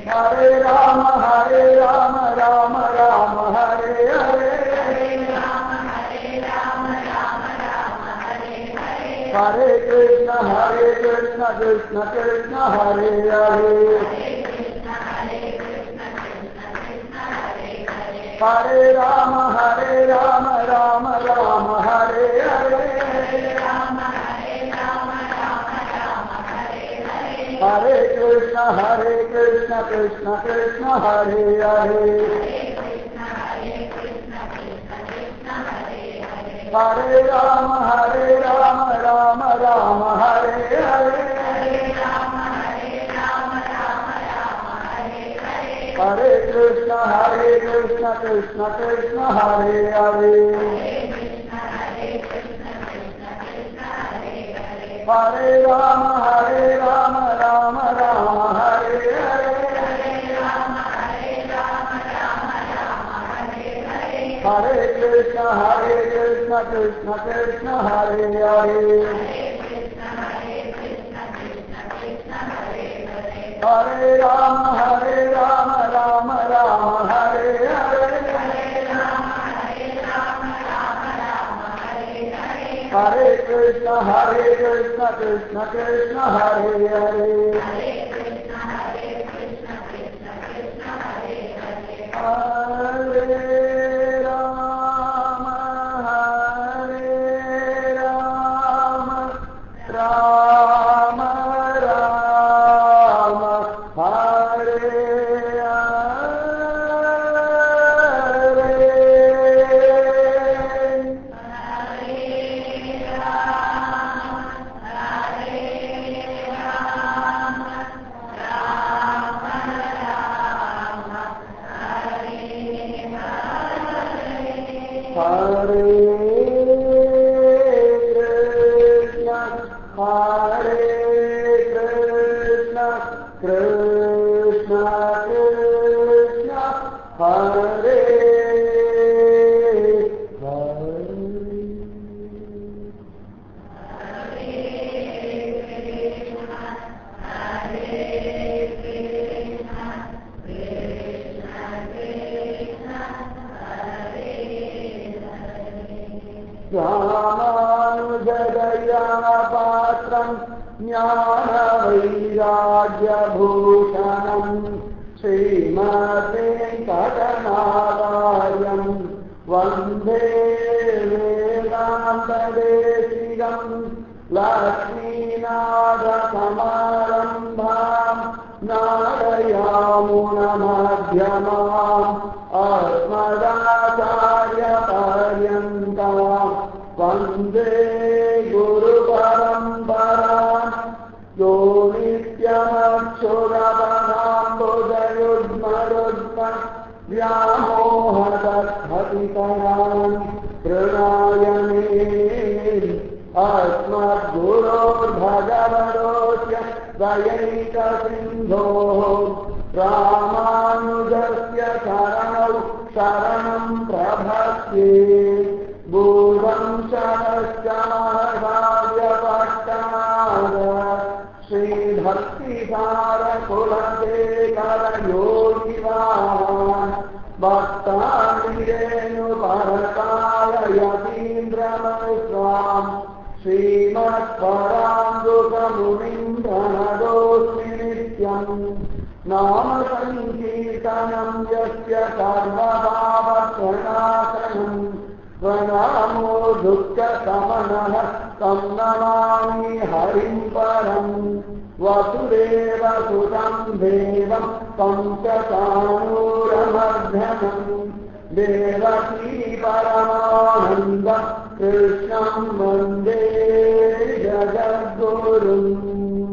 ஹரே ராம ஹரே ராம ராம ராம ஹரே ஹரே ஹரே கிருஷ்ண ஹரே கிருஷ்ண கிருஷ்ண கிருஷ்ண ஹரே ஹரே ஹரே ராம ஹரே ராம ராம ராம ஹரே ஹரே ஹரே கிருஷ்ண ஹரே கிருஷ்ண கிருஷ்ண கிருஷ்ண ஹரே ஹரே ஹரே ராம ஹரே ராம ராம ராம ஹரே ஹரே ஹரே கிருஷ்ண ஹரே கிருஷ்ண கிருஷ்ண கிருஷ்ண ஹரே ஹரே ஹரே ராம ஹரே ராம ராம ராம ஹரே ஹரே ஹரே கிருஷ்ண ஹரே கிருஷ்ண கிருஷ்ண கிருஷ்ண ஹரே ஹரே ஹரே ராம ஹரே ராம ராம ராம ஹரே ஹரே ஹரே கிருஷ்ண ஹரே கிருஷ்ண கிருஷ்ண கிருஷ்ண ஹரே ஹரே ஹரே ராம ஹரே ராம ராம ராம ஹரே ஹரே ஹரே கிருஷ்ண ஹரே கிருஷ்ண கிருஷ்ண கிருஷ்ண ஹரே ஹரே रामानुजदया पात्रम् ज्ञानवैराग्यभूषणम् श्रीमतेङ्कटनारायम् वन्दे वेदान्तदेशिकम् लक्ष्मीनाथसमारम्भाम् नारयामुनमध्यमाम् अस्मदाचार्यपर्यन्ताम् वन्दे गुरुपरम्पराम् यो नित्यमक्षुरपदाम्बुजयुग्मरुग्म व्यामोहदत्पतितरान् प्रणायने अस्मद्गुरोर्भगवतोस्य दयैकसिन्धोः रामानुजस्य शरणौ शरणम् प्रभस्ये भूतं शरश्च महदार्यपट्टनाद श्रीभक्तिसारकुलशेखरयोगिवान् भक्ताङ्गिरेणुपरकाय यतीन्द्रमस्वाम् श्रीमत्पराङ्गुकमुनिम् प्रणतोऽस्मि नित्यम् नाम सङ्कीर्तनम् यस्य सर्वभावप्रणाशनम् प्रणामो दुःखसमनः तं नमामि हरिम् परम् वसुदेव सुतं देवं तं च सानूरमर्धनम् देवकी परमानन्द कृष्णं वन्दे जगद्गुरुम्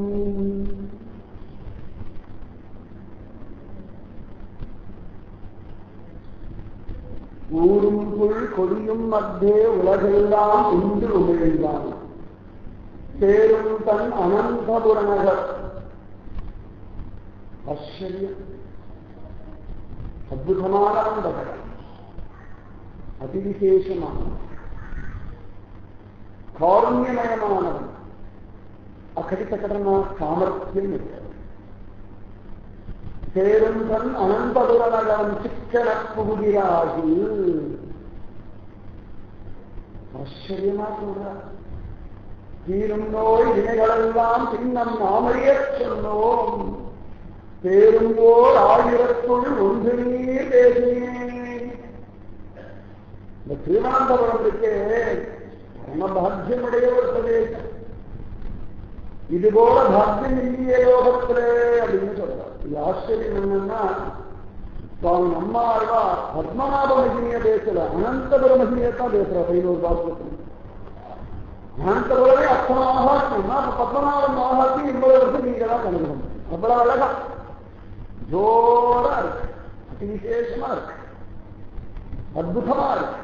ஊரும் புல் கொடியும் மத்தியே உலகெல்லாம் உண்டு உமிழ்ந்தான் சேரும் தன் அனந்தபுரநகர் ஆச்சரியம் அற்புதமான அந்த படம் அதிவிசேஷமானவன் காருண்யமயமானவன் அகடித்த கடனா சாமர்த்தியம் இருக்கிறது சேரும் தன் அனந்தபுரநகரம் சிக்கன புகுதிராகி ஆச்சரியமா சொல்றார் தீரும் நோய் வினைகளெல்லாம் பின்னம் நாமறிய சொன்னோம் பேரும்போர் ஆயிரத்துள் ஒன்று நீர் பேசினேன் இந்த திருவனந்தபுரத்துக்கு பரமபாகியமுடைய ஒரு பிரதேசம் இது போல பாக்கியம் இல்லையே லோகத்திலே அப்படின்னு சொல்றார் இது ஆச்சரியம் என்னன்னா சுவாமி நம்மாழ்வா பத்மநாப மகிமைய பேசல அனந்தபுர மகிமையத்தான் பேசுறா பதினோரு பாசத்தில் அனந்தபுரமே அத்தனை மகாத்மியம் அப்ப பத்மநாபன் மகாத்மியம் இவ்வளவு வருஷம் நீங்க தான் கண்டுக்கணும் அவ்வளவு அழகா ஜோரா இருக்கு அதி விசேஷமா இருக்கு அற்புதமா இருக்கு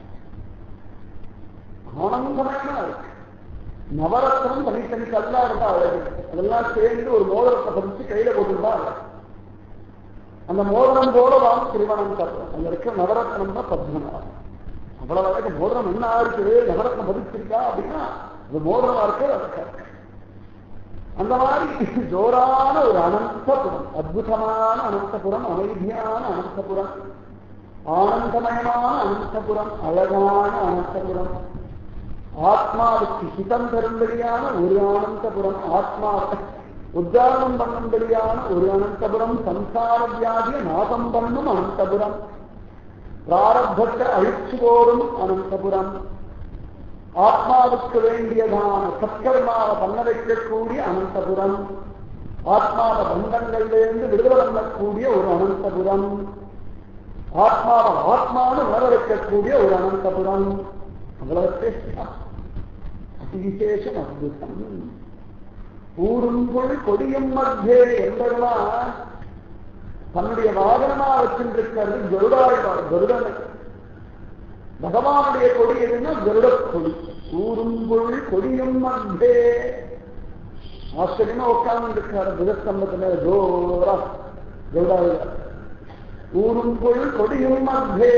ஆனந்தமயமா இருக்கு நவரத்னம் தனித்தனி கல்லா இருந்தா அழகு அதெல்லாம் சேர்ந்து ஒரு மோதிரத்தை பதிச்சு கையில போட்டுருந்தா அழகு. அந்த மோதிரம் போல தான் திருமணம் தத்துவம் அங்க இருக்க நவரத்னம் தான் பத்மநாபம் அவ்வளவு அழகு மோதிரம் என்ன இருக்கு நவரத்னம் பதிச்சிருக்கா அப்படின்னா அது மோதிரமா இருக்கு அது அந்த மாதிரி ஜோரான ஒரு அனந்தபுரம் அற்புதமான அனந்தபுரம் அமைதியான அனந்தபுரம் ஆனந்தமயமான அனந்தபுரம் அழகான அனந்தபுரம் ஆத்மாவுக்கு ஹிதம் தரும்படியான ஒரு அனந்தபுரம் ஆத்மாவை உத்தாரணம் பண்ணும்படியான ஒரு அனந்தபுரம் சம்சார வியாதிய நாசம் பண்ணும் அனந்தபுரம் பிராரப்தத்தை அழிச்சு போடும் அனந்தபுரம் ஆத்மாவுக்கு வேண்டியதான சத்கர்மாவை பண்ண வைக்கக்கூடிய அனந்தபுரம் ஆத்மாவ பந்தங்களிலிருந்து விடுதலை பண்ணக்கூடிய ஒரு அனந்தபுரம் ஆத்மாவை ஆத்மான்னு உணர வைக்கக்கூடிய ஒரு அனந்தபுரம் அவ்வளவு சிரேஷ்டம். அதிவிசேஷம் அத்புதம் ஊருங்குள் கொடியும் மத்தியே என்பதெல்லாம் தன்னுடைய வாகனமா வச்சிருக்கிறது கருடாழ்வார் கருடனை பகவானுடைய கொடி எதுன்னா கருட கொடி ஊருங்குள் கொடியும் மத்தியே ஆச்சரியமா உட்கார்ந்து இருக்காரு புதஸ்தம்பத்துல ஜோரா கருடாழ்வார் ஊருங்குள் கொடியும் மத்தியே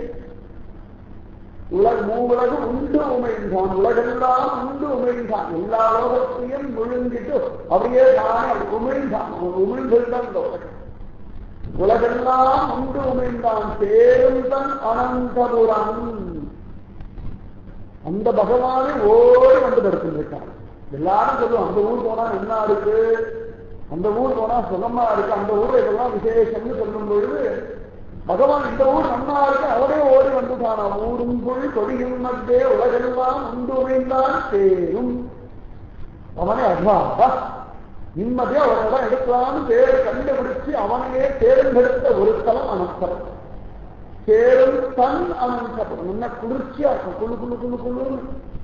உலக மூவுலகம் உண்டு உமைந்தான் உலகெல்லாம் உண்டு உமைந்தான் எல்லா லோகத்தையும் விழுங்கிட்டு அப்படியே தானே உமிழ்ந்தான் உமிழ்ந்துதான் இந்த உலகம் உலகெல்லாம் உண்டு உமைந்தான் பேருந்தன் அனந்தபுரம் அந்த பகவானே ஓடி வந்து படுத்திருக்கான் எல்லாரும் சொல்லுவோம் அந்த ஊர் போனா என்ன இருக்கு அந்த ஊர் போனா சுகமா இருக்கு அந்த ஊர்ல இதெல்லாம் விசேஷம்னு சொல்லும் பொழுது பகவான் இந்த ஊர் நன்னா இருக்கு அவரே ஓடி வந்துட்டானா ஊரும் பொழி கொடியும் மத்தே உலகெல்லாம் உண்டு உமைந்தான் சேரும் அவனே அம்மா நிம்மதியா ஒரு இடம் எடுக்கலாம்னு பேரை கண்டுபிடிச்சு அவனையே தேர்ந்தெடுத்த ஒரு தலம் அனந்தரம் சேரும் தன் அனந்தபுரம் என்ன குளிர்ச்சியா இருக்கும் குழு குழு குழு குழுன்னு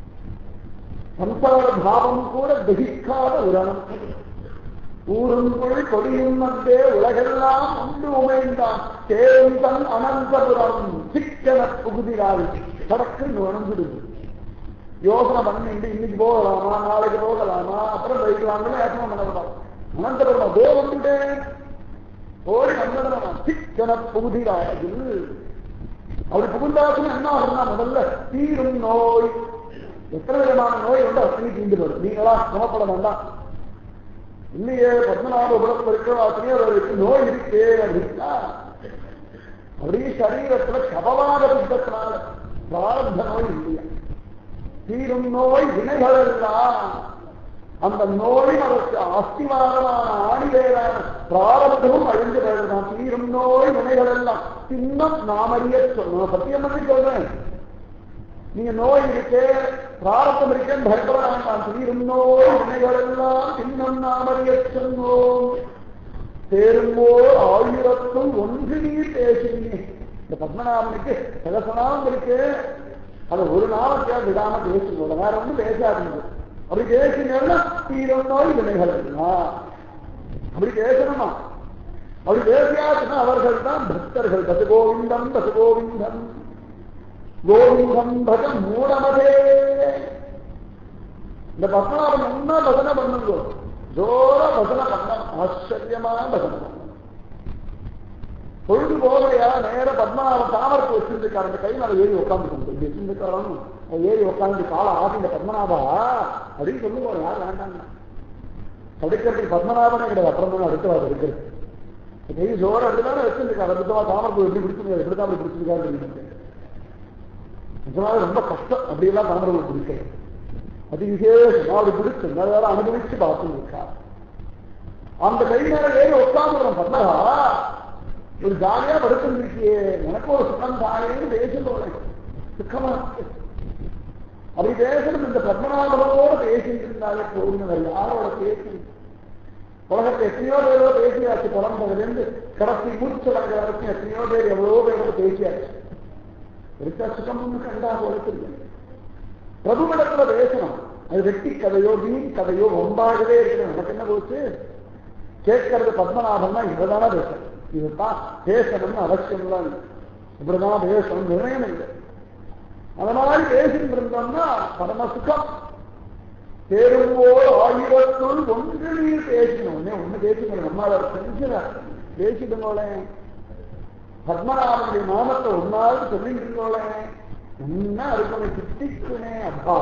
சம்சார பாவம் கூட தகிக்காத ஒரு அனந்தபுரம் ஊருங்குள் கொடியும் மத்தே உலகெல்லாம் உண்டு உமைந்தான் சேரும் தன் அனந்தபுரம் சிக்கன புகுதிராள் சடக்கு நுழைஞ்சிடுது யோசனை பண்ணிட்டு இன்னைக்கு போகலாமா நாளைக்கு போகலாமா அப்புறம் போய்க்கலாம்னு யோசனை பண்ணலாம் அனந்தபுரம் அதோ வந்துட்டேன் ஓடி வந்தடணும் சிக்கன புகுதிராயில் அவர் புகுந்தாச்சுன்னு என்ன ஆகுதுன்னா முதல்ல தீரும் நோய் எத்தனை விதமான நோய் வந்து அத்தனை தீண்டு வரும் நீங்களா சிரமப்பட வேண்டாம் இல்லையே பத்மநாப உலகத்தில் இருக்கிற அத்தனையோ அவருக்கு நோய் இருக்கே அப்படின்னா அப்படியே சரீரத்துல கபவாத புத்தத்தினால பிராரப்த நோய் இல்லையா தீரும் நோய் வினைகள் எல்லாம் அந்த நோய் அதற்கு அஸ்திவாரமான ஆணிவேரான பிராரப்தமும் அழிந்து போயிருந்தான் தீரும் நோய் வினைகள் எல்லாம் சின்னம் நாமறிய சொன்னோம் சத்தியம் பண்ணி சொல்றேன் நீங்க நோய் இருக்கே பிராரத்தம் இருக்கேன்னு பயப்பட வேண்டாம் தீரும் நோய் வினைகள் எல்லாம் சின்னம் நாமறிய சொன்னோம் சேரும்போ ஆயிரத்தும் ஒன்று நீர் பேசினேன் இந்த பத்மநாபனுக்கு சகசநாமம் இருக்கு அதை ஒரு நாளைக்கா விடாம பேசுங்க வேற ஒன்றும் பேசாதீங்க அப்படி பேசினீங்கன்னா தீரும் நோய் வினைகள் எல்லாம் அப்படி பேசணுமா அப்படி பேசியாச்சுன்னா அவர்கள் தான் பக்தர்கள் பசு கோவிந்தம் பசு கோவிந்தம் கோவிந்தம் பஜ மூடமதே இந்த பத்மநாபன் என்ன பஜனை பண்ணுங்க ஜோர பஜனை பண்ண ஆச்சரியமான பஜனை பண்ணணும். பொழுது போகலையா நேர பத்மநாபன் தாமரத்தை வச்சிருந்துக்காரு அந்த கை மேல ஏறி உட்காந்துக்கணும் இப்படி வச்சிருந்துக்காரன் ஏறி உட்காந்து காலை ஆசி இந்த பத்மநாபா அப்படின்னு சொல்லுவோம் யார் வேண்டாங்க தடுக்கிறதுக்கு பத்மநாபனே கிடையாது அப்புறம் தான் அடுத்தவாறு இருக்கிறது கை ஜோரம் அப்படிதானே வச்சிருக்காரு அற்புதமா தாமரப்பூ எப்படி பிடிச்சிருக்காரு எப்படி தான் அப்படி பிடிச்சிருக்காரு நிஜமாக ரொம்ப கஷ்டம் அப்படியெல்லாம் தாமரப்பூ பிடிக்கிறது அது விசேஷம் அப்படி பிடிச்சு வேற அனுபவிச்சு பார்த்து இருக்கா அந்த கை மேல ஏறி உட்காந்துறோம் பண்ணா ஒரு ஜாலியா படுத்திருந்துருக்கியே எனக்கு ஒரு சுகம் தானேன்னு பேசணும் சுக்கமா இருக்கு அப்படி பேசணும் இந்த பத்மநாபனோட பேசிட்டு இருந்தாலே போதும் வேற யாரோட பேசி உலகத்தை எத்தனையோ பேரோட பேசியாச்சு பிறந்ததுலேருந்து கடைசி மூச்சடங்கு வரைக்கும் எத்தனையோ பேர் எவ்வளவோ பேரோட பேசியாச்சு இருக்கா சுகம்னு கண்டா போல தெரியும் பிரபுவிடத்துல பேசணும் அது வெட்டி கதையோ வீண் கதையோ ரொம்பாகவே இருக்கணும் எனக்கு என்ன போச்சு கேட்கறது பத்மநாபன்னா இவதான பேசணும் இதுதான் பேசணும்னு அவசியம் தான் இப்படிதான் பேசணும் நிர்ணயம் இல்லை அந்த மாதிரி பேசிட்டு இருந்தோம்னா பரம சுகம் தேருவோர் ஆயிரத்துள் ஒன்று நீர் பேசணும் ஒன்னே ஒண்ணு பேசிக்கணும் நம்மளால செஞ்சுற பேசிடுங்களேன் பத்மநாபனுடைய நாமத்தை ஒன்னாவது சொல்லிட்டு இருக்கோளேன் என்ன இருக்கணும் சித்திக்குனே அப்பா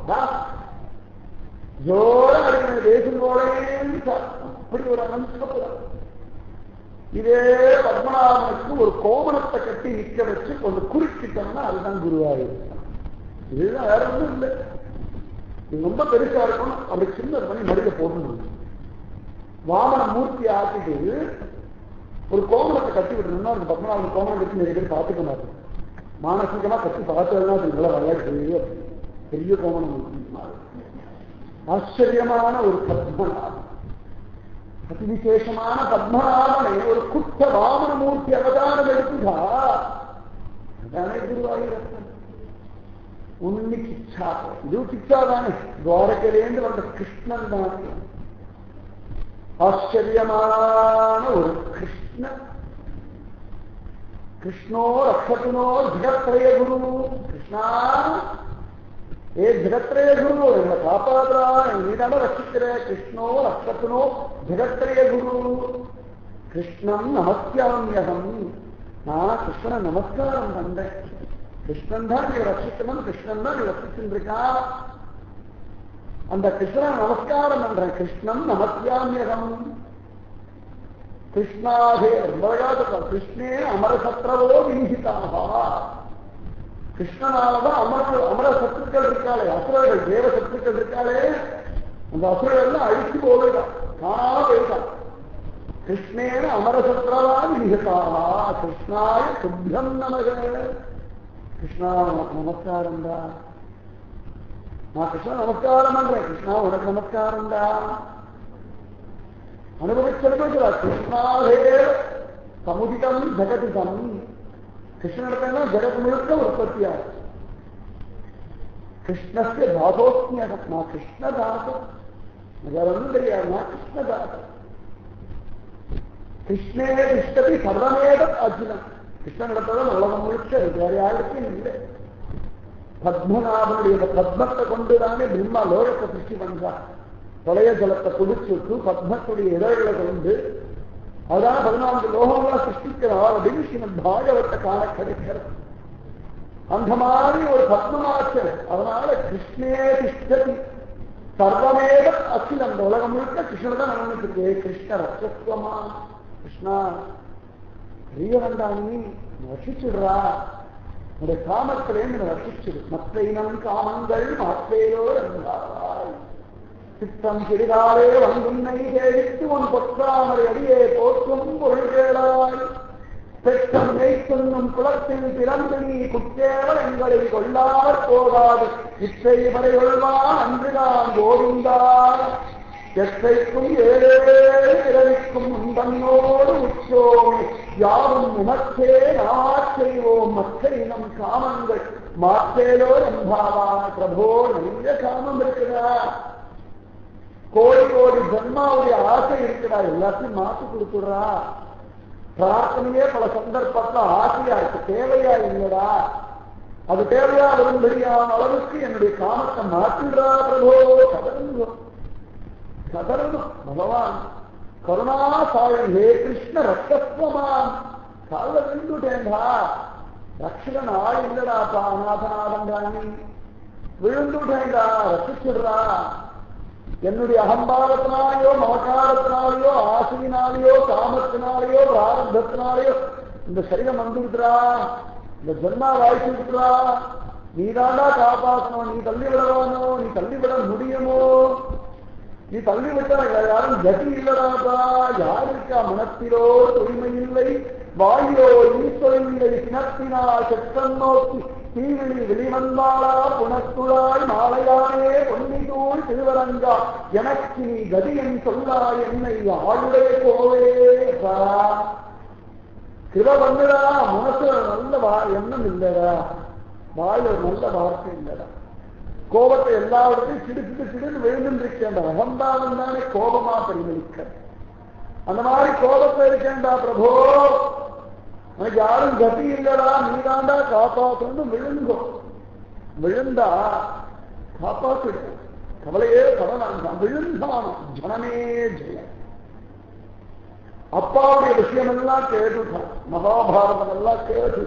ஜோர இருக்கணும் பேசும்போலேன்னு அப்படி ஒரு அனந்தபுரம் இதே பத்மநாபனுக்கு ஒரு கோமணத்தை கட்டி நிக்க வச்சு கொஞ்சம் குறுக்கிட்டோம்னா அதுதான் குருவாயூர் இதுதான் வேற ஒன்றும் இல்லை இது ரொம்ப பெருசா இருக்கணும் அப்படி சின்ன பண்ணி மடியில போடணும் வாமன மூர்த்தி ஆக்கிட்டு ஒரு கோமணத்தை கட்டி விட்டுருந்தா அந்த பத்மநாபன் கோமணம் கட்டி நிறைய பேர் பார்த்துக்க மாட்டோம் மானசீகமா கட்டி பார்த்ததுன்னா அது நல்லா விளையாட்டு பெரிய கோமணம் ஆச்சரியமான ஒரு பத்மநாபன் அதி விசேஷமான பத்மநாபனை ஒரு குட்ட வாமனமூர்த்தி அவதாரம் எடுத்துதா அதானே குருவாயூரப்பன் உன்னி கிச்சா இது கிச்சா தானே துவாரகையிலேந்து வந்த கிருஷ்ணன் தானே ஆச்சரியமான ஒரு கிருஷ்ணன் கிருஷ்ணோ ரக்ஷத்துனோ ஜகத்ரய குரு கிருஷ்ணா ஏ ஜகத்ரய குரு எங்களை காப்பாடுறா நீதான ரட்சிக்கிற கிருஷ்ணோ ரக்ஷத்துனோ ஜகத்ரய குரு கிருஷ்ணம் நமஸ்காமியகம் நான் கிருஷ்ணனை நமஸ்காரம் பண்றேன் கிருஷ்ணன் தான் நீ ரட்சிக்கணும் கிருஷ்ணன் தான் நீ ரட்சிச்சுருக்கா அந்த கிருஷ்ணனை நமஸ்காரம் பண்றேன் கிருஷ்ணன் நமஸ்காமியகம் கிருஷ்ணாகே ரொம்ப கிருஷ்ணே அமரசத்ரவோ வினிகிதாக கிருஷ்ணனாலதான் அமர அமர சத்துக்கள் இருக்காளே அசுரர்கள் தேவ சத்துக்கள் இருக்காளே அந்த அசுரர்கள் அழிச்சு போயிட்டான் காணாம போயிட்டான் கிருஷ்ணேன அமரசத்ரவா வினிகதாக கிருஷ்ணாய சுத்தம் நமக கிருஷ்ணா உனக்கு நமஸ்காரம்டா நான் கிருஷ்ணா நமஸ்காரம் பண்றேன் கிருஷ்ணா உனக்கு நமஸ்காரம்டா அனுபவிச்சிருக்கா கிருஷ்ணாவே சமுதிதம் ஜெகதிதம் கிருஷ்ணனிடத்துல ஜெகத் முழுக்க உற்பத்தியாச்சு கிருஷ்ணஸ்ய தாசோஸ்மியகம் நான் கிருஷ்ணதாசம் வேற ஒன்றும் தெரியாது நான் கிருஷ்ணதாசம் கிருஷ்ணே திஷ்டதி சர்வமேத அர்ஜுனன் கிருஷ்ணனிடத்துல உலகம் முழுக்க இருக்கு. வேற யாருக்கும் இல்லை பத்மநாபனுடைய இந்த பத்மத்தை கொண்டுதானே பிரம்மா லோகத்தை சிருஷ்டி பண்றான் பிரளய ஜலத்தை குடிச்சுட்டு பத்மத்துடைய இதழ்களை கொண்டு அதான் பதினான்கு லோகங்களை சிருஷ்டிக்கிறார் அப்படின்னு ஸ்ரீமத் பாகவத்தை காண கிடைக்கிறது அந்த மாதிரி ஒரு பத்மநாச்சர் அதனால கிருஷ்ணே திஷ்டதி சர்வமேத அச்சில் அந்த உலகம் முழுக்க கிருஷ்ணன் தான் நடந்துட்டு இருக்கு கிருஷ்ண ரட்சத்துவமா கிருஷ்ணா பெரிய வேண்டாம் ரசிச்சுடுறா உடைய காமத்திலேருந்து ரசிச்சிடு மற்ற இனம் காமங்கள் மாற்றேயோ என்றாய் சித்தம் சிறிதாலே வந்துன்னை கேழித்து உன் பொற்றாமரை அடியே போற்றும் பொருள்களாய் பெற்றம் நெய்த்துண்ணும் குளத்தில் பிறந்து நீ குற்றேவல் எங்களை கொள்ளார் போகாது இச்சை வரை கொள்வான் அன்றுதான் கோவிந்தார் எத்தைக்கும் ஏழே பிறவிக்கும் உந்தன்னோடு உச்சோம் யாரும் உமக்கே நாம் செய்வோம் மற்ற இனம் காமங்கள் மாற்றேலோ என்பாவா பிரபோ நிறைய காமம் இருக்குதா கோடி கோடி ஜன்மாவுடைய ஆசை இருக்குடா எல்லாத்தையும் மாற்றி கொடுத்துடுறா பிரார்த்தனையே பல சந்தர்ப்பத்துல ஆசையா இருக்கு தேவையா இல்லடா அது தேவையா வரும்படியான அளவுக்கு என்னுடைய காமத்தை மாற்றிடுறா பிரபோ கதருங்க கதறணும் பகவான் கருணா சாயம் ஹே கிருஷ்ண ரத்தத்வமான் கால விழுந்துட்டேன்டா ரட்சகன் ஆள் இல்லடாப்பா அநாதநாதன் தானி விழுந்துட்டேன்டா ரசிச்சிடுறா என்னுடைய அகம்பாரத்தினாலேயோ மமக்காரத்தினாலேயோ ஆசை ஆசையினாலேயோ காமத்தினாலேயோ பிராரம்பத்தினாலேயோ இந்த சரீரம் வந்துருக்குறா இந்த ஜென்மா வாய்ப்பு இருக்கிறா நீ தாண்டா காப்பாற்றணும் நீ தள்ளி விடவானோ நீ தள்ளி விட முடியுமோ நீ தள்ளி விட்டா யாரும் கதி இல்லடாப்பா யாருக்கா மனத்திலோ தூய்மை இல்லை வாயிலோ ஈஸ்வரன் இல்லை சினத்தினால் செத்தன் நோக்கி தீவிழி வெளிவந்தாளா புனத்துழாய் மாலையானே பொன்னிதூள் திருவரங்கா எனக்கு நீ கதியன் சொல்லா என்னை ஆளுடைய கோவே கிருப பண்ணுடா மனசுல நல்ல வா எண்ணம் இல்லடா வாயில ஒரு நல்ல வார்த்தை இல்லடா கோபத்தை எல்லா இடத்தையும் சிடு சிடு சிடுன்னு விழுந்துருக்கேன் அகம்பாவம் தானே கோபமா பரிமளிக்க அந்த மாதிரி கோபத்தை இருக்கேன்டா பிரபோ எனக்கு யாரும் கதி இல்லடா நீதாண்டா காப்பாற்றணும் விழுங்கோ விழுந்தா காப்பாற்றிடு கவலையே கவலான் விழுந்தான் ஜனமே ஜெயம் அப்பாவுடைய விஷயம் எல்லாம் கேட்டுட்டான் மகாபாரதம் எல்லாம் கேட்டு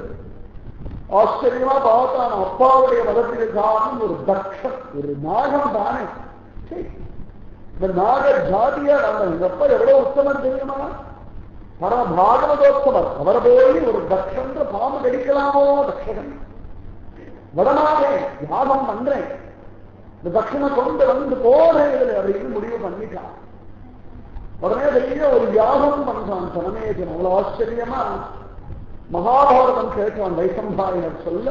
ஆச்சரியமா பார்த்தான் அப்பாவுடைய மதத்துக்கு காரணம் ஒரு தக்ஷன் ஒரு நாகம் தானே சீ, இந்த நாக ஜாதியா நம்ம எங்க அப்பா எவ்வளவு உத்தமர் தெரியுமா பரம பாகவதோத்தமர் அவரை போய் ஒரு தக்ஷன்ற பாம்பு கடிக்கலாமோ தக்ஷகன் விடமாட்டேன் யாகம் பண்றேன் இந்த தட்சணை கொண்டு வந்து போறேன் இதுல அப்படின்னு முடிவு பண்ணிட்டான் உடனே பெரிய ஒரு யாகம் பண்றான் சனமேஜன் அவ்வளவு ஆச்சரியமா மகாபாரதம் கேட்டான் வைசம்பாயனர் சொல்ல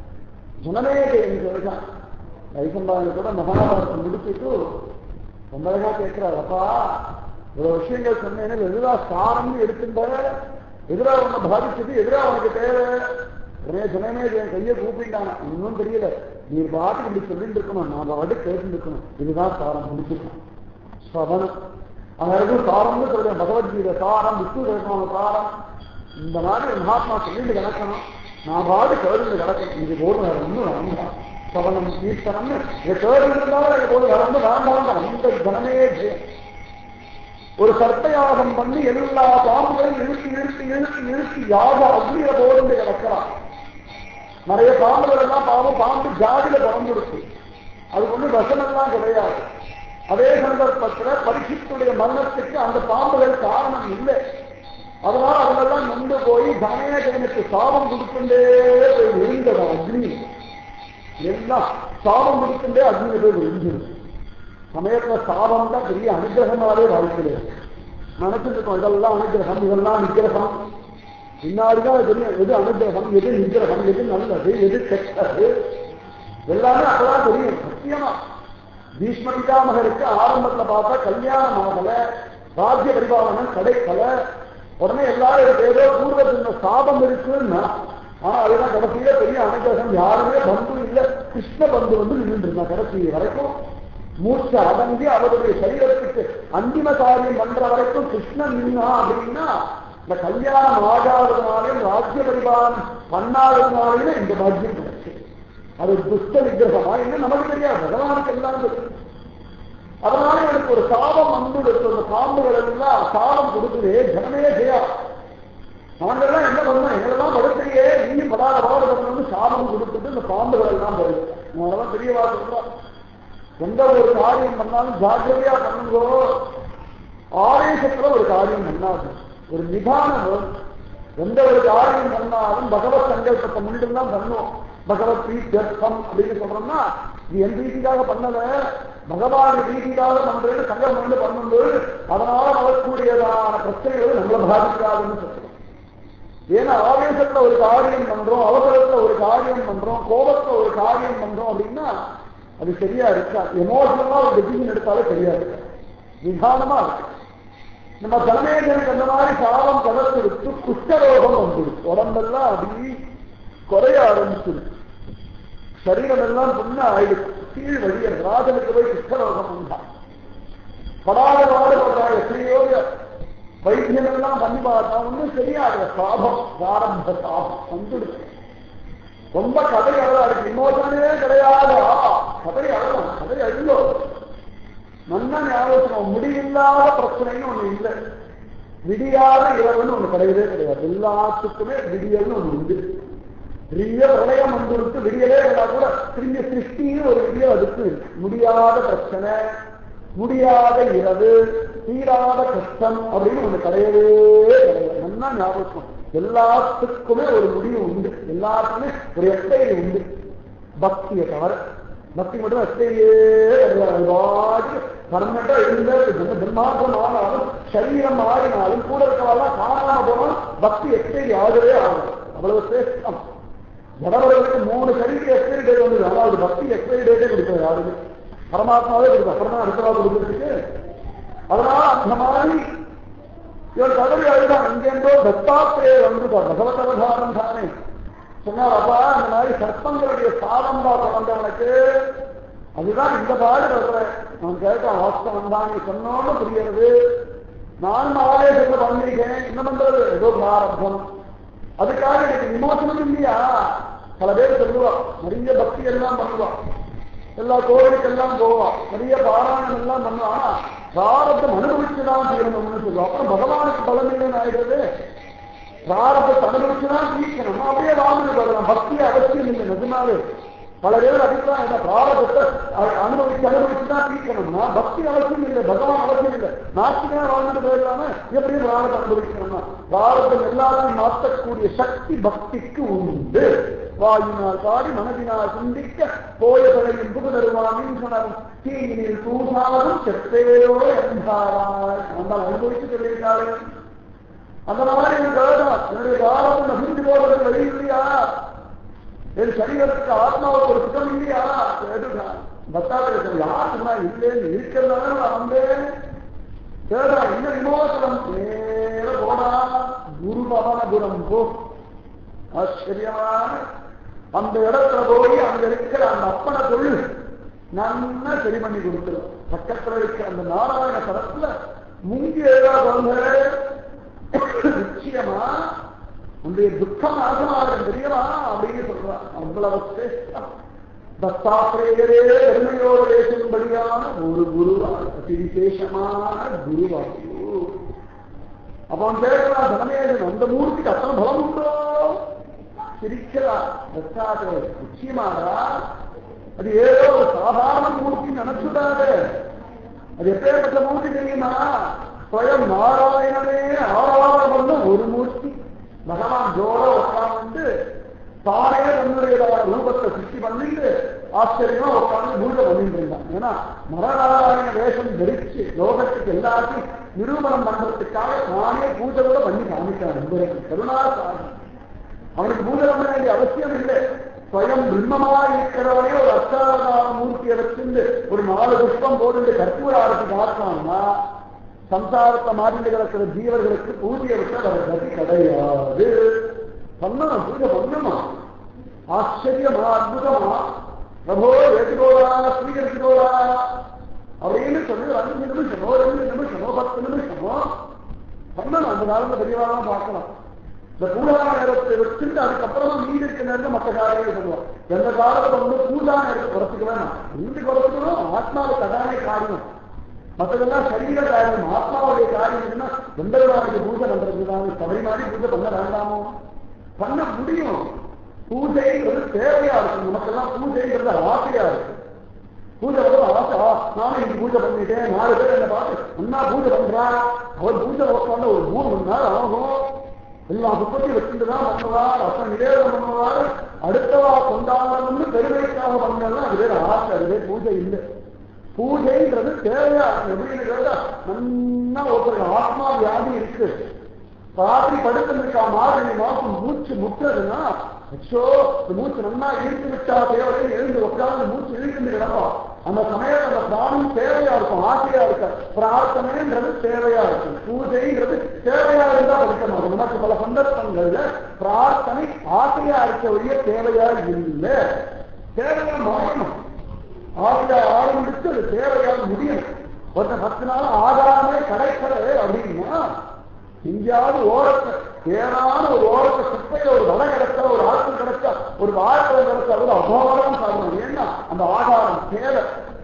ஜனமேஜன் கேட்டான் வைசம்பாயனர் கூட மகாபாரதம் முடிச்சுட்டு ரொம்ப அழகா கேட்கிறார் அப்பா இவ்வளவு விஷயங்கள் சொன்னேன்னு எதிரா சாரம்னு எடுத்துட்ட எதிரா உன்னை பாதிச்சது எதிரா உனக்கு தேவை உடனே ஜனமேஜன் கையை கூப்பிட்டான் இன்னும் தெரியல நீ பாட்டுக்கு இப்படி சொல்லிட்டு இருக்கணும் நான் பாட்டு கேட்டு இருக்கணும் இதுதான் சாரம் முடிச்சுக்கணும் சவனம் அதாவது சாரம்னு சொல்றேன் பகவத்கீதை சாரம் விஷ்ணு தேசமான சாரம் இந்த மாதிரி மகாத்மா சொல்லிட்டு கிடக்கணும் நான் பாடு கேட்டு கிடக்கணும் இது போது வேற ஒன்றும் வேண்டாம் சவனம் கீர்த்தனம்னு இதை கேட்டு இருந்தாலும் இது போது வேற ஒன்றும் வேண்டாம் அந்த ஜனமே ஜெயம் ஒரு சர்ப்பயாகம் பண்ணி எல்லா பாம்புகளையும் இழுத்து இழுத்து இழுத்து இழுத்து யாக அக்னியில போருந்து கிடக்கிறான் நிறைய பாம்புகள் எல்லாம் பாவம் பாம்பு ஜாதியில பிறந்துருக்கு அதுக்கு ஒன்றும் வசனம்லாம் கிடையாது அதே சந்தர்ப்பத்துல பரிசுத்துடைய மரணத்துக்கு அந்த பாம்புகள் காரணம் இல்லை அதனால அவங்கெல்லாம் நொந்து போய் தனேஜனுக்கு சாபம் கொடுத்துட்டே போய் விழுந்தது அக்னி எல்லாம் சாபம் கொடுத்துட்டே அக்னி போய் விழுந்துருச்சு சமயத்துல சாபம் தான் பெரிய அனுகிரகமாவே வாழ்க்கையில நினைச்சிட்டு இருக்கோம் இதெல்லாம் அனுகிரகம் இதெல்லாம் நிகிரகம் பின்னாடிதான் அது தெரியும் எது அனுகிரகம் எது நிகிரகம் எது நல்லது எது கெட்டது எல்லாமே அப்பதான் தெரியும் சத்தியமா பீஷ்ம பிதாமகருக்கு ஆரம்பத்துல பார்த்தா கல்யாணம் ஆகல ராஜ்ய பரிபாலனம் கிடைக்கல உடனே எல்லாரும் இதுக்கு ஏதோ பூர்வத்தின் சாபம் இருக்குன்னா ஆனா அதுதான் கடைசியில பெரிய அனுகிரகம் யாருமே பந்து இல்ல கிருஷ்ண பந்து வந்து நின்று இருந்தா கடைசி வரைக்கும் மூச்சு அடங்கி அவருடைய சரீரத்துக்கு அந்திம காரியம் பண்ற வரைக்கும் கிருஷ்ணன் நின்னா அப்படின்னா இந்த கல்யாணம் ஆகாததுனாலையும் ராஜ்ய பரிபாலனம் பண்ணாததுனாலையும் இந்த பாக்கியம் கிடைச்சு அது துஷ்ட விக்கிரகமா என்ன நமக்கு தெரியாது பகவானுக்கு எல்லாம் தெரியும் அதனால எனக்கு ஒரு சாபம் வந்து அந்த பாம்புகள் எல்லாம் சாபம் கொடுக்குது ஜனமே ஜெயா நாங்கெல்லாம் என்ன பண்ணோம் எங்களெல்லாம் படுக்கையே நீயும் படாத பாடு பண்ணணும்னு சாபம் கொடுத்துட்டு இந்த பாம்புகள் எல்லாம் வருது அதெல்லாம் பெரியவா சொல்றோம் எந்த ஒரு காரியம் பண்ணாலும் ஜாக்கிரதையா பண்ணுங்கோ ஆவேசத்துல ஒரு காரியம் பண்ணாது ஒரு நிதானம் வரும். எந்த ஒரு காரியம் பண்ணாலும் பகவத் சங்கல்பத்தை முன்னிட்டு தான் பண்ணுவோம் பகவத் பிரீத்தியர்த்தம் அப்படின்னு சொல்றோம்னா இது என் ரீதிக்காக பண்ணல பகவான் ரீதிக்காக பண்றேன்னு சங்கம் வந்து பண்ணும்போது அதனால வரக்கூடியதான பிரச்சனைகள் நம்மளை பாதிக்காதுன்னு சொல்றோம் ஏன்னா ஆவேசத்துல ஒரு காரியம் பண்றோம் அவசரத்துல ஒரு காரியம் பண்றோம் கோபத்துல ஒரு காரியம் பண்றோம் அப்படின்னா அது சரியா இருக்கா எமோஷனலா ஒரு டெசிஷன் எடுத்தாலே சரியா இருக்கு நிதானமா இருக்கு நம்ம தலைமையர்களுக்கு அந்த மாதிரி சாபம் கலந்து விட்டு குஷ்டரோகம் வந்துடுச்சு உடம்பெல்லாம் அப்படி குறைய ஆரம்பிச்சிருக்கு சரீரம் எல்லாம் புண்ண ஆயிடுச்சு கீழ் வழிய ராஜனுக்கு போய் குஷ்டரோகம் உண்டான் படாத பாடுபடுறா எத்தனையோ வைத்தியம் எல்லாம் பண்ணி பார்த்தா ஒன்றும் சரியாது சாபம் ஆரம்ப சாபம் வந்துடுச்சு ரொம்ப கதை அழகா இருக்கு இமோஷனே கிடையாது கதை அழகம் கதை அழியோ நல்லா ஞாபகம் முடிவில்லாத பிரச்சனைன்னு ஒண்ணு இல்லை விடியாத இரவுன்னு ஒண்ணு கிடையவே கிடையாது எல்லாத்துக்குமே விடியல்னு ஒண்ணு உண்டு பெரிய பிரளயம் வந்துருக்கு விடியலே இருந்தா கூட திரும்பிய சிருஷ்டின்னு ஒரு விடியல் அதுக்கு இருக்கு முடியாத பிரச்சனை முடியாத இரவு தீராத கஷ்டம் அப்படின்னு ஒண்ணு கிடையவே கிடையாது நல்லா ஞாபகம் எல்லாத்துக்குமே ஒரு முடிவு உண்டு எல்லாத்துக்குமே ஒரு எஸ்டைல் உண்டு பக்தியை தவிர பக்தி மட்டும் எஸ்டைலே கிடையாது பர்மனண்டா இருந்த பிரம்மாண்டம் ஆனாலும் சரீரம் மாறினாலும் கூட இருக்கவாலாம் காணாம போனாலும் பக்தி எஸ்டைல் ஆகவே ஆகும் அவ்வளவு சிரேஷ்டம் ஜடவர்களுக்கு மூணு சரீரம் எக்ஸ்பைரி டேட் வந்தது அதாவது பக்தி எக்ஸ்பைரி டேட்டே கொடுக்கிறது யாருமே பரமாத்மாவே கொடுக்கும் அப்புறம் தான் அடுத்த கொடுக்கறதுக்கு அதனால அந்த மாதிரி இவர் கடவுள் அழுதான் இங்கேந்தோ தத்தாத்திரேயர் வந்து பகவத் அவதாரம் தானே சொன்னார் அப்பா இந்த மாதிரி சர்ப்பங்களுடைய சாதம் பார்க்க வந்தவனுக்கு அதுதான் இந்த பாடு வர்றேன் நான் கேட்டேன் வாஸ்தவம் தான் நீ சொன்னோன்னு புரியுறது நான் ஆளே சொல்ல பண்ணிருக்கேன் என்ன பண்றது ஏதோ பிராரப்தம் அதுக்காக எனக்கு விமோசனம் இல்லையா பல பேர் சொல்லுவா நிறைய பக்தி எல்லாம் பண்ணுவா எல்லா கோவிலுக்கெல்லாம் போவா நிறைய பாராயணம் எல்லாம் பண்ணுவா ஆனா பிராரப்தம் அனுபவிச்சுதான் தீரணும்னு சொல்லுவா அப்புறம் பகவானுக்கு பலம் இல்லைன்னு ஆயிடுறது பிராரப்தத்தை அனுபவிச்சுதான் தீர்க்கணும் அப்படியே ராமனுக்கு வரலாம் பக்தி அவசியம் இல்லை நிஜமாவே பல பேர் அபிப்பிராயம் என்ன பிராரபத்தை அனுபவிச்சு அனுபவிச்சு தான் தீர்க்கணும்னா பக்தி அவசியம் இல்லை பகவான் அவசியம் இல்லை நாட்டுக்கே வாழ்ந்துட்டு போயிடலாம எப்படி பிராரத்தை அனுபவிக்கணும்னா பிராரதம் எல்லாத்தையும் மாற்றக்கூடிய சக்தி பக்திக்கு உண்டு வாயினால் பாடி மனதினால் சிந்திக்க போய தலையின் புகுதருவாமின் சொன்னாலும் தீயினில் தூசாலும் செப்பேரோ என்றாராய் அந்த அனுபவிச்சு சொல்லியிருக்காரு அந்த மாதிரி எனக்கு வேண்டாம் என்னுடைய காலம் நசிந்து போவதற்கு வழி இல்லையா என் சரீரத்துக்கு ஆத்மாவுக்கு ஒரு சுகம் இல்லையா கேட்டுதான் பக்தாத்திரத்தில் யார் சொன்னா இல்லைன்னு இருக்கிறதான நான் வந்தேன் கேடா என்ன விமோசனம் நேர போடா குரு பவனபுரம் போ ஆச்சரியமான அந்த இடத்துல போய் அங்க இருக்கிற அந்த அப்பனை சொல்லு நன்னா சரி பண்ணி கொடுத்துரும் பக்கத்துல இருக்கிற அந்த நாராயண தரத்துல முங்கி எழுதாத நிச்சயமா உன்னுடைய துக்கம் நாசமாகும் தெரியுமா அப்படின்னு சொல்றான் அவ்வளவு சிரேஷ்டம். தத்தாத்திரேயரே பெருமையோடு பேசும்படியான ஒரு குருவார் அதி விசேஷமான குருவாக்கு அப்ப அவன் கேட்கிறான் தனமேதன் அந்த மூர்த்திக்கு அத்தனை பலம் உண்டோ சிரிக்கிறார் தத்தாத்திரே நிச்சயமாடா அது ஏதோ ஒரு சாதாரண மூர்த்தி நினைச்சுடாது அது எப்பேற்பட்ட மூர்த்தி தெரியுமா ஸ்வயம் நாராயணனே ஆராதனை பண்ண ஒரு மூர்த்தி பகவான் ஜோட உட்கார்ந்து தானே தன்னுடைய ரூபத்தை சிருஷ்டி பண்ணிட்டு ஆச்சரியமா உட்கார்ந்து பூஜை பண்ணிட்டு இருந்தான் ஏன்னா மரநாராயண வேஷம் தரிச்சு லோகத்துக்கு எல்லாத்தையும் நிரூபணம் பண்றதுக்காக தானே பூஜை கூட பண்ணி காமிச்சான் நண்பருக்கு கருணாசாரி அவனுக்கு பூஜை பண்ண வேண்டிய அவசியம் இல்லை ஸ்வயம் பிரம்மமா இருக்கிறவனே ஒரு அஷ்டாவதார மூர்த்தியை வச்சிருந்து ஒரு நாலு புஷ்பம் போட்டு கற்பூர ஆரத்தி காட்டான்னா சம்சாரத்தை மாறிண்டு கிடக்கிற ஜீவர்களுக்கு பூஜையை விட்டு வர கதி கிடையாது பண்ணணும் பூஜை பண்ணணும் ஆச்சரியமா அற்புதமா பிரபோ ஏற்றுக்கோடா ஸ்வீகரிச்சுக்கோடா அப்படின்னு சொல்லி ஒரு அஞ்சு நிமிஷமோ ரெண்டு நிமிஷமோ பத்து நிமிஷமோ பண்ணணும் அந்த காலத்துல பெரியவாலாம் பார்க்கலாம் இந்த பூஜா நேரத்தை வச்சுட்டு அதுக்கப்புறமா மீதி இருக்க நேரத்தை மற்ற காரியங்கள் சொல்லுவோம் எந்த காலத்துல வந்து பூஜா நேரத்தை குறைச்சிக்க வேணாம் இந்து குறைச்சிக்கணும் ஆத்மாவுக்கு அதானே காரியம் மற்றதெல்லாம் சரீர காரியம் ஆத்மாவுடைய காரியம் என்ன எந்தவிடாவுக்கு பூஜை பண்றதுதான் தவறி மாதிரி பூஜை பண்ண வேண்டாமோ பண்ண முடியும் பூஜைங்கிறது தேவையா இருக்கும் நமக்கெல்லாம் பூஜைங்கிறது ஆசையா இருக்கு பூஜை வந்து ஆசை ஆ, நானும் இன்னைக்கு பூஜை பண்ணிட்டேன் நாலு பேர் என்ன பார்த்து அண்ணா பூஜை பண்றா அவர் பூஜை உட்காந்து ஒரு மூணு மணி நேரம் ஆகும் எல்லா சுப்பத்தையும் வச்சுட்டு தான் பண்ணுவார் அப்ப நிவேதனம் பண்ணுவார் அடுத்தவா கொண்டாடணும்னு பெருமைக்காக பண்ணலாம் அது பேர் ஆசை அது பேர் பூஜை இல்லை பூஜைன்றது தேவையா எப்படின்னு கேட்டா நன்னா ஒருத்தருக்கு ஆத்மா வியாதி இருக்கு ராத்திரி படுத்திருக்கா மாதிரி மாசம் மூச்சு முட்டுறதுன்னா அச்சோ இந்த மூச்சு நன்னா இழுத்து விட்டா தேவை எழுந்து உட்கார்ந்து மூச்சு இழுத்து கிடக்கும் அந்த சமயம் அந்த பிராணம் தேவையா இருக்கும் ஆசையா இருக்க பிரார்த்தனைன்றது தேவையா இருக்கும் பூஜைங்கிறது தேவையா இருந்தா படிக்கணும் நமக்கு பல சந்தர்ப்பங்கள்ல பிரார்த்தனை ஆசையா இருக்க வழிய தேவையா இல்லை தேவையா மாறணும் ஆசையா ஆரம்பிச்சு அது தேவையா முடியும் ஒருத்தன் பத்து நாள் ஆகாமே கிடைக்கிறது அப்படின்னா எங்கேயாவது ஓரத்தை ஏறான ஒரு ஓரத்தை குப்பையில ஒரு வடை கிடைச்சா ஒரு ஆற்று கிடைச்சா ஒரு வாழைப்பழம் கிடைச்சா கூட அபாரம் சாப்பிடணும் ஏன்னா அந்த ஆகாரம் தேவை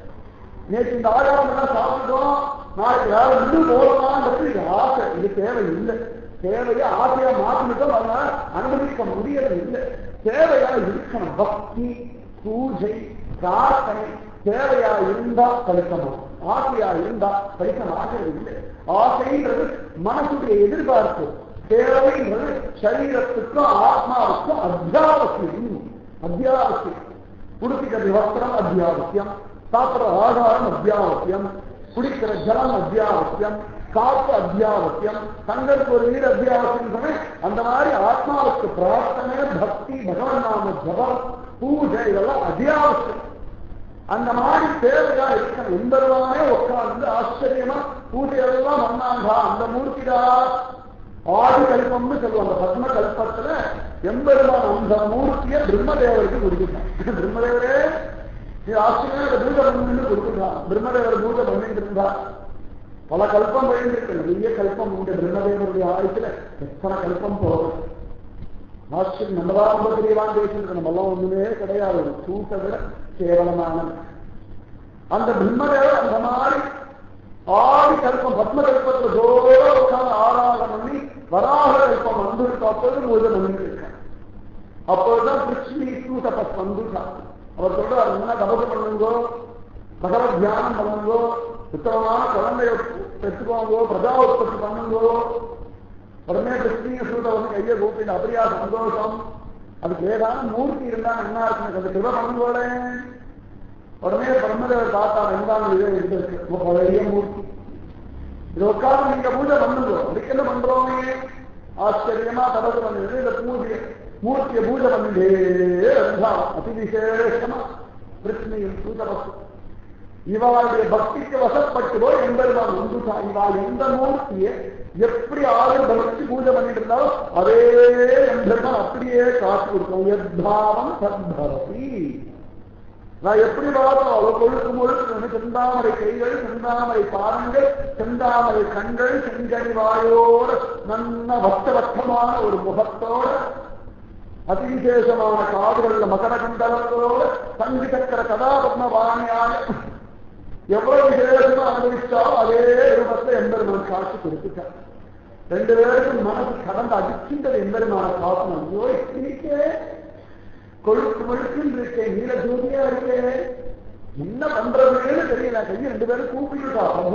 நேற்று இந்த ஆகாரம் எல்லாம் சாப்பிட்டோம் நாளைக்கு வேற இன்னும் போகலாம்ன்றது இது ஆசை இது தேவை இல்லை தேவையா ஆசையா மாற்றிட்டோம் அதனால அனுமதிக்க முடியறது இல்லை தேவையா இருக்கணும் பக்தி பூஜை பிரார்த்தனை தேவையா இருந்தா கழிக்கணும் ஆசையா இருந்தா படிக்கணும் ஆகிறது இல்லை ஆசைன்றது மனசுடைய எதிர்பார்ப்பு தேவைன்றது சரீரத்துக்கும் ஆத்மாவுக்கும் அத்தியாவசியம் அத்தியாவசியம் குடிக்கிற வஸ்திரம் அத்தியாவசியம் சாப்பிட்ற ஆகாரம் அத்தியாவசியம் குடிக்கிற ஜலம் அத்தியாவசியம் காப்பு அத்தியாவசியம் தங்களுக்கு ஒரு வீடு அத்தியாவசியம் சொன்னேன் அந்த மாதிரி ஆத்மாவுக்கு பிரார்த்தனை பக்தி பகவன் நாம ஜபம் பூஜை இதெல்லாம் அத்தியாவசியம் அந்த மாதிரி தேவையா இருக்கணும் எம்பெருமானே உட்கார்ந்து ஆச்சரியமா பூஜை எல்லாம் வந்தாங்க அந்த மூர்த்திடா ஆதி கல்பம்னு சொல்லுவாங்க பத்ம கல்பத்துல எம்பெருமான் அந்த மூர்த்திய பிரம்மதேவருக்கு கொடுத்துட்டான் பிரம்மதேவரே நீ ஆச்சரியமா இந்த பூஜை பண்ணு கொடுத்துட்டான் பிரம்மதேவர் பூஜை பண்ணிட்டு இருந்தா பல கல்பம் பயந்துருக்கு நிறைய கல்பம் உண்டு பிரம்மதேவருடைய ஆயுத்துல எத்தனை கல்பம் போகும் ஆச்சரியம் நம்மதான் ரொம்ப தெரியவான் பேசிட்டு நம்ம எல்லாம் ஒண்ணுமே கிடையாது ஒரு சூட்டை விட கேவலமானது அந்த பிரம்மதேவர் அந்த மாதிரி ஆதி கல்பம் பத்ம கல்பத்துல ஜோர உட்கார்ந்து ஆராதனை பண்ணி வராக கல்பம் வந்து அப்போது பூஜை பண்ணிட்டு இருக்காங்க அப்போதுதான் பிருஷ்ணி சூதபஸ் வந்துட்டான் அவர் சொல்றாரு என்ன தபசு பண்ணுங்கோ பகவத் தியானம் பண்ணுங்கோ உத்தமமான குழந்தைய பெற்றுக்கோங்கோ பிரஜா உற்பத்தி பண்ணுங்கோ உடனே கிருஷ்ணீய சூத வந்து கையை கூப்பிட்டு அப்படியா சந்தோஷம் அதுக்கு ஏதாவது மூர்த்தி இருந்தா என்ன இருக்குன்னு கொஞ்சம் கிருப பண்ணுங்களே உடனே பிரம்மதேவர் பார்த்தா ரெண்டாம் இதே இருந்திருக்கு பழைய மூர்த்தி இது உட்கார்ந்து நீங்க பூஜை பண்ணுங்க அதுக்கு என்ன பண்றோமே ஆச்சரியமா தபசு பண்ணுது இந்த பூஜை மூர்த்தியை பூஜை பண்ணிட்டே இருந்தா அதி விசேஷமா கிருஷ்ணியும் சூதபசு இவாளுடைய பக்திக்கு வசப்பட்டு போய் எம்பெருமான் உண்டுசா இவாள் எந்த மூர்த்தியை எப்படி ஆறு பக்தி பூஜை பண்ணிட்டு இருந்தாலும் அதே எம்பெருமான் அப்படியே காசு கொடுக்கும் எத்தாவம் சத்பரதி நான் எப்படி பார்த்தாலும் கொழுக்கு முழுக்கு செந்தாமரை கைகள் செந்தாமரை பாதங்கள் செந்தாமரை கண்கள் செங்கனி வாயோட நல்ல வட்ட வட்டமான ஒரு முகத்தோட அதிவிசேஷமான காதுகள்ல மகர கண்டலங்களோட சங்கு சக்கர கதாபத்ம வாணியாய எவ்வளவு விசேஷமா அனுபவிச்சாலும் அதே ரூபத்தை எம்பெருமான் காட்சி கொடுத்துட்டார் ரெண்டு பேருக்கும் மனசு கடந்து அடிக்கின்றது எம்பெருமான காசனம் ஐயோ இருக்கே கொழுக்கு முழுக்குன்னு இருக்கேன் நீல ஜோதியா இருக்கேன் என்ன பண்றதுன்னு தெரியல கையை ரெண்டு பேரும் கூப்பிட்டுட்டா பிரபோ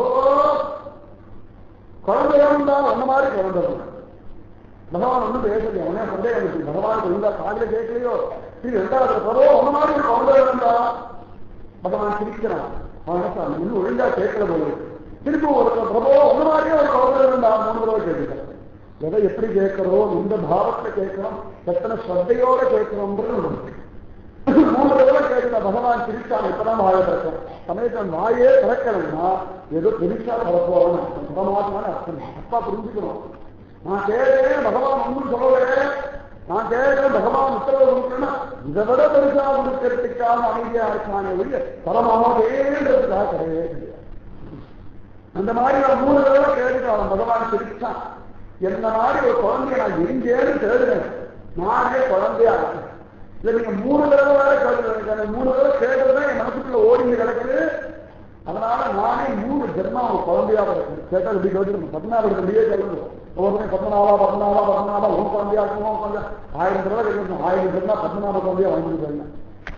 குழந்தையும் தான் அந்த மாதிரி குழந்தை பகவான் ஒன்றும் பேசலையே அவனே சந்தேகம் இருக்கு பகவான் இருந்தா காதல கேட்கலையோ சரி ரெண்டாவது பிரபோ அந்த மாதிரி ஒரு குழந்தை இருந்தா பகவான் சிரிக்கிறான் அவன் இன்னும் ஒழுங்கா கேட்கல போல இருக்கு. திரும்ப ஒரு பிரபோ அந்த மாதிரியே ஒரு குழந்தை இருந்தா மூணு தடவை கேட்டுட்டேன் எதை எப்படி கேட்கிறோம் இந்த பாவத்தை கேட்கிறோம் எத்தனை ஸ்ரத்தையோட கேட்கிறோம்ன்றது ஒண்ணு. மூணு தடவை கேட்கிற பகவான் சிரிச்சான் இப்பதான் வாழ திறக்கும் சமயத்தில் வாயே திறக்கணும்னா ஏதோ பெருசா திறப்போம் சுகமாசமான அர்த்தம் அப்பா புரிஞ்சுக்கணும் நான் கேட்கிறேன் பகவான் ஒன்றும் சொல்லவே நான் கேட்கிறேன் பகவான் உத்தரவு கொடுக்கணும்னா இதை விட பெருசா கொடுக்கறதுக்காக அமைதியா இருக்கானே ஒழிய பரமாவேன்றதுக்காக கிடையவே கிடையாது அந்த மாதிரி நான் மூணு தடவை கேட்டுட்டு அவன் பகவான் சிரிச்சான் என்ன மாதிரி ஒரு குழந்தைய நான் எங்கேன்னு தேடுறேன் நானே குழந்தையா இருக்கேன் இல்ல நீங்க மூணு தடவை வேற கேட்டு மூணு தடவை கேட்டதுதான் என் மனசுக்குள்ள ஓடிங்க கிடக்கு அதனால நானே மூணு ஜென்மா அவன் குழந்தையா இருக்கேன் கேட்டா இப்படி கேட்டு பதினாறு அப்படியே கேட்கணும் ஒவ்வொருத்தரும் பத்மநாபா பத்மநாபா பத்மநாபா உன் குழந்தையா இருக்கும் உன் குழந்தை ஆயிரம் தடவை கேட்கணும் ஆயிரம் ஜென்மா பத்மநாப குழந்தையா வாங்கிட்டு போயிருந்தேன்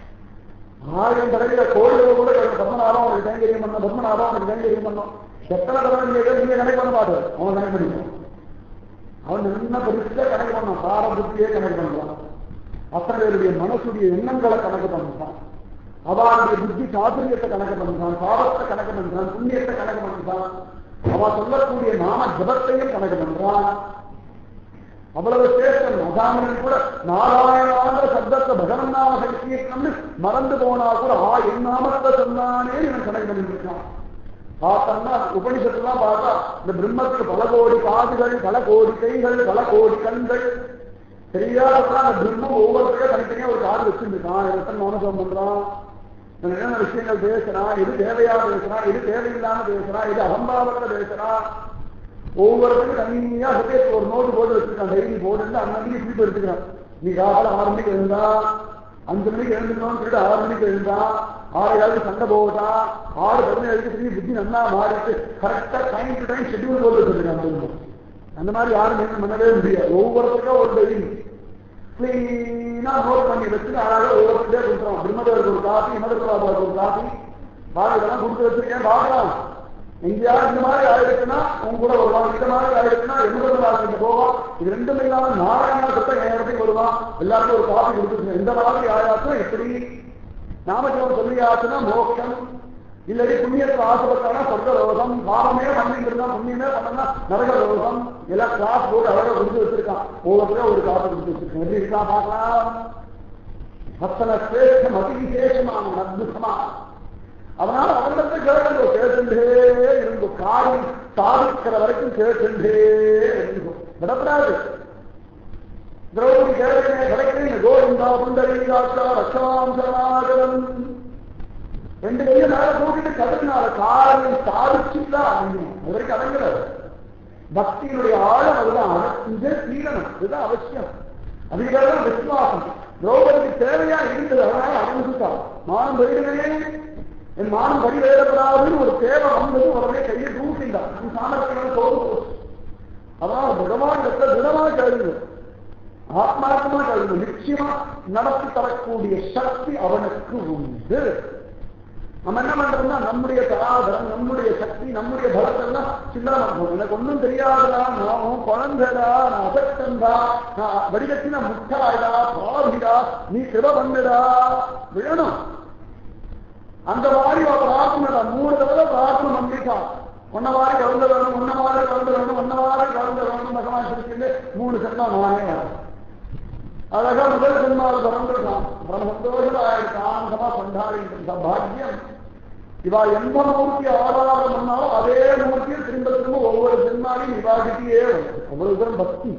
ஆயிரம் தடவையில கோயில்கள் கூட கேட்கணும் பத்மநாபம் அவனுக்கு கைங்கரியம் பண்ணணும் பத்மநாபம் அவனுக்கு கைங்கரியம் பண்ணணும் எத்தனை தடவை நீங்க கேட்டு நீங்க கணக்கு பண்ண மாட்டாரு அவன் கணக்கு பண்ணிக்கணும் அவன் என்ன பெருசா கணக்கு பண்ணான் சார புத்தியே கணக்கு பண்றான் அத்தனை பேருடைய மனசுடைய எண்ணங்களை கணக்கு பண்றான் அவனுடைய புத்தி சாதுரியத்தை கணக்கு பண்றான் பாவத்தை கணக்கு பண்றான் புண்ணியத்தை கணக்கு பண்றான் அவன் சொல்லக்கூடிய நாம ஜபத்தையும் கணக்கு பண்றான் அவ்வளவு சேஷம் அசாமனன் கூட நாராயணான்ற சப்தத்தை பகவன் நாம சங்கீர்த்தம்னு மறந்து போனா கூட ஆ என் நாமத்தை சொன்னானே இவன் கணக்கு பண்ணிட்டு இருக்கான் பார்த்தோம்னா உபனிஷத்துலாம் பார்த்தா இந்த பிரம்மத்துக்கு பல கோடி காதுகள் பல கோடி கைகள் பல கோடி கண்கள் தெரியாதப்பா அந்த பிரம்மம் ஒவ்வொருத்தரையும் தனித்தனியா ஒரு காது வச்சிருந்துருக்கான் எத்தனை மனசம் பண்றான் இவன் என்னென்ன விஷயங்கள் பேசுறான் எது தேவையா பேசுறான் எது தேவையில்லாம பேசுறான் எது அகம்பாவத்தை பேசுறான் ஒவ்வொருத்தரும் தனியா ஹிருதயத்துக்கு ஒரு நோட்டு போட்டு வச்சிருக்கான் டைரி போட்டு அன்னன்னைக்கு திருப்பி எடுத்துக்கிறான் நீ காலை ஆறு மணிக்கு எழுந்தா அஞ்சு மணிக்கு எழுந்துக்கணும்னு சொல்லிட்டு ஆறு மணிக்கு எழுந்தா ஆறு ஏழு சண்டை போட்டான் ஆறு பதினேழுக்கு திரும்பி புத்தி நல்லா மாறிட்டு கரெக்டா டைம் டு டைம் ஷெட்யூல் போட்டு வச்சிருக்கான் அந்த மாதிரி யாரும் என்ன பண்ணவே முடியாது ஒவ்வொருத்தருக்கும் ஒரு டைரி கிளீனா நோட் பண்ணி வச்சுட்டு அழகாக ஒவ்வொருத்தரே கொடுத்துருவோம் பிரம்மதேவருக்கு ஒரு காப்பி இமதர்பாபாவுக்கு ஒரு காப்பி பாருங்க கொடுத்து வச்சிருக்கேன் பார்க்கலாம் எங்கேயாவது இந்த மாதிரி ஆயிடுச்சுன்னா உங்க கூட வருவான் இந்த மாதிரி ஆயிடுச்சுன்னா எண்பது நாள் போவான் இது ரெண்டும் இல்லாம நாராயணா கிட்ட என் இடத்துக்கு வருவான் எல்லாருக்கும் ஒரு காப்பி கொடுத்துருக்கேன் இந்த மாதிரி ஆயாச்சும் எப்படி நாமஜபம் சொல்லியாச்சுன்னா மோட்சம் இல்லடி புண்ணியத்துக்கு ஆசைப்பட்டானா சொர்க்க ரோகம் பாவமே பண்ணிட்டு இருந்தா புண்ணியமே பண்ணா நரக ரோகம் எல்லாம் கிளாஸ் போட்டு அழகா கொடுத்து வச்சிருக்கான் ஒவ்வொருத்தரும் ஒரு காப்பி கொடுத்து வச்சிருக்கேன் எப்படி இருக்கா பார்க்கலாம் அத்தனை சிரேஷ்டம் அதி விசேஷமான அற்புதமா அதனால அவங்களுக்கு கேட்கணும் கேட்டுண்டே இருந்தோம் காரியம் சாதிக்கிற வரைக்கும் கேட்டுண்டே இருந்தோம் விடப்படாது திரௌபதி கேட்கிறேன் கிடைக்கிறீங்க கோவிந்தா புண்டரீகாச்சா ரட்சமாம் சரணாகரம் ரெண்டு கையும் மேல கூட்டிட்டு கதறினால காரியம் சாதிச்சுதான் அடங்கணும் அது வரைக்கும் அடங்கிறாரு பக்தியினுடைய ஆழம் அதுதான் அடங்க தீரணும் இதுதான் அவசியம் அதுக்காக விசுவாசம் திரௌபதிக்கு தேவையா இருந்தது அதனால அடைஞ்சுட்டான் மானம் போயிடுவேன் என் மானம் படி வேடப்படாதுன்னு ஒரு தேவை வந்தது உடனே கையை தூக்கிட்டான் அந்த சாமர்த்தியம் தோறு போச்சு அதான் திடமான திடமா கழுது ஆத்மார்த்தமா கழுது நிச்சயமா நடத்தி தரக்கூடிய சக்தி அவனுக்கு உண்டு நம்ம என்ன பண்றோம்னா நம்முடைய தராதரம் நம்முடைய சக்தி நம்முடைய பலத்தெல்லாம் சிந்தனை பண்றோம் எனக்கு ஒன்றும் தெரியாதடா நான் குழந்தைடா நான் அசக்தன்டா நான் வடிகத்தின முட்டாடா பாவிடா நீ சிவ பண்ணுடா விழணும் அந்த மாதிரி அவ பிரார்த்தனை மூணு தடவை பிரார்த்தனை பண்ணிட்டான் ஒன்ன மாதிரி கலந்து வேணும் ஒன்ன மாதிரி கலந்து வேணும் ஒன்ன மாதிரி கலந்து வேணும் பகவான் சொல்லி மூணு சென்னா நானே வரேன் அழகா முதல் ஜென்மாவில் பிறந்திருக்கான் பரம சந்தோஷமா சாந்தமா கொண்டாடிட்டு பாக்கியம் இவா எந்த மூர்த்தி ஆராதனம் பண்ணாலும் அதே மூர்த்தியை திரும்ப திரும்ப ஒவ்வொரு ஜென்மாலையும் இவாகிட்டே வரும் அவ்வளவு தூரம் பக்தி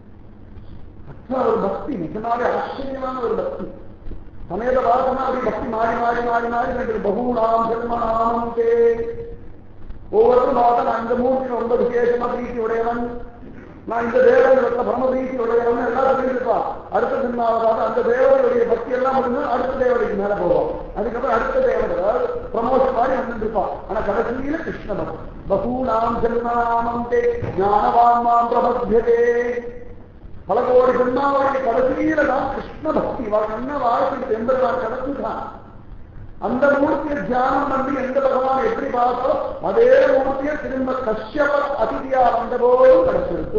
அத்தனை ஒரு பக்தி நிஜமாவே ஆச்சரியமான ஒரு பக்தி சமேத வாசனா அப்படி பக்தி மாறி மாறி மாறி மாறி ரெண்டு பகுநாம் ஜென்மநாமம் தே ஒவ்வொருத்தரும் பார்த்தா நான் இந்த மூர்த்தி ரொம்ப விசேஷமா பிரீத்தி உடையவன் நான் இந்த தேவர்களுக்கு பிரம்ம பிரீத்தி உடையவன் எல்லாம் சொல்லியிருப்பா அடுத்த சின்னாவதாக அந்த தேவர்களுடைய பக்தி எல்லாம் முடிஞ்சு அடுத்த தேவதைக்கு மேல போவோம் அதுக்கப்புறம் அடுத்த தேவதை அதாவது ப்ரமோஷன் மாதிரி வந்துட்டு இருப்பா ஆனா கடைசியில கிருஷ்ண பக்தி பகூனாம் ஜென்மநாமம் தே ஞானவான் மாம் பிரபத்தியதே பல கோடி ஜென்மாவுடைய கடைசியில தான் கிருஷ்ண பக்தி வாழ் என்ன வாழ்க்கை எண்பதாம் கடைசிதான் அந்த மூர்த்தியை தியானம் பண்ணி எந்த பகவான் எப்படி பார்த்தோ அதே மூர்த்தியை திரும்ப கஷ்யப அதிதியா வந்தபோதும் கிடைச்சிருக்கு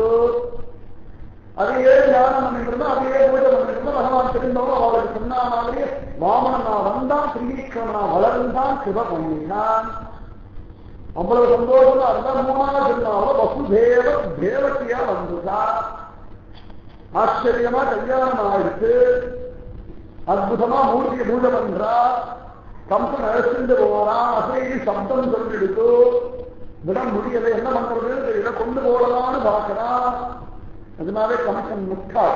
அதையே தியானம் பண்ணிருந்தோம் அதையே பூஜை பண்ணிருந்தோம் பகவான் திரும்பவும் அவளுக்கு சொன்ன மாதிரியே வாமனா வந்தான் திரிவிக்ரமனா வளர்ந்தான் சிவ பண்ணினான் அவ்வளவு சந்தோஷமா இருந்தா மூணாவது ஜென்மாவ வசுதேவ தேவத்தையா வந்துதான் ஆச்சரியமா கல்யாணம் ஆயிடுச்சு அற்புதமா மூர்த்தியை பூஜை பண்றா கம்பன் அழைச்சிட்டு போறான் அசைதி சப்தம் சொல்லிடுத்து விட முடியலை என்ன பண்றது இதை கொண்டு போகலான்னு பார்க்கிறான் அதனாலே கம்சன் முக்கா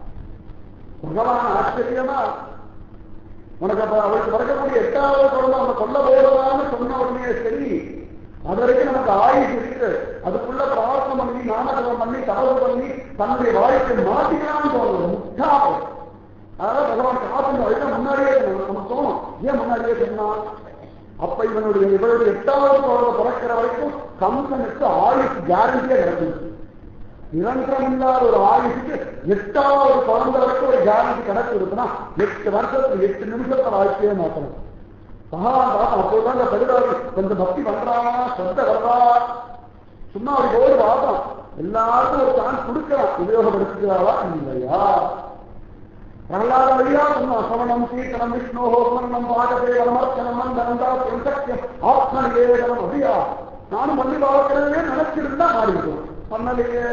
பகவான் ஆச்சரியமா உனக்கு அப்ப அவளுக்கு பிறக்கக்கூடிய எட்டாவது குழந்தை அவனை கொல்ல போகலான்னு சொன்ன உடனே சரி அது வரைக்கும் நமக்கு ஆயுஷ் இருக்கு அதுக்குள்ள பிரார்த்தனை பண்ணி நாமகலம் பண்ணி தகவல் பண்ணி தன்னுடைய வாழ்க்கை மாற்றிக்கலாம்னு தோணுது முட்டாள் அதனால பகவான் காத்து வழியா முன்னாடியே நமக்கு தோணும் ஏன் முன்னாடியே சொன்னான் அப்ப இவனுடைய இவருடைய எட்டாவது குழந்தை பிறக்கிற வரைக்கும் கம்சனுக்கு ஆயுஷ் கேரண்டியா கிடைக்குது நிரந்தரம் இல்லாத ஒரு ஆயுஷுக்கு எட்டாவது குழந்தை வரைக்கும் ஒரு கேரண்டி கணக்கு இருக்குன்னா எட்டு வருஷத்துக்கு எட்டு நிமிஷத்துல வாழ்க்கையே மாற்றணும் பகவான் பார்த்தா அப்போதான் இந்த பரிதாரி கொஞ்சம் பக்தி பண்றானா சொந்த வர்றா சும்மா அப்படி போது பார்த்தோம் எல்லாருக்கும் ஒரு சான்ஸ் கொடுக்கலாம் உபயோகப்படுத்துகிறாரா இல்லையா பிரகலாத வழியா சொன்னான் சவணம் சீக்கணம் விஷ்ணோஹோ ஸ்மரணம் பாகதே வனமர்ச்சனம் மந்தனந்தா சக்கியம் ஆத்மநிவேதனம் அப்படியா நானும் பண்ணி பார்க்கிறதே நினைச்சிருந்தா மாறி இருக்கும் பண்ணலையே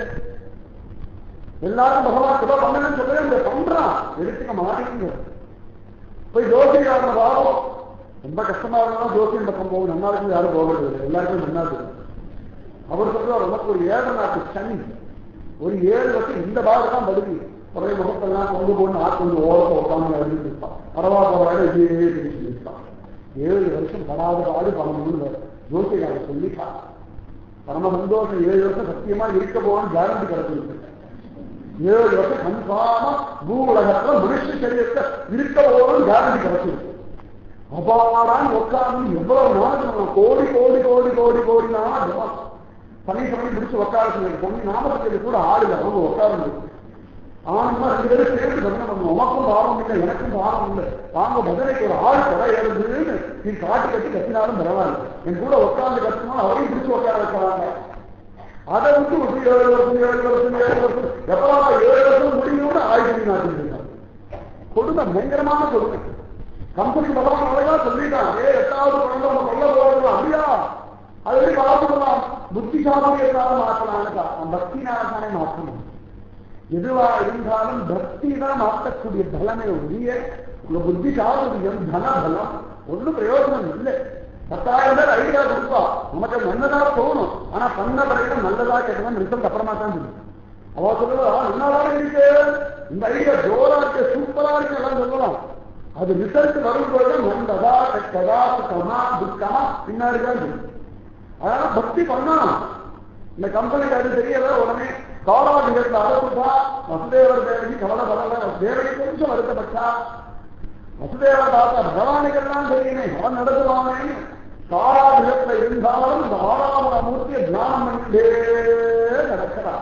எல்லாரும் பகவான் சிவ பண்ணலன்னு சொல்லவே இந்த பண்றான் எடுத்துக்க மாட்டேங்க போய் ஜோசிகாரன பாவம் ரொம்ப கஷ்டமா இருந்தாலும் ஜோசியம் பக்கம் போகும் நல்லா இருக்கும் யாரும் போகிறது இல்லை எல்லாருக்கும் நல்லா இருக்கும் அவர் சொல்றார் உனக்கு ஒரு ஏழு நாட்டு சனி ஒரு ஏழு வருஷம் இந்த பாகம் தான் படுது குறை முகத்தெல்லாம் கொண்டு போட்டு ஆட்டு கொஞ்சம் ஓரத்தை உட்காந்து எழுதிட்டு இருப்பான் பரவாயில்ல வாட இதே பிடிச்சு இருப்பான் ஏழு வருஷம் படாத பாடு பண்ணணும்னு ஜோசிகாரன் சொல்லிட்டான் பரம சந்தோஷம் ஏழு வருஷம் சத்தியமா இருக்க போவான்னு கேரண்டி கிடைச்சிருக்கு ஏழு வருஷம் கன்ஃபார்மா பூ உலகத்துல மனுஷ சரீரத்தை இருக்க போவான்னு கேரண்டி கிடைச்சிருக்கு அபாரான்னு உட்கார்ந்து எவ்வளவு நாள் சொல்லலாம் கோடி கோடி கோடி கோடி கோடி நாள் சமய சமயம் பிடிச்சு உட்கார சொன்னது பொண்ணு நாமக்கத்தில் கூட ஆளுங்க அவங்க உட்கார்ந்து ஆனந்தமா ரெண்டு பேரும் சேர்ந்து பஜனை பண்ணுவோம் உமக்கும் பாவம் இல்லை எனக்கும் பாவம் இல்லை வாங்க பஜனைக்கு ஒரு ஆள் கொடை ஏறுதுன்னு நீ காட்டு கட்டி கத்தினாலும் பரவாயில்ல என் கூட உட்கார்ந்து கத்தினாலும் அவரையும் பிடிச்சு உட்கார வைக்கிறாங்க அதை விட்டு ஒரு ஏழு வருஷம் ஏழு வருஷம் ஏழு வருஷம் எப்பதான் ஏழு வருஷம் முடியும்னு ஆயுதம் நாட்டிருக்காங்க கொடுமை பயங்கரமான கொடுமை கம்பெனி பகவான் அழகா சொல்லிட்டான் ஏ எட்டாவது குழந்தை உங்க கொல்ல போறது அப்படியா அதை பார்த்துக்கலாம் புத்திசாலியத்தால மாற்றலான்னு பக்தினால தானே மாற்றணும் எதுவா இருந்தாலும் பக்தி தான் மாற்றக்கூடிய பலமே ஒழிய உங்க புத்தி சாதுரியம் தன பலம் ஒன்றும் பிரயோஜனம் இல்லை பத்தாயிரம் பேர் ஐடியா கொடுப்பா நமக்கு நல்லதா தோணும் ஆனா பண்ண பிறகு நல்லதா கேட்டதான் ரிசல்ட் அப்புறமா தான் தெரியும் அவ சொல்லுவா நல்லாதான் இருக்கு இந்த ஐடியா ஜோரா இருக்கு சூப்பரா இருக்கு எல்லாம் சொல்லலாம் அது ரிசல்ட் வரும்போது நல்லதா கெட்டதா சுத்தமா துக்கமா பின்னாடி தான் தெரியும் அதனால பக்தி பண்ணலாம் இந்த கம்பெனிக்கு அது தெரியல உடனே காலாதிகத்தில் அழைச்சுட்டா வசுதேவர் தேவகி கவலைப்படல தேவகி கொஞ்சம் வருத்தப்பட்டா வசுதேவர் தாத்தா பகவானுக்கெல்லாம் தெரியுமே அவன் நடத்துவானே காலாதிகத்துல இருந்தாலும் இந்த ஆறாம மூர்த்தியை தியானம் பண்ணிட்டே நடக்கிறார்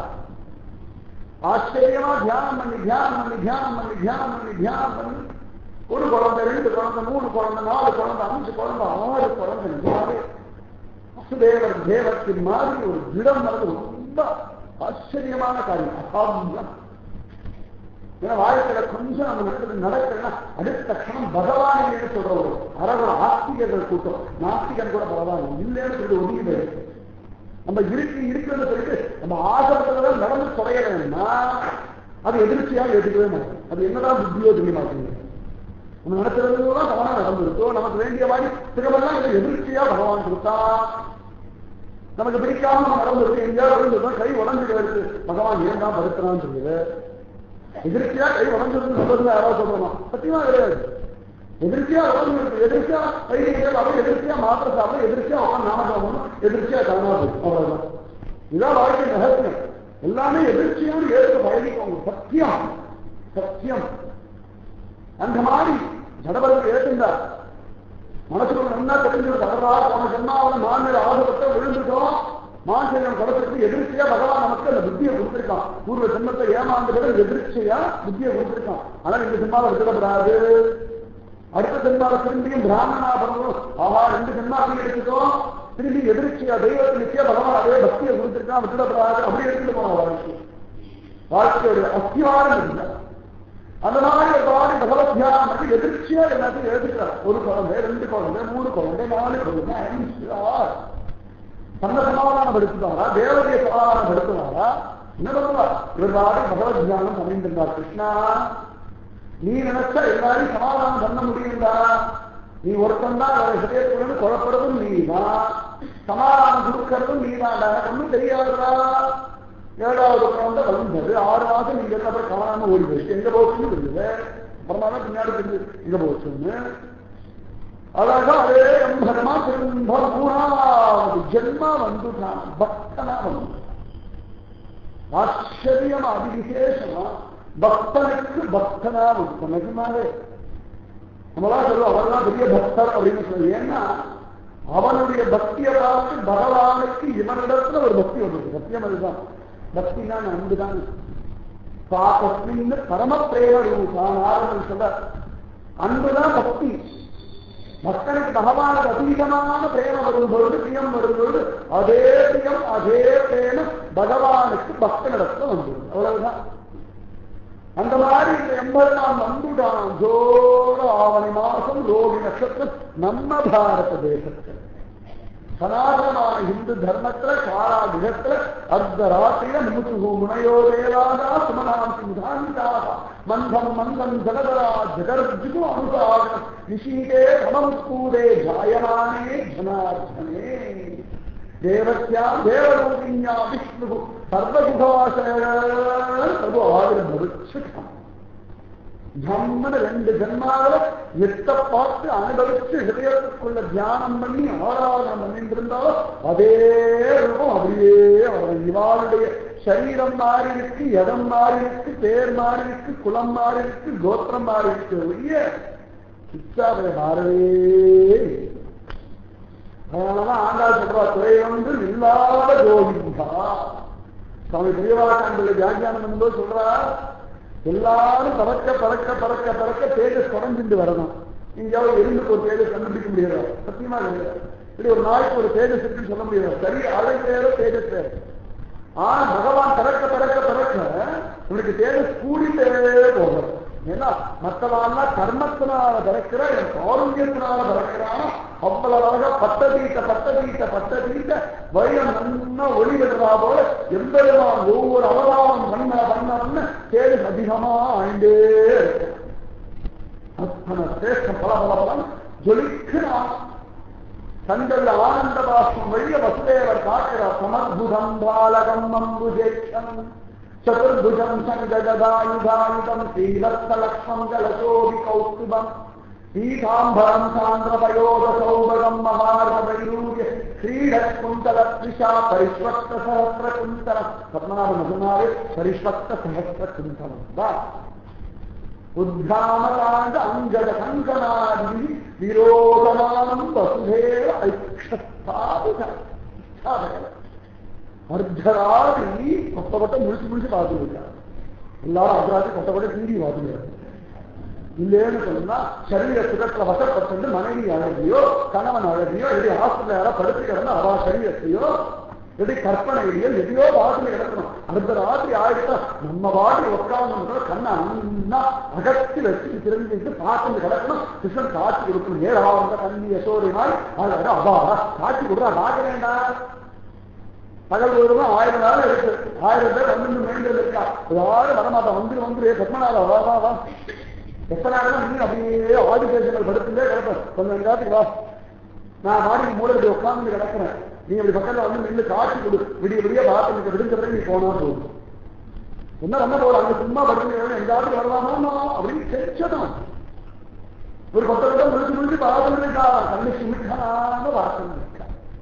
ஆச்சரியமா தியானம் பண்ணி தியானம் பண்ணி தியானம் பண்ணி தியானம் பண்ணி தியானம் பண்ணி ஒரு குழந்தை ரெண்டு குழந்தை மூணு குழந்தை நாலு குழந்தை அஞ்சு குழந்தை ஆறு குழந்தை நிஜமாவே வசுதேவர் தேவத்தின் மாதிரி ஒரு திடம் வர்றது ரொம்ப ஆச்சரியமான காரியம் அசாத்தியம் ஏன்னா வாழ்க்கையில கொஞ்சம் நம்ம நடக்கிறது நடக்கலன்னா அடுத்த கணம் பகவானே சொல்ற ஒரு அரவண ஆஸ்திகர்கள் கூட்டம் நாஸ்திகன் கூட பகவான் இல்லைன்னு சொல்லி ஒதுங்கி போயிருக்கு நம்ம இருக்கு இருக்குன்னு சொல்லிட்டு நம்ம ஆசைப்பட்டதான் நடந்து தொலைகிறேன்னா அது எதிர்ச்சியா ஏற்றுக்கவே மாட்டோம் அது என்னதான் புத்தியோ தெரிய மாட்டேங்குது நம்ம நடக்கிறதுலாம் கவனம் நடந்திருக்கோ நமக்கு வேண்டிய மாதிரி திரும்பலாம் இதை எதிர்ச்சியா பகவான் கொடுத்தா நமக்கு பிடிக்காம நம்ம நடந்திருக்கு எங்கேயாவது விழுந்திருக்கோம் கை உடஞ்சிட்டு இருக்கு பகவான் ஏன் தான் படுத்துறான்னு சொல்லுது எதிர்ச்சியா கை உடஞ்சிருக்கு நல்லதுல யாராவது சொல்லணும் சத்தியமா கிடையாது எதிர்ச்சியா உடஞ்சிருக்கு எதிர்ச்சியா கை நீங்க அவன் எதிர்ச்சியா மாத்திர சாப்பிட எதிர்ச்சியா உட்காந்து நாம சாப்பிடணும் எதிர்ச்சியா காணாது அவ்வளவுதான் இதான் வாழ்க்கை ரகசியம் எல்லாமே எதிர்ச்சியோடு ஏற்று பழகிக்கோங்க சத்தியம் சத்தியம் அந்த மாதிரி ஜடபரத்தை ஏற்றுந்தார் மனசுக்குள்ள நல்லா தெரிஞ்சு தகவலா போன ஜென்மாவில் மாநில ஆதரத்தை விழுந்துட்டோம் மாசம் கடத்துக்கு எதிர்ச்சியா பகவான் நமக்கு அந்த புத்தியை கொடுத்திருக்கான் பூர்வ ஜென்மத்தை ஏமாந்துகிறது எதிர்ச்சியா புத்தியை கொடுத்திருக்கான் ஆனா இந்த ஜென்மாவை விட்டுடப்படாது அடுத்த ஜென்மாவை திரும்பியும் பிராமணா பண்ணணும் ஆஹா ரெண்டு ஜென்மாவையும் எடுத்துட்டோம் திரும்பி எதிர்ச்சியா தெய்வத்தினுக்கே பகவான் அதே பக்தியை கொடுத்திருக்கான் விட்டுடப்படாது அப்படி எடுத்துட்டு போன வாழ்க்கை வாழ்க்கையோட அத்தியாரம் இல்லை அந்த மாதிரி ஒரு பாடி பகவத் தியானம் பண்ணி எதிர்ச்சியா எல்லாத்தையும் எழுதுக்கிறார் ஒரு குழந்தை ரெண்டு குழந்தை மூணு குழந்தை நாலு குழந்தை அஞ்சு ஆறு தன்னை சமாதானம் படுத்துவாரா தேவதையை சமாதானம் படுத்துவாரா என்ன பண்ணுவார் இவர் பாடி பகவத் தியானம் பண்ணிட்டு இருந்தார் கிருஷ்ணா நீ நினைச்சா எல்லாரையும் சமாதானம் பண்ண முடியும்டா நீ ஒருத்தன் தான் அவரை ஹிரயத்துடன் குழப்படுறதும் நீதான் சமாதானம் கொடுக்கறதும் நீதான்டா ஒன்றும் தெரியாதுடா ஏழாவது குழந்தை வளர்ந்தது ஆறு மாசம் நீங்க எல்லாம் போய் காணாம ஓடி போயிடுச்சு எங்க போச்சுன்னு இருந்தது அப்புறமா தான் பின்னாடி தெரிஞ்சு எங்க போச்சுன்னு அழகா அதே எம்பரமா திரும்ப மூணாவது ஜென்மா வந்துட்டான் பக்தனா வந்து ஆச்சரியமா அதிவிசேஷமா பக்தனுக்கு பக்தனா வந்து நிஜமாவே நம்மளா சொல்லுவோம் அவர்தான் பெரிய பக்தர் அப்படின்னு சொல்லி ஏன்னா அவனுடைய பக்தியை பார்த்து பகவானுக்கு இவனிடத்துல ஒரு பக்தி வந்தது சத்தியம் அதுதான் பக்தி தான் அன்புதான் பாப்பத்தின் பரம பிரேம ரூபான் ஆரம்பம் சொல்ற அன்புதான் பக்தி பக்தனுக்கு பகவானுக்கு அதீதமான பிரேமம் வரும்பொழுது பிரியம் வரும்பொழுது அதே பிரியம் அதே பிரேமம் பகவானுக்கு பக்தனிடத்துல வந்துடும் அவ்வளவுதான் அந்த மாதிரி இந்த எம்பெல்லாம் வந்துடான் ஜோர ஆவணி மாசம் ரோகி நட்சத்திரம் நம்ம பாரத தேசத்தில் சனாதனமான இந்து தர்மத்துல காலாகிரத்துல அர்த்த ராத்திரியில முமுத்து முனையோ தேவாதா சுமனாம் சிந்தாந்தாக மந்தம் மந்தம் ஜகதரா ஜகர்ஜிகு அனுசாகரம் நிஷீதே சமமுத்பூதே ஜாயமானே ஜனார்தனே தேவத்யாம் தேவரூபிண்யா விஷ்ணு சர்வசுகாசன பிரபு ஆவிர்பவிச்சுட்டான் ஜம்மன ரெண்டு ஜன்மாவில எத்த பார்த்து அனுபவிச்சு ஹிருதயத்துக்குள்ள தியானம் பண்ணி ஆராதனம் பண்ணிருந்தாலும் அதே ரூபம் அப்படியே வரும் இவாளுடைய சரீரம் மாறி இருக்கு இடம் மாறி இருக்கு பேர் மாறி இருக்கு குலம் மாறி இருக்கு கோத்திரம் மாறி இருக்கு ஒழிய இச்சாவை மாறவே அதனாலதான் ஆண்டாள் சொல்றா துறை வந்து இல்லாத கோவிந்தா சுவாமி பெரியவாக்காண்டில் வியாக்கியானம் என்பது சொல்றா எல்லாரும் பறக்க பறக்க பறக்க பறக்க தேஜஸ் குறைஞ்சிட்டு வரணும் எங்கேயாவது எறும்புக்கு ஒரு தேஜஸ் கண்டுபிடிக்க முடியாது சத்தியமா கிடையாது இப்படி ஒரு நாய்க்கு ஒரு தேஜஸ் இருக்குன்னு சொல்ல முடியாது சரி அலை வேற தேஜஸ் வேற ஆனா பகவான் பறக்க பறக்க பறக்க இவனுக்கு தேஜஸ் கூடிட்டே போகும் ஏன்னா மற்றவாள்னா கர்மத்தினால பறக்கிற என் காருண்யத்தினால பறக்கிறான் அவ்வளவு அழகா பட்ட தீட்ட பட்ட தீட்ட பட்ட தீட்ட வைரம் நன்னா ஒளி விடுறா போல எம்பெருமான் ஒவ்வொரு அவதாரம் பண்ண பண்ண பண்ண தேஜஸ் அதிகமா ஆயிண்டே இருக்கு அத்தனை சிரேஷ்டம் பல பல பலம் ஜொலிக்கிறான் தங்கள் ஆனந்த பாஷ்பம் வழிய வசுதேவர் காக்கிறார் சமத்புதம் பாலகம் அம்புஜேட்சம் சதுர்புஜம் சங்கஜதாயுதாயுதம் ஸ்ரீலக்ஷலக்ஷ்மம் ஜலசோபி கௌஸ்துபம் பீதாம்பரம் சாந்திரபயோத சௌபகம் மகாரவைரூய ஸ்ரீடக்குந்தல த்ரிஷா பரிஷ்வக்த சஹசிர குந்தலம் பத்மநாப சொன்னாவே பரிஷ்வக்த சஹசிர குந்தலம் தான் உத்தாமகாண்ட அங்கத சங்கனாதி விரோதமானம் வசுதேவ ஐக்ஷத்தாபுத அர்த்தராதி கொட்ட கொட்ட முடிச்சு முடிச்சு பார்த்து இருக்காரு எல்லாரும் அர்த்தராதி கொட்ட கொட்ட டிவி பார்த்துருக்காரு இல்லைன்னு சொன்னா சரீர சுகத்துல வசப்பட்டு மனைவி அழகியோ கணவன் அழகியோ எப்படி ஹாஸ்பிட்டல் யாராவது படுத்து கிடந்தா அவா சரீரத்தையோ எப்படி கற்பனையிலையோ எதையோ பாட்டுல கிடக்கணும் அடுத்த ராத்திரி ஆயிட்டா நம்ம பாட்டு உட்கார்ந்து கண்ணை அண்ணா அகத்தி வச்சு தெரிஞ்சுட்டு பார்த்து கிடக்கணும் கிருஷ்ணன் காட்சி கொடுக்கணும் ஏழா வந்த கண்ணி யசோரினாய் அதோட அபாரா காட்சி கொடுறா பார்க்க வேண்டாம் பகல் ஒருவா ஆயிரம் நாள் இருக்கு ஆயிரம் பேர் வந்து மேய்ந்தது இருக்கா யாரும் வரமாட்டான் வந்து வந்து பத்மநாதா வா வா வா எத்தனை நேரம் நீ அப்படியே ஆதி பேசுகள் படுத்துட்டே கிடப்பேன் கொஞ்சம் நேரத்துக்கு வா நான் மாடிக்கு மூலத்தை உட்கார்ந்து கிடக்கிறேன் நீ இப்படி பக்கத்துல வந்து நின்று காட்சி கொடு விடிய விடிய பார்த்து விடுஞ்ச பிறகு நீ போனா போதும் என்ன பண்ண போற அங்க சும்மா படுத்து எங்காவது வரலாமா அப்படின்னு செச்சதான் ஒரு பத்த பட்டம் முடிச்சு முடிச்சு பார்த்துட்டு இருக்கா கண்ணு சுமிட்டான பார்த்துட்டு இருக்கா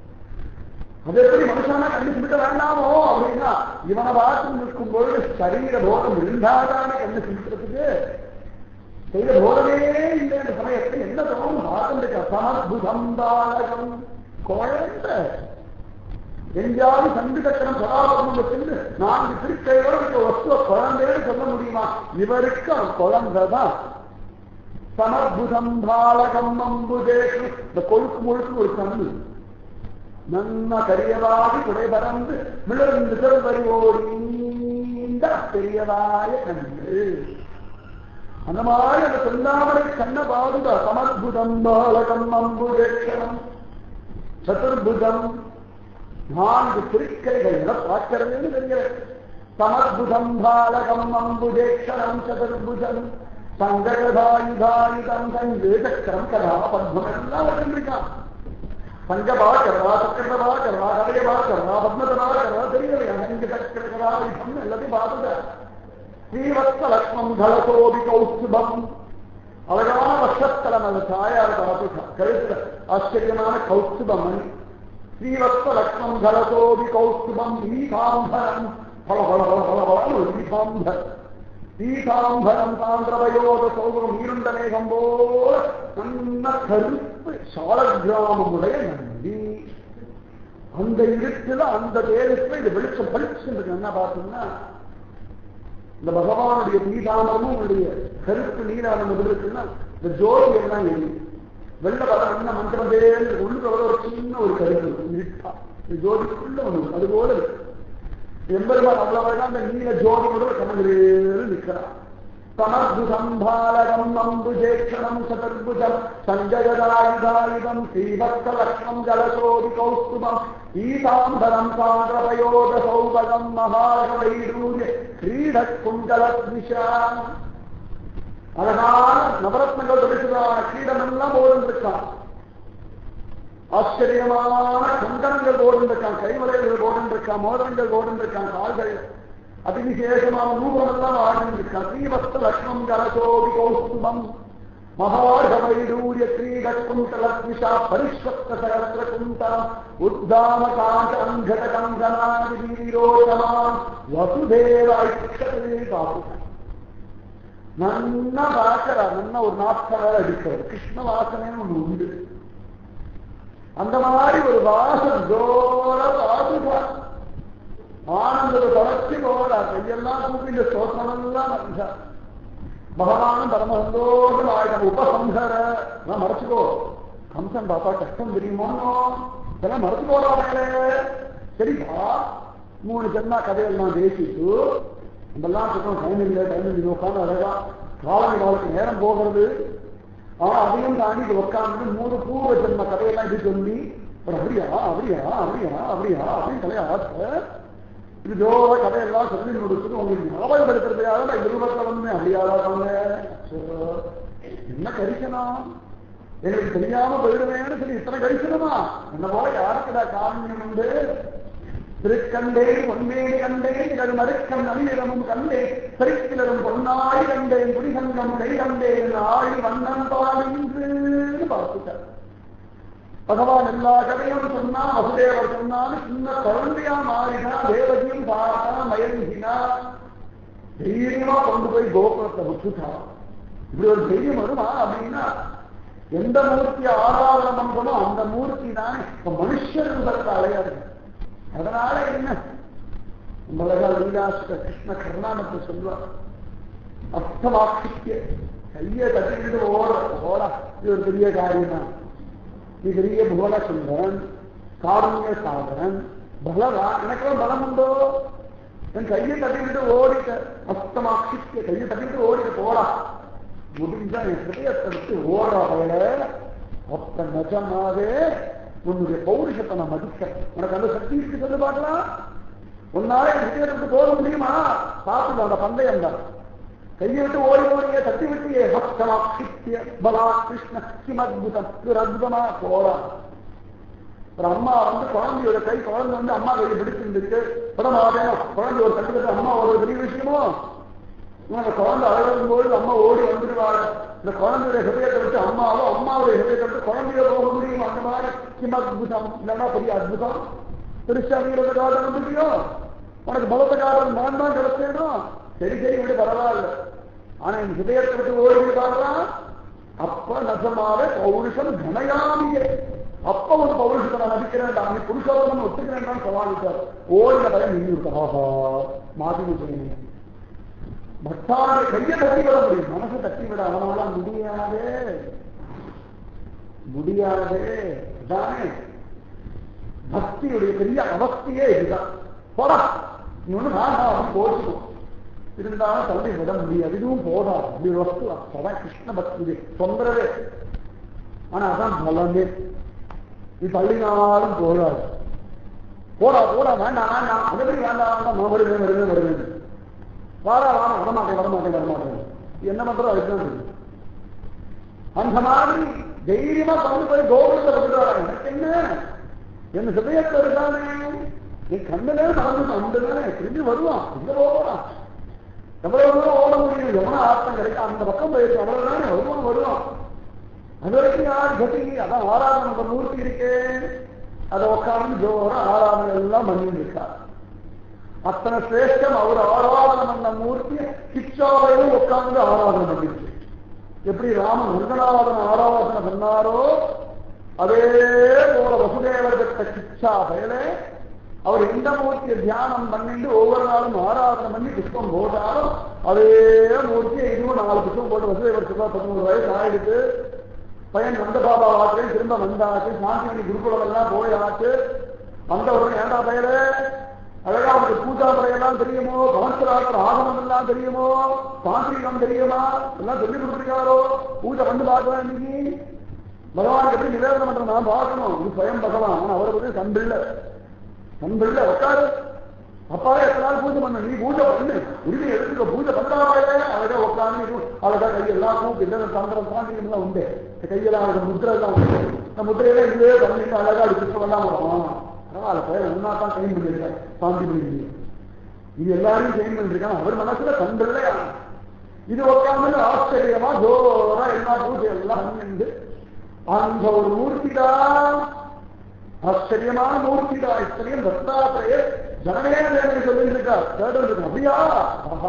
அது எப்படி மனுஷனா கண்ணு சுமிட்ட வேண்டாமோ அப்படின்னா இவனை பார்த்து நிற்கும் பொழுது சரீர போகம் இருந்தாதானே கண்ணு சுமிக்கிறதுக்கு செய்த போதமே இல்லை என்ற சமயத்தை என்ன தோணும் பார்த்துட்டு சமத்புதம் பாலகம் குழந்தை எங்கேயாவது சண்டு கட்டணம் சதாபம் வச்சிருந்து நான்கு திருக்கையோட இருக்க வஸ்துவ குழந்தைன்னு சொல்ல முடியுமா இவருக்கு அவன் குழந்தை தான் சமர்புதம் பாலகம் அம்புதேஷு இந்த கொழுக்கு முழுக்கு ஒரு கண்ணு நன்ன கரியவாதி குடை பறந்து மிளர்ந்து செல்வரிவோட பெரியவாய கண்ணு அந்த மாதிரி அந்த சொல்லாமலை கண்ண பாதுகா சமர்புதம் பாலகம் அம்புதேஷனம் சதுர்புஜம் நான்கு திருக்கைகள் பார்க்கிறதுன்னு தெரிகிறது சமர்புதம் பாலகம் அம்புஜேக்ஷரம் சதுர்புஜம் சங்ககதாயுதாயுதம் சங்கு சக்கரம் கதா பத்மம் எல்லாம் வச்சிருக்கான் சங்கபா கரவா சக்கரபா கரவா கதையபா கரவா பத்மதபா கரவா தெரியலையா சங்க சக்கர கதாயுதம் எல்லாத்தையும் பார்த்துட்ட ஸ்ரீவத்ச லக்ஷ்மம் தலசோபி கௌஸ்துபம் அழகான வஷத்தலம் அந்த தாயார் பார்த்து கழுத்துல ஆச்சரியமான கௌஸ்துபமணி ஸ்ரீவத்ச லக்ஷ்மம் தலசோபி கௌஸ்துபம் பீதாம்பரம் பல பல பல பல பல ஒரு பீதாம்பர் பீதாம்பரம் சாந்திரவயோத சௌகம் நீருண்ட மேகம் போல நல்ல கருப்பு சாலகிராமமுடைய நந்தி அந்த இருட்டுல அந்த தேசத்துல இது வெளிச்சம் பளிச்சு என்ன பார்த்தீங்கன்னா இந்த பகவானுடைய பீதானமும் உன்னுடைய கருப்பு நீரான இருக்குன்னா இந்த ஜோதி எல்லாம் எரியும் வெள்ள வர என்ன மந்திரமே உள்ளுக்கு வர ஒரு சின்ன ஒரு கருப்பு இருட்டா இந்த ஜோதிக்குள்ள ஒண்ணு அது போல இருக்கு எம்பெருமான் அவ்வளவு அழகா அந்த நீல ஜோதியோட கமலேறு நிற்கிறான் சமர்புதம் பாலகம் அம்புஜேக்ஷணம் சதர்புஜம் சஞ்சயதாயுதாயுதம் ஸ்ரீபக்த லக்ஷ்மம் ஜலசோதி கௌஸ்துபம் ஈதாம்பரம் சாந்திரபயோத சௌபகம் மகாகவைரூரிய கிரீட குண்டலத்விஷாம் அழகான நவரத்னங்கள் தொடுக்கிறான கீடம் எல்லாம் போடுந்திருக்கான் ஆச்சரியமான கண்டனங்கள் போடுந்திருக்கான் கைவலைகள் போடுந்திருக்கான் மோதிரங்கள் போடுந்திருக்கான் கால்கள் அதிவிசேஷமான ரூபம் எல்லாம் ஆடிந்திருக்கான் ஸ்ரீவஸ்த லக்ஷ்மம் ஜலசோதி கௌஸ்துபம் மகார்கவைடூரிய கிரீட குண்டலத்விஷா பரிஷ்வக்த சகஸ்ர குண்டலம் உத்தாம காஞ்ச அங்கட கங்கனாதி வீரோதமான் வசுதேவ ஐக்ஷதே காப்பு நன்னா பார்க்கிற நன்னா ஒரு நாட்கள் அடிக்கிறது கிருஷ்ண வாசனைன்னு ஒண்ணு உண்டு அந்த மாதிரி ஒரு வாசம் ஜோர பாதுகா ஆனந்தத்தை தொடர்ச்சி போடா கையெல்லாம் தூக்கி இந்த ஸ்தோத்திரம் எல்லாம் பகவானும் பரம சந்தோஷம் ஆயிரம் உபசம்ஹர நான் மறைச்சுக்கோ கம்சன் பாப்பா கஷ்டம் தெரியுமோ இதெல்லாம் மறைச்சு போடாதே சரிப்பா மூணு ஜென்மா கதையெல்லாம் பேசிட்டு நம்மெல்லாம் சொல்றோம் டைம் இல்லை டைம் இல்லை உட்காந்து அழகா காலம் காலத்துக்கு நேரம் போகிறது ஆனா அதையும் தாண்டி இது உட்காந்து மூணு பூர்வ ஜென்ம கதையெல்லாம் இது சொல்லி அப்புறம் அப்படியா அப்படியா அப்படியா அப்படியா அப்படின்னு தலையாச இது ஜோர கதையெல்லாம் சொல்லி முடிச்சுட்டு உங்களுக்கு ஞாபகப்படுத்துறதுக்காக நான் இந்த ரூபத்தில் வந்து அப்படியாதாங்க என்ன கரிசனம் எங்களுக்கு தெரியாம போயிடுவேன்னு சொல்லி இத்தனை கரிசனமா என்ன போல யாருக்குடா காரணம் உண்டு திருக்கண்டேன் பொன்மேனி கண்டேன் இதழ் மறுக்கம் நளிரமும் கண்டேன் பெருக்கிலரும் பொன்னாய் கண்டேன் குடிகண்டம் கை கண்டேன் ஆழி வண்ணம் பாடின்று பார்த்துட்டார் பகவான் எல்லா கதையும் சொன்னா வசுதேவர் சொன்னாலும் சின்ன குழந்தையா மாறினா தேவதையும் பார்த்தா மயங்கினா தைரியமா கொண்டு போய் கோபுரத்தை விட்டுட்டா இப்படி ஒரு தைரியம் வருமா அப்படின்னா எந்த மூர்த்தியை ஆராதனை பண்றோமோ அந்த மூர்த்தி தான் இப்ப மனுஷர் ரூபத்தை அடையாது அதனால என்ன நம்மளக லீலாசுர கிருஷ்ண கருணாமத்தை சொல்லுவார் அர்த்தமாக்கிய கையை தட்டிக்கிட்டு ஓட ஓட இது ஒரு பெரிய காரியம் தான் நீ பெரிய புகழ சுந்தரன் காருண்ய சாதரன் பலவா எனக்கெல்லாம் பலம் உண்டோ என் கையை தட்டிக்கிட்டு ஓடிட்ட அஸ்தமாக்கிய கையை தட்டிக்கிட்டு ஓடிட்டு போடா முடிஞ்சா என் ஹிருதயத்தை விட்டு ஓடுற பயல அப்ப நிஜமாவே உன்னுடைய பௌருஷத்தை நான் மதிக்கிறேன் உனக்கு அந்த சக்தி இருக்கு சொல்லி பார்க்கலாம் உன்னால என் ஹிருதயத்தை விட்டு போக முடியுமா பார்த்துக்கலாம் அந்த பந்தயம் தான் கையை விட்டு ஓடி ஓடிய தட்டி விட்டியே பக்தமாக்கிய பலா கிருஷ்ண கிம் அத்புதம் ஒரு அத்புதமா போலாம் ஒரு அம்மா வந்து குழந்தையோட கை குழந்தை வந்து அம்மா கையை பிடிச்சிருந்துருக்கு படமாவே குழந்தை ஒரு தட்டு அம்மா ஒரு பெரிய விஷயமோ இவங்க குழந்தை அழகும் போது அம்மா ஓடி வந்துடுவாங்க இந்த குழந்தையுடைய ஹிருதயத்தை விட்டு அம்மாவோ அம்மாவுடைய ஹிருதயத்தை விட்டு குழந்தைய போக முடியும் அந்த மாதிரி கிம் அத்புதம் இல்லைன்னா பெரிய அத்புதம் பெருசா வீரத்தை காட்ட முடியும் உனக்கு பலத்தை காட்டம் நான் தான் கிடைச்சிடும் சரி சரி விட பரவாயில்ல ஆனா என் ஹிருதயத்தை விட்டு ஓடி பார்க்கலாம் அப்ப நசமாவே பௌருஷம் கனயாமிய அப்ப ஒரு பௌருஷத்தை நான் மதிக்கிறேன் நீ புருஷோத்தம் ஒத்துக்கிறேன் சவாலிட்டார் ஓடின பயம் நீங்க இருக்காஹா மாத்தி விட்டுருங்க பக்தான கையை தட்டி விட முடியும் மனசை தட்டி விட அவனால முடியாது முடியாது தானே பக்தியுடைய பெரிய அவஸ்தையே இதுதான் போடா நீ ஒண்ணு நான் போச்சுக்கும் இருந்தாலும் தள்ளி விட முடியாது இதுவும் போதாது அப்படி ஒரு வஸ்து அதான் கிருஷ்ண பக்தி தொந்தரவே ஆனா அதான் பலமே நீ தள்ளினாலும் போதாது போடா போடா வேண்டாம் வேண்டாம் அது எப்படி வேண்டாம் நான் வருவேன் வருவேன் வருவேன் வாடா வாடா வரமாட்டேன் வரமாட்டேன் வரமாட்டேன் என்ன பண்றோம் அதுதான் தெரியும் அந்த மாதிரி தைரியமா கொண்டு போய் கோபுரத்தை விட்டுறாங்க எனக்கு என்ன என்ன ஹிருதயத்தில் இருக்கானே நீ கண்ணுலே நடந்து அந்ததானே திரும்பி வருவான் இங்க போவான் எவ்வளவு தூரம் ஓட முடியும் எவ்வளவு ஆத்மம் கிடைக்கும் அந்த பக்கம் போயிருக்கு அவ்வளவுதானே வருவான் வருவான் அது வரைக்கும் யார் கதி அதான் ஆராதனை ஒரு மூர்த்தி இருக்கே அதை உட்கார்ந்து ஜோரா ஆராதனை எல்லாம் பண்ணிட்டு இருக்கா அத்தனை சிரேஷ்டம் அவர் ஆராதனை பண்ண மூர்த்தி சிக்ஷாவையும் உட்கார்ந்து ஆராதனை பண்ணிருக்கு எப்படி ராமன் முருகனாவதன ஆராதனை பண்ணாரோ அதே போல வசுதேவர் பெற்ற சிக்ஷா பயலே அவர் எந்த மூர்த்தியை தியானம் பண்ணிட்டு ஒவ்வொரு நாளும் ஆராதனை பண்ணி புஷ்பம் போட்டாலும் அதே மூர்த்தியை இதுவும் நாலு புஷ்பம் போட்டு வசுதேவர் சுபா பதினோரு வயசு ஆயிடுச்சு பையன் நந்த பாபா வாக்குறேன் திரும்ப வந்தாச்சு சாந்திமணி குருகுலம் எல்லாம் போயாச்சு வந்த உடனே ஏண்டா பயலே அழகா அவருக்கு பூஜா முறையெல்லாம் தெரியுமோ கவனத்திராத்திர ஆகமம் எல்லாம் தெரியுமோ தாந்திரிகம் தெரியுமா எல்லாம் சொல்லி கொடுத்துருக்காரோ பூஜை வந்து பார்க்கலாம் இன்னைக்கு பகவானுக்கு எப்படி நிவேதனம் பண்ற நான் பார்க்கணும் இது சுயம் பகவான் ஆனா அவரை பத்தி கண்டில்ல கண்டில்ல உட்காரு அப்பாவே எத்தனை நாள் பூஜை பண்ண நீ பூஜை பண்ணு உரிமை எடுத்துக்க பூஜை பண்ணாலே அழகா உட்காந்து அழகா கையெல்லாம் கூப்பி இல்லை தந்திரம் தாண்டியம் எல்லாம் உண்டு கையெல்லாம் அவருக்கு முத்திரை எல்லாம் உண்டு இந்த முத்திரையில இதுவே பண்ணிட்டு அழகா அது புஷ்பம் எல்லாம் வரும் பரவாயில்ல பையன் உன்னா தான் கைன் பண்ணிருக்காரு சாந்தி பண்ணி இது எல்லாரையும் கைன் பண்ணிருக்காங்க அவர் மனசுல கண்டில்ல இது உட்காந்து ஆச்சரியமா ஜோரா எல்லா பூஜை எல்லாம் பண்ணிட்டு அந்த ஒரு மூர்த்தி தான் ஆச்சரியமான மூர்த்தி தான் இத்தனையும் தத்தாத்திரையே ஜனமே சொல்லிட்டு இருக்கார் கேட்டு அப்படியா ஆஹா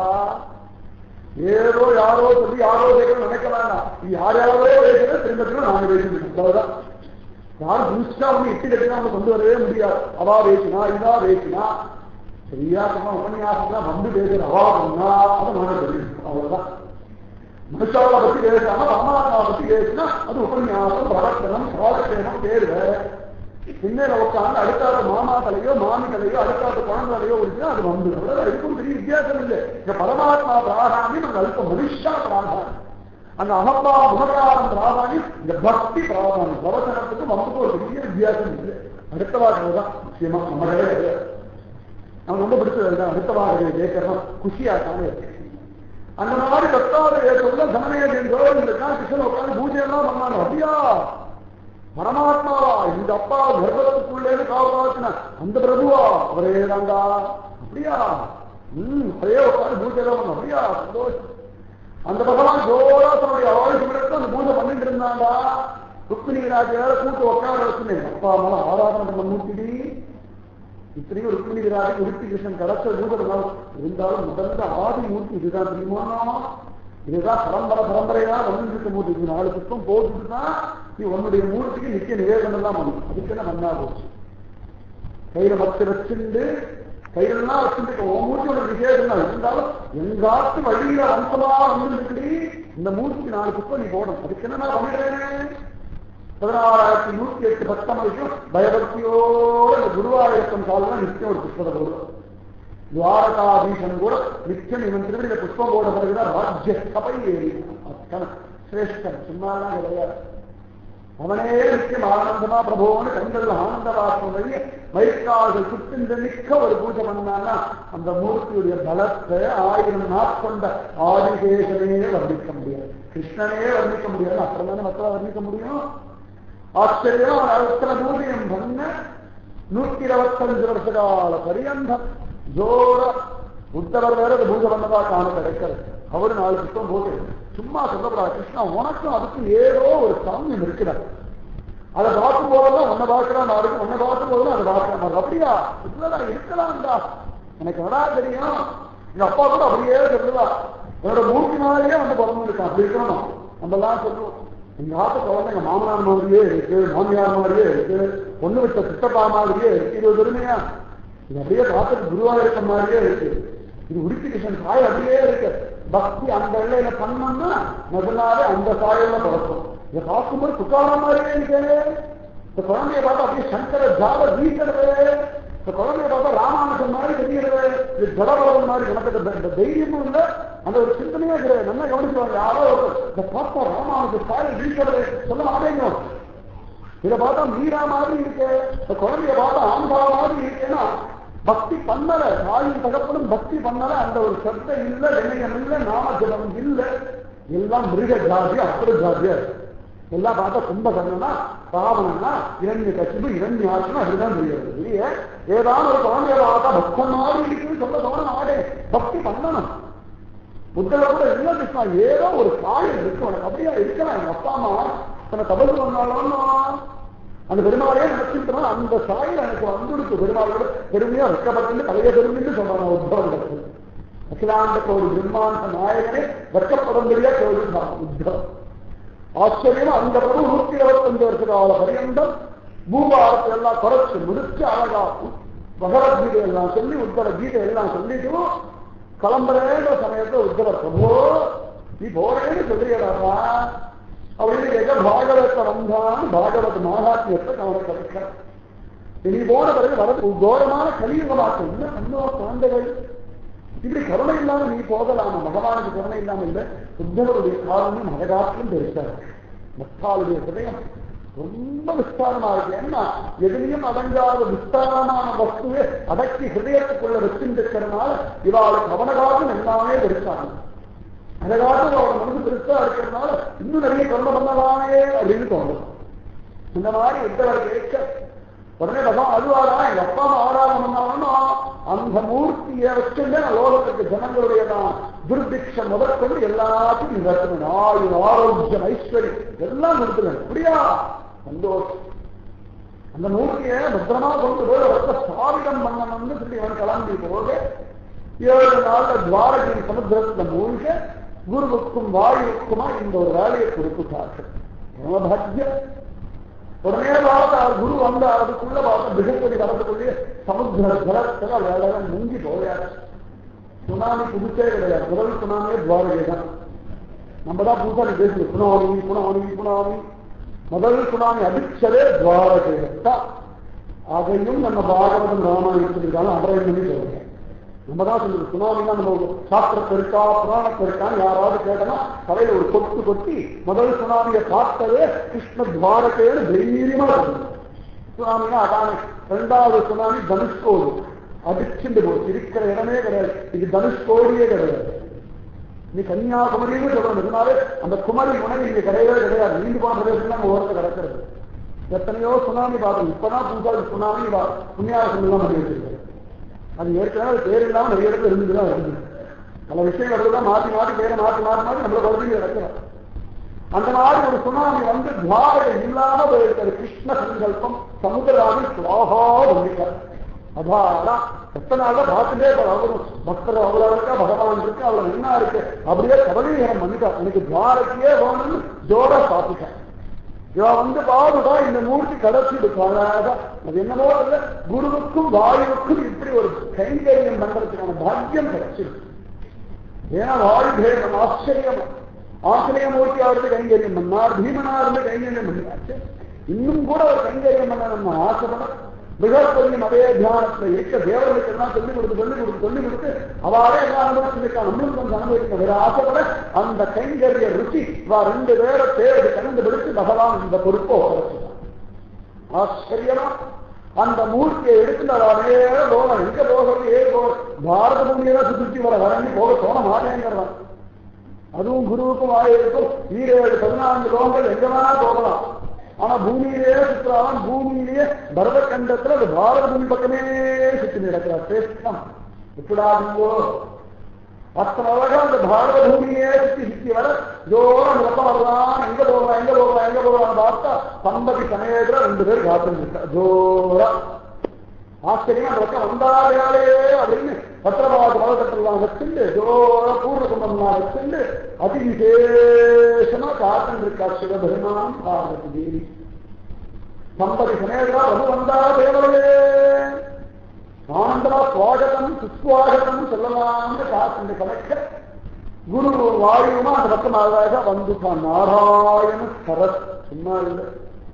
ஏதோ யாரோ சொல்லி யாரோ கேட்கணும் நினைக்க வேண்டாம் நீ யார் யாரோ பேசுறது திரும்ப திரும்ப நாங்க பேசிட்டு அவ்வளவுதான் யாரும் புதுசா வந்து இட்டு கட்டினா அவங்க கொண்டு வரவே முடியாது அவா பேசினா இதா பேசினா சரியா சொன்னா உபன்யாசம் வந்து பேசுற அவா பண்ணா அதை நாங்க தெரியும் அவ்வளவுதான் மனுஷாவை பத்தி பேசாம பரமாத்மாவை பத்தி பேசினா அது உபன்யாசம் பிரவர்த்தனம் சுவாசேனம் தேர்வு பின்னேல உட்காந்து அடுக்காத மாமா தலையோ மாமி தலையோ அடுக்காத குழந்தை தலையோ இருக்குன்னா அது வந்து அவ்வளவுதான் இருக்கும் பெரிய வித்தியாசம் இல்லை இந்த பரமாத்மா பிராதானியம் அந்த அல்ப மனுஷா பிராதானியம் அந்த அகப்பா முககாரம் பிராதானியம் இந்த பக்தி பிராதானியம் பிரவச்சனத்துக்கு நமக்கு ஒரு பெரிய வித்தியாசம் இல்லை அடுத்த வாரம் தான் முக்கியமா நம்ம கிடையாது அவன் ரொம்ப பிடிச்சது அடுத்த வாரம் கேட்கறோம் குஷியாக்காம இருக்கு அந்த மாதிரி தத்தாவுடைய சொல்ல சமநேஜன் இருக்கான் கிருஷ்ணன் உட்காந்து பூஜை எல்லாம் பண்ணாங்க அப்படியா பரமாத்மாவா இந்த அப்பா கர்ப்பத்துக்குள்ளே காப்பாத்தின அந்த பிரபுவா அவரே தாண்டா அப்படியா ம் அதே உட்காந்து பூஜை எல்லாம் பண்ண அப்படியா சந்தோஷம் அந்த பகவான் ஜோரா தன்னுடைய ஆயுஷம் அந்த பூஜை பண்ணிட்டு இருந்தாண்டா ருக்மிணி ராஜால கூட்டு உட்கார வச்சுனேன் அப்பா அம்மா ஆராதனை பண்ண மூர்த்திடி இத்தனையும் ருக்மிணி ராஜா உருத்தி கிருஷ்ணன் கடத்த பூஜை பண்ணாலும் இருந்தாலும் முதல்ல ஆதி மூர்த்தி இதுதான் தெரியுமா இதுதான் பரம்பரை பரம்பரையா வந்துட்டு மூர்த்தி இது நாலு புத்தம் போட்டுட்டுனா நீ உன்னுடைய மூர்த்திக்கு நித்திய நிவேதனம் தான் பண்ணும் அதுக்கு என்ன நன்னா போச்சு கையில மத்து வச்சுண்டு கையிலெல்லாம் வச்சுட்டு உன் மூர்த்தி உனக்கு விசேஷம் தான் இருந்தாலும் எங்காத்து வழியில அம்சமா வந்துருக்குடி இந்த மூர்த்திக்கு நாலு புத்தம் நீ போடணும் அதுக்கு என்ன நான் பண்ணிடுறேன் பதினாறாயிரத்தி நூத்தி எட்டு பத்தம் வரைக்கும் பயபக்தியோட இந்த குருவாயூரப்பன் காலம் நித்தியம் ஒரு புஷ்பத்தை போடுவோம் துவாரகாதீசன் கூட நித்தியம் இவன் திருவிழியில புஷ்பம் போட பிறகுதான் ராஜ்ய சபை ஏறி அத்தனை சிரேஷ்டன் சும்மாலாம் கிடையாது அவனே நித்தியம் ஆனந்தமா பிரபோன்னு கண்கள் ஆனந்த வாசம் வழிய மயிர்கால்கள் சுத்தின்ற மிக்க ஒரு பூஜை பண்ணான்னா அந்த மூர்த்தியுடைய பலத்தை ஆயிரம் நாட்கொண்ட ஆதிசேஷனே வர்ணிக்க முடியாது கிருஷ்ணனே வர்ணிக்க முடியாது அப்புறம் தானே மக்களை வர்ணிக்க முடியும் ஆச்சரியம் அத்தனை பூஜையும் பண்ண நூத்தி இருபத்தஞ்சு வருஷ கால பரியந்தம் ஜோர உத்தரவர் வேற பூஜை பண்ணதா காண கிடைக்கிறது அவரு நாலு புத்தம் போட்டு சும்மா சொல்லப்படாது கிருஷ்ணா உனக்கும் அதுக்கும் ஏதோ ஒரு சாமியம் இருக்கிறார் அதை பார்க்கும் போதெல்லாம் உன்னை பார்க்கிறான் நாளைக்கு உன்னை பார்க்கும் போதெல்லாம் அதை பார்க்கிறான் அப்படியா இல்லடா இருக்கலாம்டா எனக்கு என்னடா தெரியும் எங்க அப்பா கூட அப்படியே சொல்லுவா என்னோட மூர்த்தி மாதிரியே வந்து பிறந்திருக்கான் அப்படி இருக்கணும் நம்ம எல்லாம் சொல்லுவோம் எங்க ஆத்த குழந்தை எங்க மாமனார் மாதிரியே இருக்கு மாமியார் மாதிரியே இருக்கு பொண்ணு விட்ட சித்தப்பா மாதிரியே இருக்கு இது பெருமையா இது அப்படியே பார்த்துட்டு குருவாயிருக்க மாதிரியே இருக்கு இது உடுப்பி கிருஷ்ணன் சாய் அப்படியே இருக்கு பக்தி அந்த எல்லையில பண்ணோம்னா நிஜமாவே அந்த சாயல்ல பிறக்கும் இதை பார்க்கும்போது துக்காரம் மாதிரியே இருக்கு இந்த குழந்தைய பார்த்தா அப்படியே சங்கர ஜால வீக்கிறது இந்த குழந்தைய பார்த்தா ராமானுஜன் மாதிரி தெரிகிறது இது ஜடபலவன் மாதிரி எனக்கு இந்த- இந்த தைரியமும் இல்லை அந்த ஒரு சிந்தனையே கிடையாது நல்லா கவனிச்சுவாங்க யாரோ ஒரு இந்த பார்த்தா ராமானுஜ சாய் வீக்கிறது சொல்ல மாட்டேங்க இதை பார்த்தா மீரா மாதிரி இருக்கு இந்த குழந்தைய பார்த்தா ஆம்பா மாதிரி இருக்கேன்னா பக்தி பண்ணல தாயும் தகப்பனும் பக்தி பண்ணல அந்த ஒரு சத்த இல்ல வினயம் இல்ல நாம ஜபம் இல்ல எல்லாம் மிருக ஜாதி அப்புற ஜாதியா இருக்கு. எல்லாம் பார்த்தா கும்பகர்ணனா ராவணனா இரண்ய கசிபு இரண்யாசனம் அப்படிதான் தெரியாது இல்லையே ஏதாவது ஒரு குழந்தைய பார்த்தா பக்தன் மாதிரி இருக்குன்னு சொல்ல தோணும் ஆடே பக்தி பண்ணணும் புத்தக கூட இல்ல கிருஷ்ணா ஏதோ ஒரு காயம் இருக்கு உனக்கு அப்படியா இருக்கலாம் எங்க அப்பா அம்மா தன்னை தபசு பண்ணாலும் அந்த பெருமாளையே நினைச்சுட்டு அந்த சாயில் எனக்கு வந்துடுச்சு பெருமாளோட பெருமையா வெக்கப்பட்டு கலைய பெருமைன்னு சொல்றாங்க உத்தவர்கள் அகிலாண்ட கோவில் பிரம்மாண்ட நாயகனே வெக்கப்படம்படியா கோவில் தான் உத்தவ் ஆச்சரியம் அந்த பிரபு நூத்தி இருபத்தஞ்சு வருஷ கால பரியந்தம் பூபாரத்தை எல்லாம் குறைச்சு முடிச்சு அழகா பகவத்கீதை எல்லாம் சொல்லி உத்தர கீதை எல்லாம் சொல்லிட்டு கிளம்புறேன்ற சமயத்துல உத்தர பிரபு நீ போறேன்னு சொல்றியடாப்பா அப்படின்னு கேட்க பாகவத்தை வந்தான் பாகவத் மகாத்மியத்தை அவனை கிடைக்க நீ போன பிறகு வர கோரமான கலியுகமாக்கம் என்ன பண்ணோ குழந்தைகள் இப்படி கருணை இல்லாம நீ போகலாமா பகவானுக்கு கருணை இல்லாம இல்ல புத்தருடைய காரணம் மகதாத்திலும் பெருசாரு பக்தாளுடைய ஹிருதயம் ரொம்ப விஸ்தாரமா இருக்கு என்ன எதுலையும் அடங்காத விஸ்தாரமான வஸ்துவே அடக்கி ஹிருதயத்துக்குள்ள வச்சிருக்கிறதுனால இவாளுக்கு அவனகாலம் எல்லாமே பெருசாங்க அதற்காக அவன் மனசு பெருசா இருக்கிறதுனால இன்னும் நிறைய கருணை பண்ணலாமே அப்படின்னு தோணும் இந்த மாதிரி உத்தவர் கேட்க உடனே பகவான் அழுவாரா எங்க அப்பா அம்மா ஆராதனை பண்ணாலும் அந்த மூர்த்தியை வச்சுட்டு நான் லோகத்துக்கு ஜனங்களுடைய தான் துர்பிக்ஷம் முதற்கொண்டு எல்லாத்தையும் நிறுத்தினேன் ஆயுள் ஆரோக்கியம் ஐஸ்வர்யம் எல்லாம் நிறுத்தினேன் அப்படியா சந்தோஷம் அந்த மூர்த்தியை பத்திரமா கொண்டு போய் ரொம்ப ஸ்தாபிதம் பண்ணணும்னு சொல்லி அவன் கிளம்பி போக ஏழு நாள்ல துவாரகை சமுத்திரத்துல மூழ்க குருவுக்கும் வாயுவுக்குமா இந்த ஒரு வேலையை கொடுத்துட்டார்கள் பரமபாக்கியம் உடனே பார்த்த குரு வந்த அதுக்குள்ள பார்த்த பிகஸ்பதி வரதுக்குள்ளே சமுத்திர ஜலத்துல வேலை முங்கி போயாச்சு சுனாமி புதுச்சே கிடையாது முதல் சுனாமியே துவாரகை தான் நம்ம தான் புதுசாக பேசுறது சுனாமி சுனாமி சுனாமி முதல் சுனாமி அடிச்சதே துவாரகையத்தான் அதையும் நம்ம பாகவதம் ராமாயணத்தில் இருக்காலும் அபராயம் பண்ணி சொல்றேன் நம்ம தான் சொல்லுது சுனாமினா நம்ம சாஸ்திரத்தை இருக்கா புராணத்தை இருக்கான்னு யாராவது கேட்டனா தலையில ஒரு கொட்டு கொட்டி முதல் சுனாமியை பார்த்ததே கிருஷ்ண துவாரகைன்னு தைரியமா சொல்லுது சுனாமினா அதானே ரெண்டாவது சுனாமி தனுஷ்கோடி அடிச்சுட்டு போச்சு இருக்கிற இடமே கிடையாது இது தனுஷ்கோடியே கிடையாது நீ கன்னியாகுமரின்னு சொல்றது இதனாலே அந்த குமரி முனை இங்க கிடையவே கிடையாது நீண்டு போன பிரதேசம் நம்ம ஓரத்தில் கிடக்கிறது எத்தனையோ சுனாமி பார்த்தோம் இப்பதான் புதுசாக சுனாமி புண்ணியாசம் எல்லாம் பண்ணி வச்சிருக்காரு அது ஏற்கனவே அது பேர் இல்லாம நிறைய இடத்துல இருந்துதான் இருந்தது பல விஷயங்கள் தான் மாற்றி மாற்றி பேரை மாற்றி மாற்றி மாற்றி நம்மள குழந்தைங்க கிடக்கிறோம் அந்த மாதிரி ஒரு சுனாமி வந்து துவாரகை இல்லாம போயிருக்கிறது கிருஷ்ண சங்கல்பம் சமுதிராமி சுவாகா பண்ணிட்டார் அதான் எத்தனை நாள்ல பார்த்துட்டே அவரும் பக்தர் அவ்வளவு இருக்கா பகவான் இருக்கு அவ்வளவு என்ன இருக்கு அப்படியே கபலீகரம் பண்ணிட்டார் எனக்கு துவாரக்கையே வேணும்னு ஜோரா சாப்பிட்டார் இவ வந்து பாதுடா இந்த மூர்த்தி கடைசிடுக்காக அது என்னமோ இல்ல குருவுக்கும் வாயுவுக்கும் இப்படி ஒரு கைங்கரியம் பண்றதுக்கான பாக்கியம் கிடைச்சிருக்கு ஏன்னா வாயு பேதம் ஆச்சரியம் ஆசிரியமூர்த்தி அவருக்கு கைங்கரியம் பண்ணார் பீமனா இருந்து கைங்கரியம் பண்ணியாச்சு இன்னும் கூட ஒரு கைங்கரியம் பண்ண நம்ம ஆசைப்பட மிகப்பெரிய அதே தியானத்துல இருக்க தேவர்களுக்கு எல்லாம் சொல்லிக் கொடுத்து சொல்லிக் கொடுத்து சொல்லிக் கொடுத்து அவாறே எல்லாம் அனுபவிச்சிருக்கா நம்மளும் கொஞ்சம் அனுபவிக்க வேற ஆசைப்பட அந்த கைங்கரிய ருச்சி வா ரெண்டு பேரை தேடி கண்டுபிடித்து பகவான் இந்த பொறுப்பை ஒப்படைச்சிட்டான் ஆச்சரியமா அந்த மூர்த்தியை எடுத்து அவனே போகலாம் எங்க போகிறது ஏ போக பாரத பூமியில சுற்றி வர வரங்கி போக தோண மாட்டேங்கிறான் அதுவும் குருவுக்கும் வாயிருக்கும் ஈரேழு பதினான்கு லோகங்கள் எங்க வேணா போகலாம் ஆனா பூமியிலே சுற்றுறான் பூமியிலேயே பரத கண்டத்துல அது பாரத பூமி பக்கமே சுற்றி நடக்கிறார் பேசலாம் எப்படாதுங்கோ அத்தனை அழகா அந்த பாரத பூமியே சுத்தி சுத்தி வர ஜோரம் ரத்தம் வரலாம் எங்க போகலாம் எங்க போகலாம் எங்க போகலாம் பார்த்தா பம்பதி சமயத்துல ரெண்டு பேர் காத்துருக்கா ஜோரா ஆச்சரியமா அந்த பக்கம் வந்தாலே அப்படின்னு பத்திரபாத மலக்கட்டெல்லாம் வச்சுண்டு ஜோர பூர்வ கும்பம்லாம் வச்சுண்டு அதி விசேஷமா காத்துட்டு இருக்கா சிவபெருமான் பார்வதி தேவி சம்பதி சமேதா ரகு வந்தா தேவர்களே ஆனந்தமா சுவாகதம் சுஸ்வாகதம் சொல்லலாம்னு காத்துண்டு கணக்க குரு வாயுமா அந்த பக்கம் அழகாக வந்துட்டான் நாராயண சரத் சும்மா இல்லை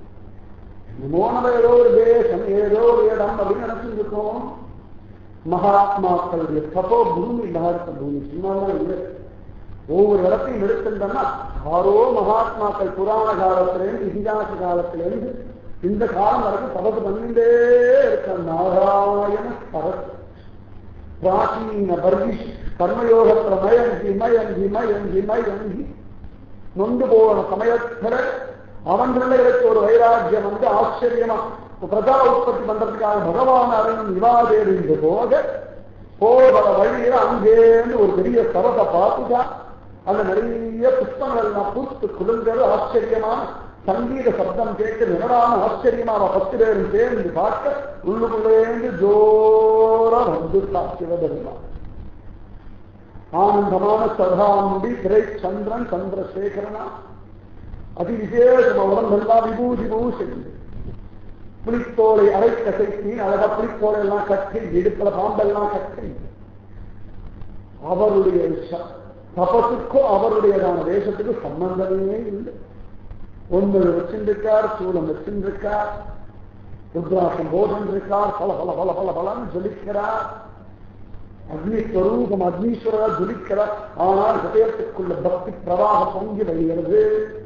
நமோனம ஏதோ ஒரு தேசம் ஏதோ ஒரு இடம் அப்படின்னு நினைச்சுட்டு இருக்கோம் மகாத்மாக்களுடைய தபோ பூமி பாரத பூமி சும்மாதான் இல்லை ஒவ்வொரு இடத்தையும் எடுத்துட்டோம்னா யாரோ மகாத்மாக்கள் புராண காலத்திலேருந்து இதிகாச காலத்திலேருந்து இந்த காலம் வரைக்கும் தபது பண்ணிட்டே இருக்க நாராயண சரத் பிராச்சீன பர்கிஷ் கர்மயோகத்துல மயங்கி மயங்கி மயங்கி மயங்கி நொந்து போன சமயத்துல அவன் பிள்ளைகளுக்கு ஒரு வைராக்கியம் வந்து ஆச்சரியமா பிரஜா உற்பத்தி பண்றதுக்காக பகவான் அறிஞன் விவாதேறிந்து போக போகிற வழியில அங்கேருந்து ஒரு பெரிய சரத்தை பார்த்துட்டா அந்த நிறைய புஷ்பங்கள் எல்லாம் பூத்து குளிர்ந்தது ஆச்சரியமான சங்கீத சப்தம் கேட்டு நிகழான ஆச்சரியமா அவ பத்து பேரும் சேர்ந்து பார்க்க உள்ளுக்குள்ளேந்து ஜோரா வந்து சிவபெருமான் ஆனந்தமான சதாமுடி திரை சந்திரன் சந்திரசேகரனா அதி விசேஷமா உடம்பெல்லாம் விபூதி பூஷன் புளித்தோலை அரை கசைத்தி அழகா புளித்தோலை எல்லாம் கட்டி இடுப்புல பாம்பெல்லாம் கட்டி அவருடைய தபசுக்கும் அவருடையதான தேசத்துக்கு சம்பந்தமே இல்லை ஒன்று வச்சிருக்கார் சூழம் வச்சிருக்கார் ருத்ராசம் போதன் இருக்கார் பல பல பல பல பலன்னு ஜொலிக்கிறார் அக்னி ஸ்வரூபம் அக்னீஸ்வரா ஜொலிக்கிறார் ஆனால் ஹதயத்துக்குள்ள பக்தி பிரவாகம் பொங்கி வருகிறது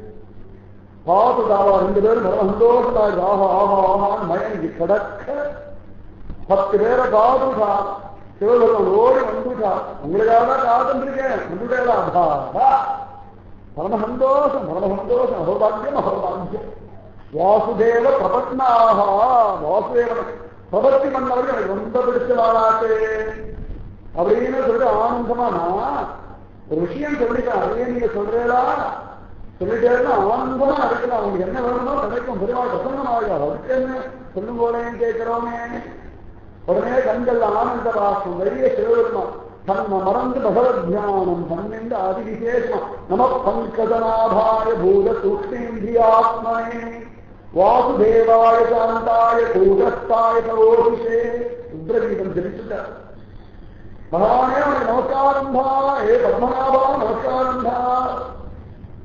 பாதுகாவா ரெண்டு பேரும் சந்தோஷமாக ஆஹா ஆஹா ஆஹான்னு மயங்கி கிடக்க பத்து பேரை பாதுகா சிவபெருமன் ஓடி வந்துட்டா உங்களுக்காக தான் காத்துருக்கேன் வந்துட்டேடா பாபா பரம சந்தோஷம் பரம சந்தோஷம் அகோபாக்கியம் அகோபாக்கியம் வாசுதேவ பிரபத்னாக வாசுதேவன் பிரபத்தி பண்ணவர்கள் எனக்கு ரொம்ப பிடிச்ச நாளாச்சே அப்படின்னு சொல்லிட்டு ஆனந்தமா நான் ஒரு விஷயம் சொல்லிட்டேன் அதையே நீங்க சொல்றீங்களா சொல்லிட்டேன்னா ஆனந்தமா இருக்கலாம் உங்களுக்கு என்ன வேணுமோ கிடைக்கும் பெருமாள் பிரசன்னமாக அதுக்கு என்ன சொல்லும் போலேன்னு கேட்கிறோமே உடனே கண்கள் ஆனந்த பாசம் வெளிய சிவபெருமான் தன்னை மறந்து பகவத் தியானம் தன்னின்று அதிவிசேஷம் நம பங்கஜநாபாய பூத சூக்மேந்திரியாத்மனே வாசுதேவாய சாந்தாய கூடஸ்தாய கரோஷே ருத்ரகீதம் ஜெபிச்சுட்டார் பகவானே அவனுக்கு நமஸ்காரம்பா ஏ பத்மநாபா நமஸ்காரம்பா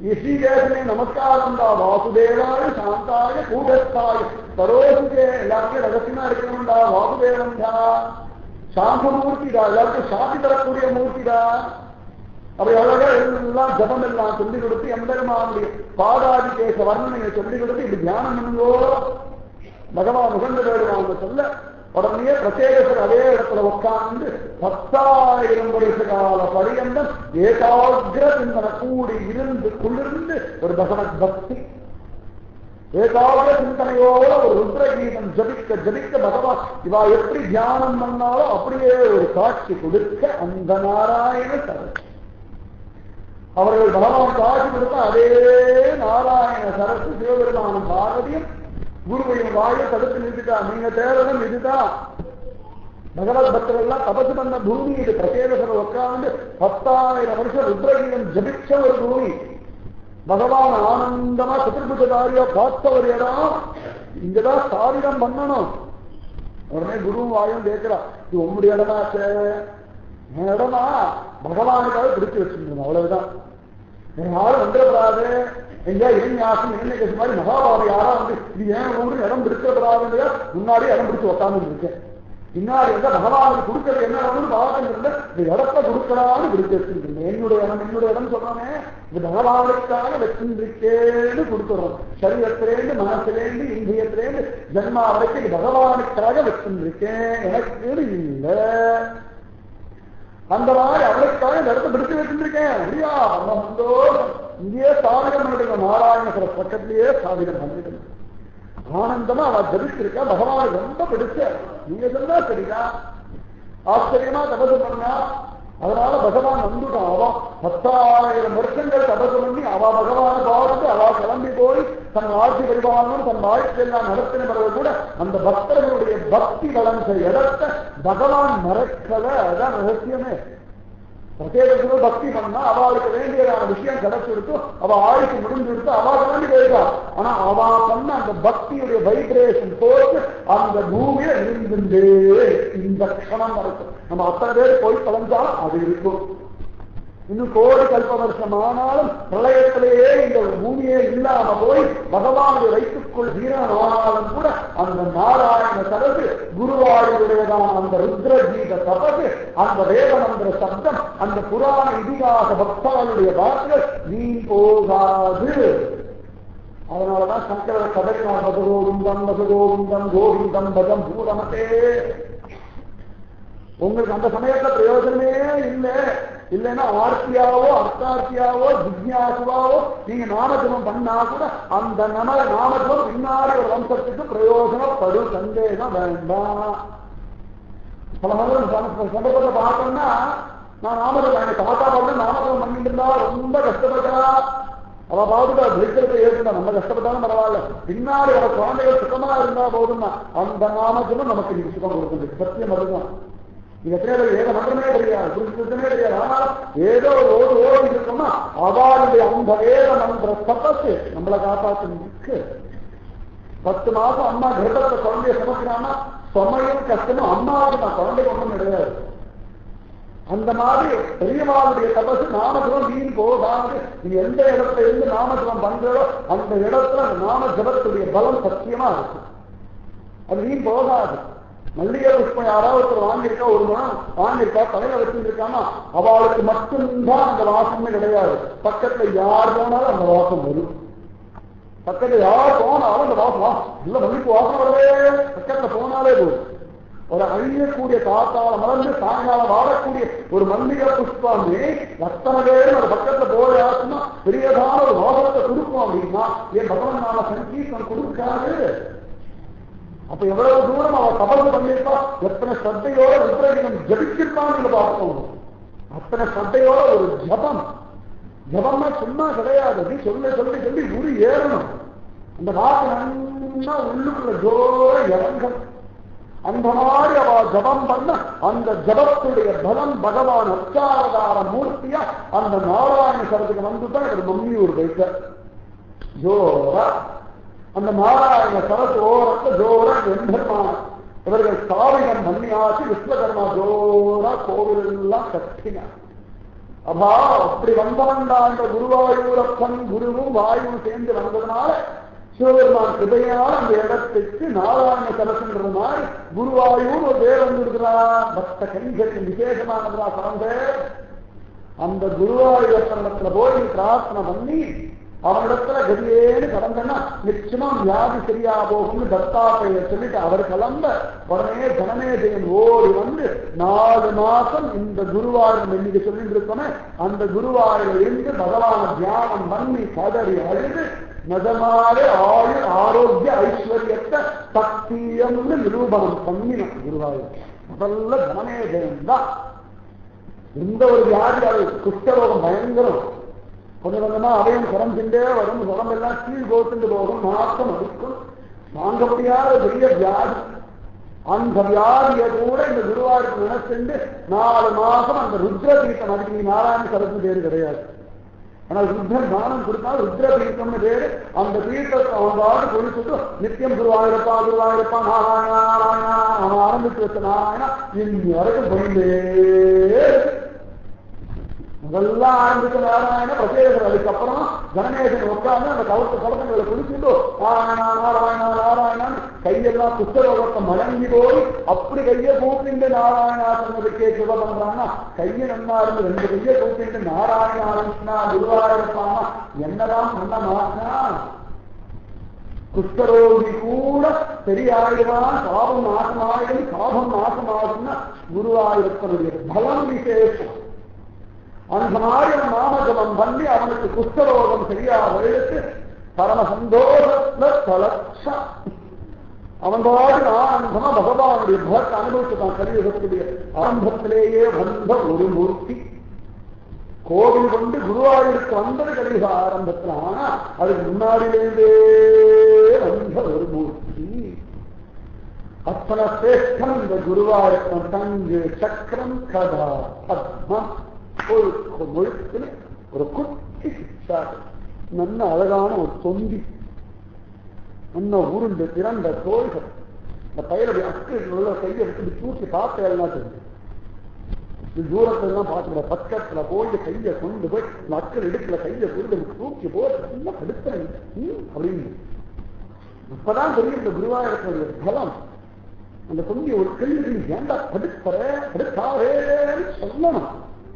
ஈஸ்வரேசனே நமஸ்காரம்டா வாசுதேவாய சாந்தாய கூடஸ்தாய சரோசுதே எல்லாருக்கும் ரகசியமா இருக்கணும்டா வாசுதேவன்டா சாந்தமூர்த்திடா எல்லாருக்கும் சாந்தி தரக்கூடிய மூர்த்திடா அப்படி அழகா எல்லாம் ஜபம் எல்லாம் சொல்லி கொடுத்து எம்பெருமானுடைய பாதாதி கேச வர்ணனையை சொல்லி கொடுத்து இப்படி தியானம் பண்ணுங்கோ பகவான் உகந்த வேடுவாங்க சொல்ல உடனே பிரத்யேகத்தில் அதே இடத்துல உட்கார்ந்து பத்தாயிரம் வருஷ கால பரியந்தம் ஏகாகிர சிந்தனை கூடி இருந்து குளிர்ந்து ஒரு பகவத் பக்தி ஏகாகிர சிந்தனையோட ஒரு ருத்ரகீதம் ஜபிக்க ஜபிக்க பகவான் இவா எப்படி தியானம் பண்ணாலும் அப்படியே ஒரு காட்சி கொடுக்க அந்த நாராயண சரஸ் அவர்கள் பகவான் காட்சி கொடுத்த அதே நாராயண சரசு சிவபெருமானும் பார்வதியும் குருவையும் வாயை தடுத்து நிறுத்திட்டா நீங்க தேவனும் இதுதான் பகவத் பக்தர்கள்லாம் தபசு பண்ண பூமி இது பிரத்யேகத்தில் உட்கார்ந்து பத்தாயிரம் வருஷம் ருத்ரகீதம் ஜபிச்ச ஒரு பூமி பகவான் ஆனந்தமா சதுர்புஜதாரியா பார்த்த ஒரு இடம் இங்கதான் சாரிடம் பண்ணணும் உடனே குருவும் வாயும் கேட்கிறா இது உங்களுடைய இடமாச்சே என் இடமா பகவானுக்காக பிடிச்சு வச்சிருந்தோம் அவ்வளவுதான் யாரும் வந்துடக்கூடாது எங்கேயா இளைஞாசம் என்ன கேட்டு மாதிரி மகாபாரதி யாரா வந்து இது ஏன் ஊரு இடம் பிடிச்சிடக்கூடாதுன்னு முன்னாடி இடம் பிடிச்சு உட்கார்ந்து இருக்கேன் பின்னாடி எங்க பகவானுக்கு கொடுக்கறது என்ன வேணும்னு பார்த்துட்டு இந்த இடத்த கொடுக்கலாம்னு பிடிச்சு வச்சிருக்கேன் என்னுடைய இடம் என்னுடைய இடம் சொல்றானே இது பகவானுக்காக வச்சிருக்கேன்னு கொடுத்துறோம் சரீரத்திலேருந்து மனசிலேருந்து இந்தியத்திலேருந்து ஜென்மா வரைக்கும் இது பகவானுக்காக வச்சிருக்கேன் எனக்கு இல்லை அந்த மாதிரி அவளுக்காக இந்த இடத்த பிடிச்சு வச்சிருக்கேன் அப்படியா அந்த சந்தோஷம் இங்கேயே சாதகம் பண்ணிடுங்க நாராயணசுர பக்கத்திலேயே சாதகம் பண்ணிடுங்க ஆனந்தமா அவ ஜபிச்சிருக்கா பகவான் ரொம்ப பிடிச்ச நீங்க சொன்னா சரியா ஆச்சரியமா தபசு பண்ணா அதனால பகவான் வந்துட்டான் அவன் பத்தாயிரம் வருஷங்கள் தபசு பண்ணி அவ பகவான பார்த்து அவ கிளம்பி போய் தன் ஆட்சி பரிபாலனம் தன் வாழ்க்கையெல்லாம் நடத்தின பிறகு கூட அந்த பக்தர்களுடைய பக்தி வளர்ந்த இடத்தை பகவான் மறக்கல அதான் ரகசியமே பிரத்யேகத்துல பக்தி பண்ணா அவளுக்கு வேண்டியதான விஷயம் கிடைச்சிருக்கும் அவ ஆயுக்கு முடிஞ்சிருத்து அவ கிளம்பி போயிருக்கா ஆனா அவ பண்ண அந்த பக்தியுடைய வைப்ரேஷன் போட்டு அந்த பூமியில இருந்துட்டே இந்த க்ஷணம் வரைக்கும் நம்ம அத்தனை பேர் போய் கலந்தாலும் அது இருக்கும் இன்னும் கோடி கல்ப வருஷம் ஆனாலும் பிரளயத்திலேயே இந்த பூமியே இல்லாம போய் பகவானை வைத்துக்கொள் வீரன் ஆனாலும் கூட அந்த நாராயண சரசு குருவாயுடையதான அந்த ருத்ரகீத தபசு அந்த வேதமந்திர சப்தம் அந்த புராண இதிகாச பக்தாளுடைய வாக்குகள் வீண் போகாது அதனாலதான் சங்கர கதையினால் பசகோவிந்தம் பசகோவிந்தம் கோவிந்தம் பதம் பூரமத்தே உங்களுக்கு அந்த சமயத்துல பிரயோஜனமே இல்லை இல்லைன்னா ஆர்த்தியாவோ அர்த்தார்த்தியாவோ ஜிக்யாசுவாவோ நீங்க நாமஜபம் பண்ணா கூட அந்த நம நாமஜபம் பின்னாடி ஒரு வம்சத்துக்கு பிரயோஜனப்படும் சந்தேகம் வேண்டாம் பல சந்தர்ப்பத்தை பார்த்தோம்னா நான் நாமஜபம் எனக்கு தாத்தா பார்த்து நாமஜபம் பண்ணிட்டு இருந்தா ரொம்ப கஷ்டப்பட்டா அவ பாதுகா பிடிக்கிறத ஏற்றுனா நம்ம கஷ்டப்பட்டாலும் பரவாயில்ல பின்னாடி அவ குழந்தைகள் சுத்தமா இருந்தா போதும்னா அந்த நாமஜபம் நமக்கு நீங்க சுகம் கொடுக்குது சத்தியம் அதுதான் நீங்க எத்தனை பேர் ஏக மன்றமே தெரியாது புரிஞ்சுமே தெரியாது ஆனால் ஏதோ ஒரு ஓடி இருக்கோம்னா அவளுடைய அந்த வேத மந்திர தபசு நம்மளை காப்பாற்று பத்து மாசம் அம்மா கர்ப்பத்தை குழந்தைய சுமக்கிறான்னா சமையும் கஷ்டமும் அம்மாவுக்கு நான் குழந்தை ஒன்றும் கிடையாது அந்த மாதிரி பெரியவாளுடைய தபசு நாமஜபம் வீண் போகாது நீங்க எந்த இடத்துல இருந்து நாமஜபம் பண்றதோ அந்த இடத்துல அந்த நாம ஜபத்துடைய பலம் சத்தியமா இருக்கும் அது வீண் போகாது மல்லிகை புஷ்பம் யாராவது ஒருத்தர் வாங்கியிருக்கா ஒரு மனம் வாங்கியிருக்கா தலையில வச்சிருக்காமா அவளுக்கு மட்டும்தான் அந்த வாசமே கிடையாது பக்கத்துல யார் போனாலும் அந்த வாசம் வரும் பக்கத்துல யார் போனாலும் அந்த வாசம் இல்ல மல்லிக்கு வாசம் வரவே பக்கத்துல போனாலே போதும் ஒரு அழியக்கூடிய காத்தால மலர்ந்து சாயங்காலம் வாழக்கூடிய ஒரு மல்லிகை புஷ்பமே ரத்தன பேரும் ஒரு பக்கத்துல போயாச்சுன்னா பெரியதான ஒரு வாசத்தை கொடுக்கும் அப்படின்னா என் பகவான் நாம சங்கீதம் கொடுக்காது அப்ப எவ்வளவு தூரம் அவ தபசு பண்ணிருப்பா எத்தனை ஸ்ரத்தையோட ருத்ரகிரம் ஜபிச்சிருப்பான்னு நீங்க பார்க்கணும் அத்தனை ஸ்ரத்தையோட ஒரு ஜபம் ஜபம்னா சும்மா கிடையாது அது சொல்ல சொல்லி சொல்லி உரு ஏறணும் அந்த வாக்கு நன்னா உள்ளுக்குள்ள ஜோர இறங்கும் அந்த மாதிரி அவ ஜபம் பண்ண அந்த ஜபத்துடைய பலம் பகவான் அச்சாவதார மூர்த்தியா அந்த நாராயண சரத்துக்கு வந்துதான் இவர் மம்மியூர் வைக்க ஜோரா அந்த நாராயண சரத்து ஓரத்தை ஜோரா எம்பெருமான இவர்கள் சாவிகம் மன்னியாச்சு விஸ்வகர்மா ஜோரா கோவில் எல்லாம் கட்டினார் அப்பா அப்படி வந்தவன்டா அந்த குருவாயூரப்பன் குருவும் வாயுவும் சேர்ந்து வந்ததுனால சிவபெருமான் கிருபையால் அந்த இடத்துக்கு நாராயண கலசுன்ற மாதிரி குருவாயூர் ஒரு பேர் வந்திருக்கிறான் பக்த கைகளின் விசேஷமானதுரா குழந்தை அந்த குருவாயூரப்பனத்துல போய் பிரார்த்தனை பண்ணி அவனிடத்துல கதியேன்னு கடந்தனா நிச்சயமா வியாதி சரியா போகும்னு தத்தாத்தைய சொல்லிட்டு அவர் கிளம்ப உடனே ஜனமேஜயன் ஓடி வந்து நாலு மாசம் இந்த குருவாயூர் இன்னைக்கு சொல்லிட்டு இருக்கோமே அந்த குருவாயூர் இருந்து பகவான தியானம் பண்ணி கதறி அழுது நிஜமாவே ஆயு ஆரோக்கிய ஐஸ்வர்யத்தை சத்தியம்னு நிரூபணம் பண்ணினான் குருவாயூர் முதல்ல ஜனமேஜயன் தான் எந்த ஒரு வியாதி அது குஷ்டரோகம் பயங்கரம் கொஞ்சம் கொஞ்சமா அதையும் குறைஞ்சுட்டே வரும் உடம்பெல்லாம் கீழ் கோத்துண்டு போகும் நாட்டம் அடிக்கும் தாங்க முடியாத பெரிய வியாதி அந்த வியாதியை கூட இந்த குருவாருக்கு நினைச்சுண்டு நாலு மாசம் அந்த ருத்ர தீர்த்தம் அதுக்கு நீ நாராயண சரத்து பேரு கிடையாது ஆனால் ருத்ரன் தானம் கொடுத்தா ருத்ர தீர்த்தம்னு பேரு அந்த தீர்த்தத்தை அவன் பாடு குளிச்சுட்டு நித்தியம் குருவாயிரப்பா குருவாயிரப்பா நாராயணா நாராயணா அவன் ஆரம்பிச்சு வச்ச நாராயணா இன்னி வரைக்கும் போயிட்டே முதல்ல ஆரம்பிச்ச நாராயண பிரசேகர் அதுக்கப்புறம் கணேசன் உட்கார்ந்து அந்த கவத்த கவத்தங்களை குளிச்சுட்டு நாராயணா நாராயணா நாராயணன் கையெல்லாம் குஷ்டரோகத்தை மடங்கி போய் அப்படி கையை கூப்பிட்டு நாராயணா சொன்னதுக்கே சுப பண்றாங்கன்னா கையை நன்னா இருந்து ரெண்டு கையை கூப்பிட்டு நாராயணா ஆரம்பிச்சுனா குருவாயிருப்பானா என்னதான் சொன்ன மாட்டினா குஷ்டரோகி கூட சரியாயிடுவான் பாவம் நாசமாயிடும் பாவம் நாசமாகும்னா குருவாயிருப்பனுடைய பலம் விசேஷம் அந்த மாதிரி நாமஜபம் பண்ணி அவனுக்கு குஷ்டரோகம் சரியாக எடுத்து பரம சந்தோஷத்துல தலட்சம் அவன் பாடு ஆனந்தமா பகவானுடைய பகத்தை அனுபவிச்சுட்டான் கலியுகத்துடைய ஆரம்பத்திலேயே வந்த ஒரு மூர்த்தி கோவில் கொண்டு குருவாயூருக்கு வந்தது கலியுக ஆரம்பத்தில் ஆனா அதுக்கு முன்னாடியிலேருந்தே வந்த ஒரு மூர்த்தி அத்தனை சிரேஷ்டம் இந்த குருவாயூரப்பன் தங்கு சக்கரம் கதா பத்மம் ஒரு முழுக்கில் ஒரு குட்டி சிக்ஷா நல்ல அழகான ஒரு தொந்தி நல்ல உருண்டு திறந்த தோள்கள் இந்த பயிலுடைய அக்கு உள்ள கையை எடுத்து தூக்கி பார்த்து எல்லாம் தெரியும் இது தூரத்துல எல்லாம் பார்த்துக்கிற பக்கத்துல போய் கையை கொண்டு போய் மக்கள் இடுப்புல கையை கொண்டு தூக்கி போய் நல்லா படுத்துறேன் அப்படின்னு இப்பதான் தெரியும் இந்த குருவாயூரத்துடைய பலம் அந்த தொங்கி ஒரு கேள்வி ஏண்டா படுத்துற படுத்தாரேன்னு சொல்லணும்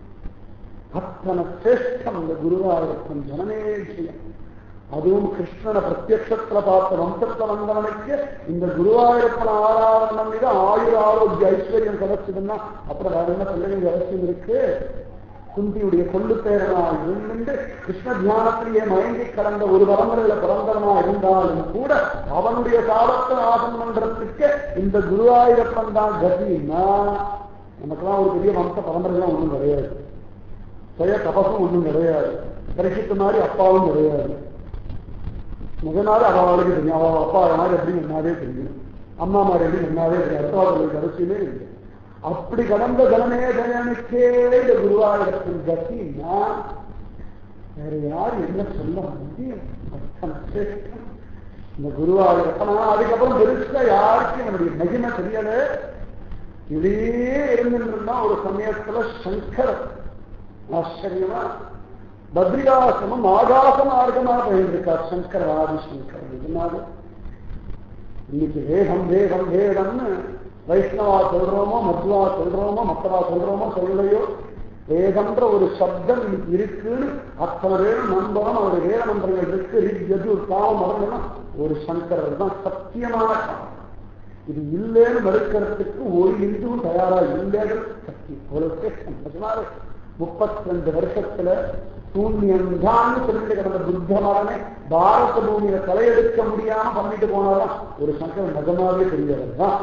அத்தனை சிரேஷ்டம் இந்த குருவாயூரப்பன் ஜனநேஷியம் அதுவும் கிருஷ்ணனை பிரத்யக்ஷத்துல பார்த்த வம்சத்துல வந்தவனுக்கு இந்த குருவாயூரப்பன் ஆராதனம் மீது ஆயுர ஆரோக்கிய ஐஸ்வர்யம் கிடைச்சதுன்னா அப்புறம் வேற என்ன சொல்ல வேண்டிய அவசியம் இருக்கு குந்தியுடைய கொள்ளு பேரனாய் இருந்து கிருஷ்ண தியானத்திலேயே மயங்கி கடந்த ஒரு பரம்பரையில பிறந்தவனா இருந்தாலும் கூட அவனுடைய சாபத்தை நாசம் பண்றதுக்கு இந்த குருவாயூரப்பன் தான் கதின்னா நமக்கெல்லாம் ஒரு பெரிய வம்ச பரம்பரைலாம் ஒண்ணும் கிடையாது சுய தபசும் ஒண்ணும் கிடையாது பரிசுத்த மாதிரி அப்பாவும் கிடையாது முதனாவது அவளுக்கு தெரியும் அவள் அப்பா மாதிரி எப்படி என்னாவே தெரியும் அம்மா மாதிரி எப்படி என்னாவே தெரியும் அடுத்தவாளுக்கு அவசியமே இல்லை அப்படி கடந்த கணநேதனுக்கே இந்த குருவாயிரத்தின் கத்தின்னா வேற யார் என்ன சொல்ல முடியும் அத்தனை சிரேஷ்டம். இந்த குருவாயிரப்பனா அதுக்கப்புறம் பெருசா யாருக்கும் என்னுடைய மகிமை தெரியல இதே இருந்துருந்தா ஒரு சமயத்துல சங்கர் ஆச்சரியமா பத்ரிகாசனம் ஆகாச மார்க்கமா பயிர்ந்திருக்கார் சங்கர் ஆதிசங்கர் இதனால இன்னைக்கு வேகம் வேகம் வேகம்னு வைஷ்ணவா சொல்றோமோ மத்வா சொல்றோமோ மத்தவா சொல்றோமோ சொல்லலையோ வேதம்ன்ற ஒரு சப்தம் இன்னைக்கு இருக்குன்னு அத்தனை பேரும் நம்புறோம் அவர் வேத மந்திரங்கள் இருக்கு ரிஜது பாவம் மறந்தோம்னா ஒரு சங்கரர் தான் சத்தியமான காரணம் இது இல்லைன்னு மறுக்கிறதுக்கு ஒரு இந்துவும் தயாரா இல்லைன்னு சத்தியம் ஒரு முப்பத்தி ரெண்டு வருஷத்துல சூன்யம் தான் சொல்லிட்டு கிடந்த புத்த மரனை பாரத பூமியில தலையெடுக்க முடியாம பண்ணிட்டு போனாதான் ஒரு சங்கர் நிஜமாவே தெரியவர் தான்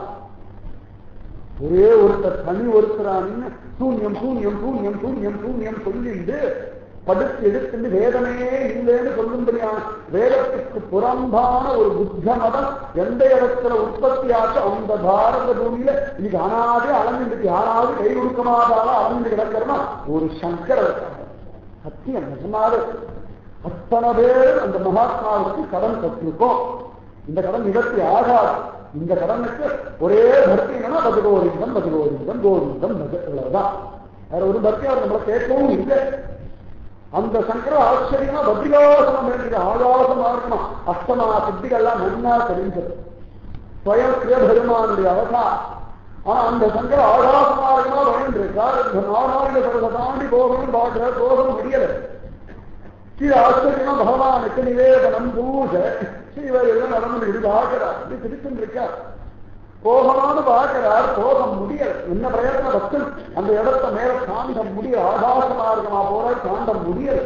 ஒரே ஒருத்தர் தனி ஒருத்தரான்னு சூன்யம் சூன்யம் சூன்யம் சூன்யம் சூன்யம் சொல்லிண்டு படுத்து எடுத்துட்டு வேதனையே இல்லைன்னு சொல்லும்படியான வேதத்துக்கு புறம்பான ஒரு புத்த மதம் எந்த இடத்துல உற்பத்தி ஆச்சு அந்த பாரத பூமியில இன்னைக்கு அனாதே அளந்துட்டு யாராவது கை கொடுக்க மாட்டாலும் அளந்து கிடக்கிறனா ஒரு சங்கர சத்தியம் நிஜமாவே அத்தனை பேர் அந்த மகாத்மாவுக்கு கடன் கட்டிருக்கோம் இந்த கடன் நிகழ்த்தி ஆகாது இந்த கடனுக்கு ஒரே பக்திங்கன்னா பது கோவிந்தம் பது கோவிந்தம் கோவிந்தம் பகத்தான் வேற ஒரு பக்தி அவர் நம்மளை கேட்கவும் இல்லை அந்த சங்கர ஆச்சரியமா பத்ரிகாசனம் வேண்டிய ஆகாசமா இருக்குமா அஷ்டமா சித்திகள்லாம் நன்னா தெரிஞ்சது ஸ்வயம் பெருமானுடைய அவசா ஆனா அந்த சங்கர ஆகாசமா இருக்குமா வேண்டிருக்கார் இந்த நாடாளுடைய சரசை தாண்டி போகணும் பார்க்கிற போக முடியல கீழே ஆச்சரியமா பகவானுக்கு நிவேதனம் பூஜை இவர் எல்லாம் நடந்து இது பார்க்கிறார் இது திருத்தம் இருக்கார் போகலான்னு பார்க்கிறார் போக முடியல என்ன பிரயத்ன பக்தன் அந்த இடத்த மேல தாண்ட முடியல ஆகாச மார்க்கமா போற தாண்ட முடியல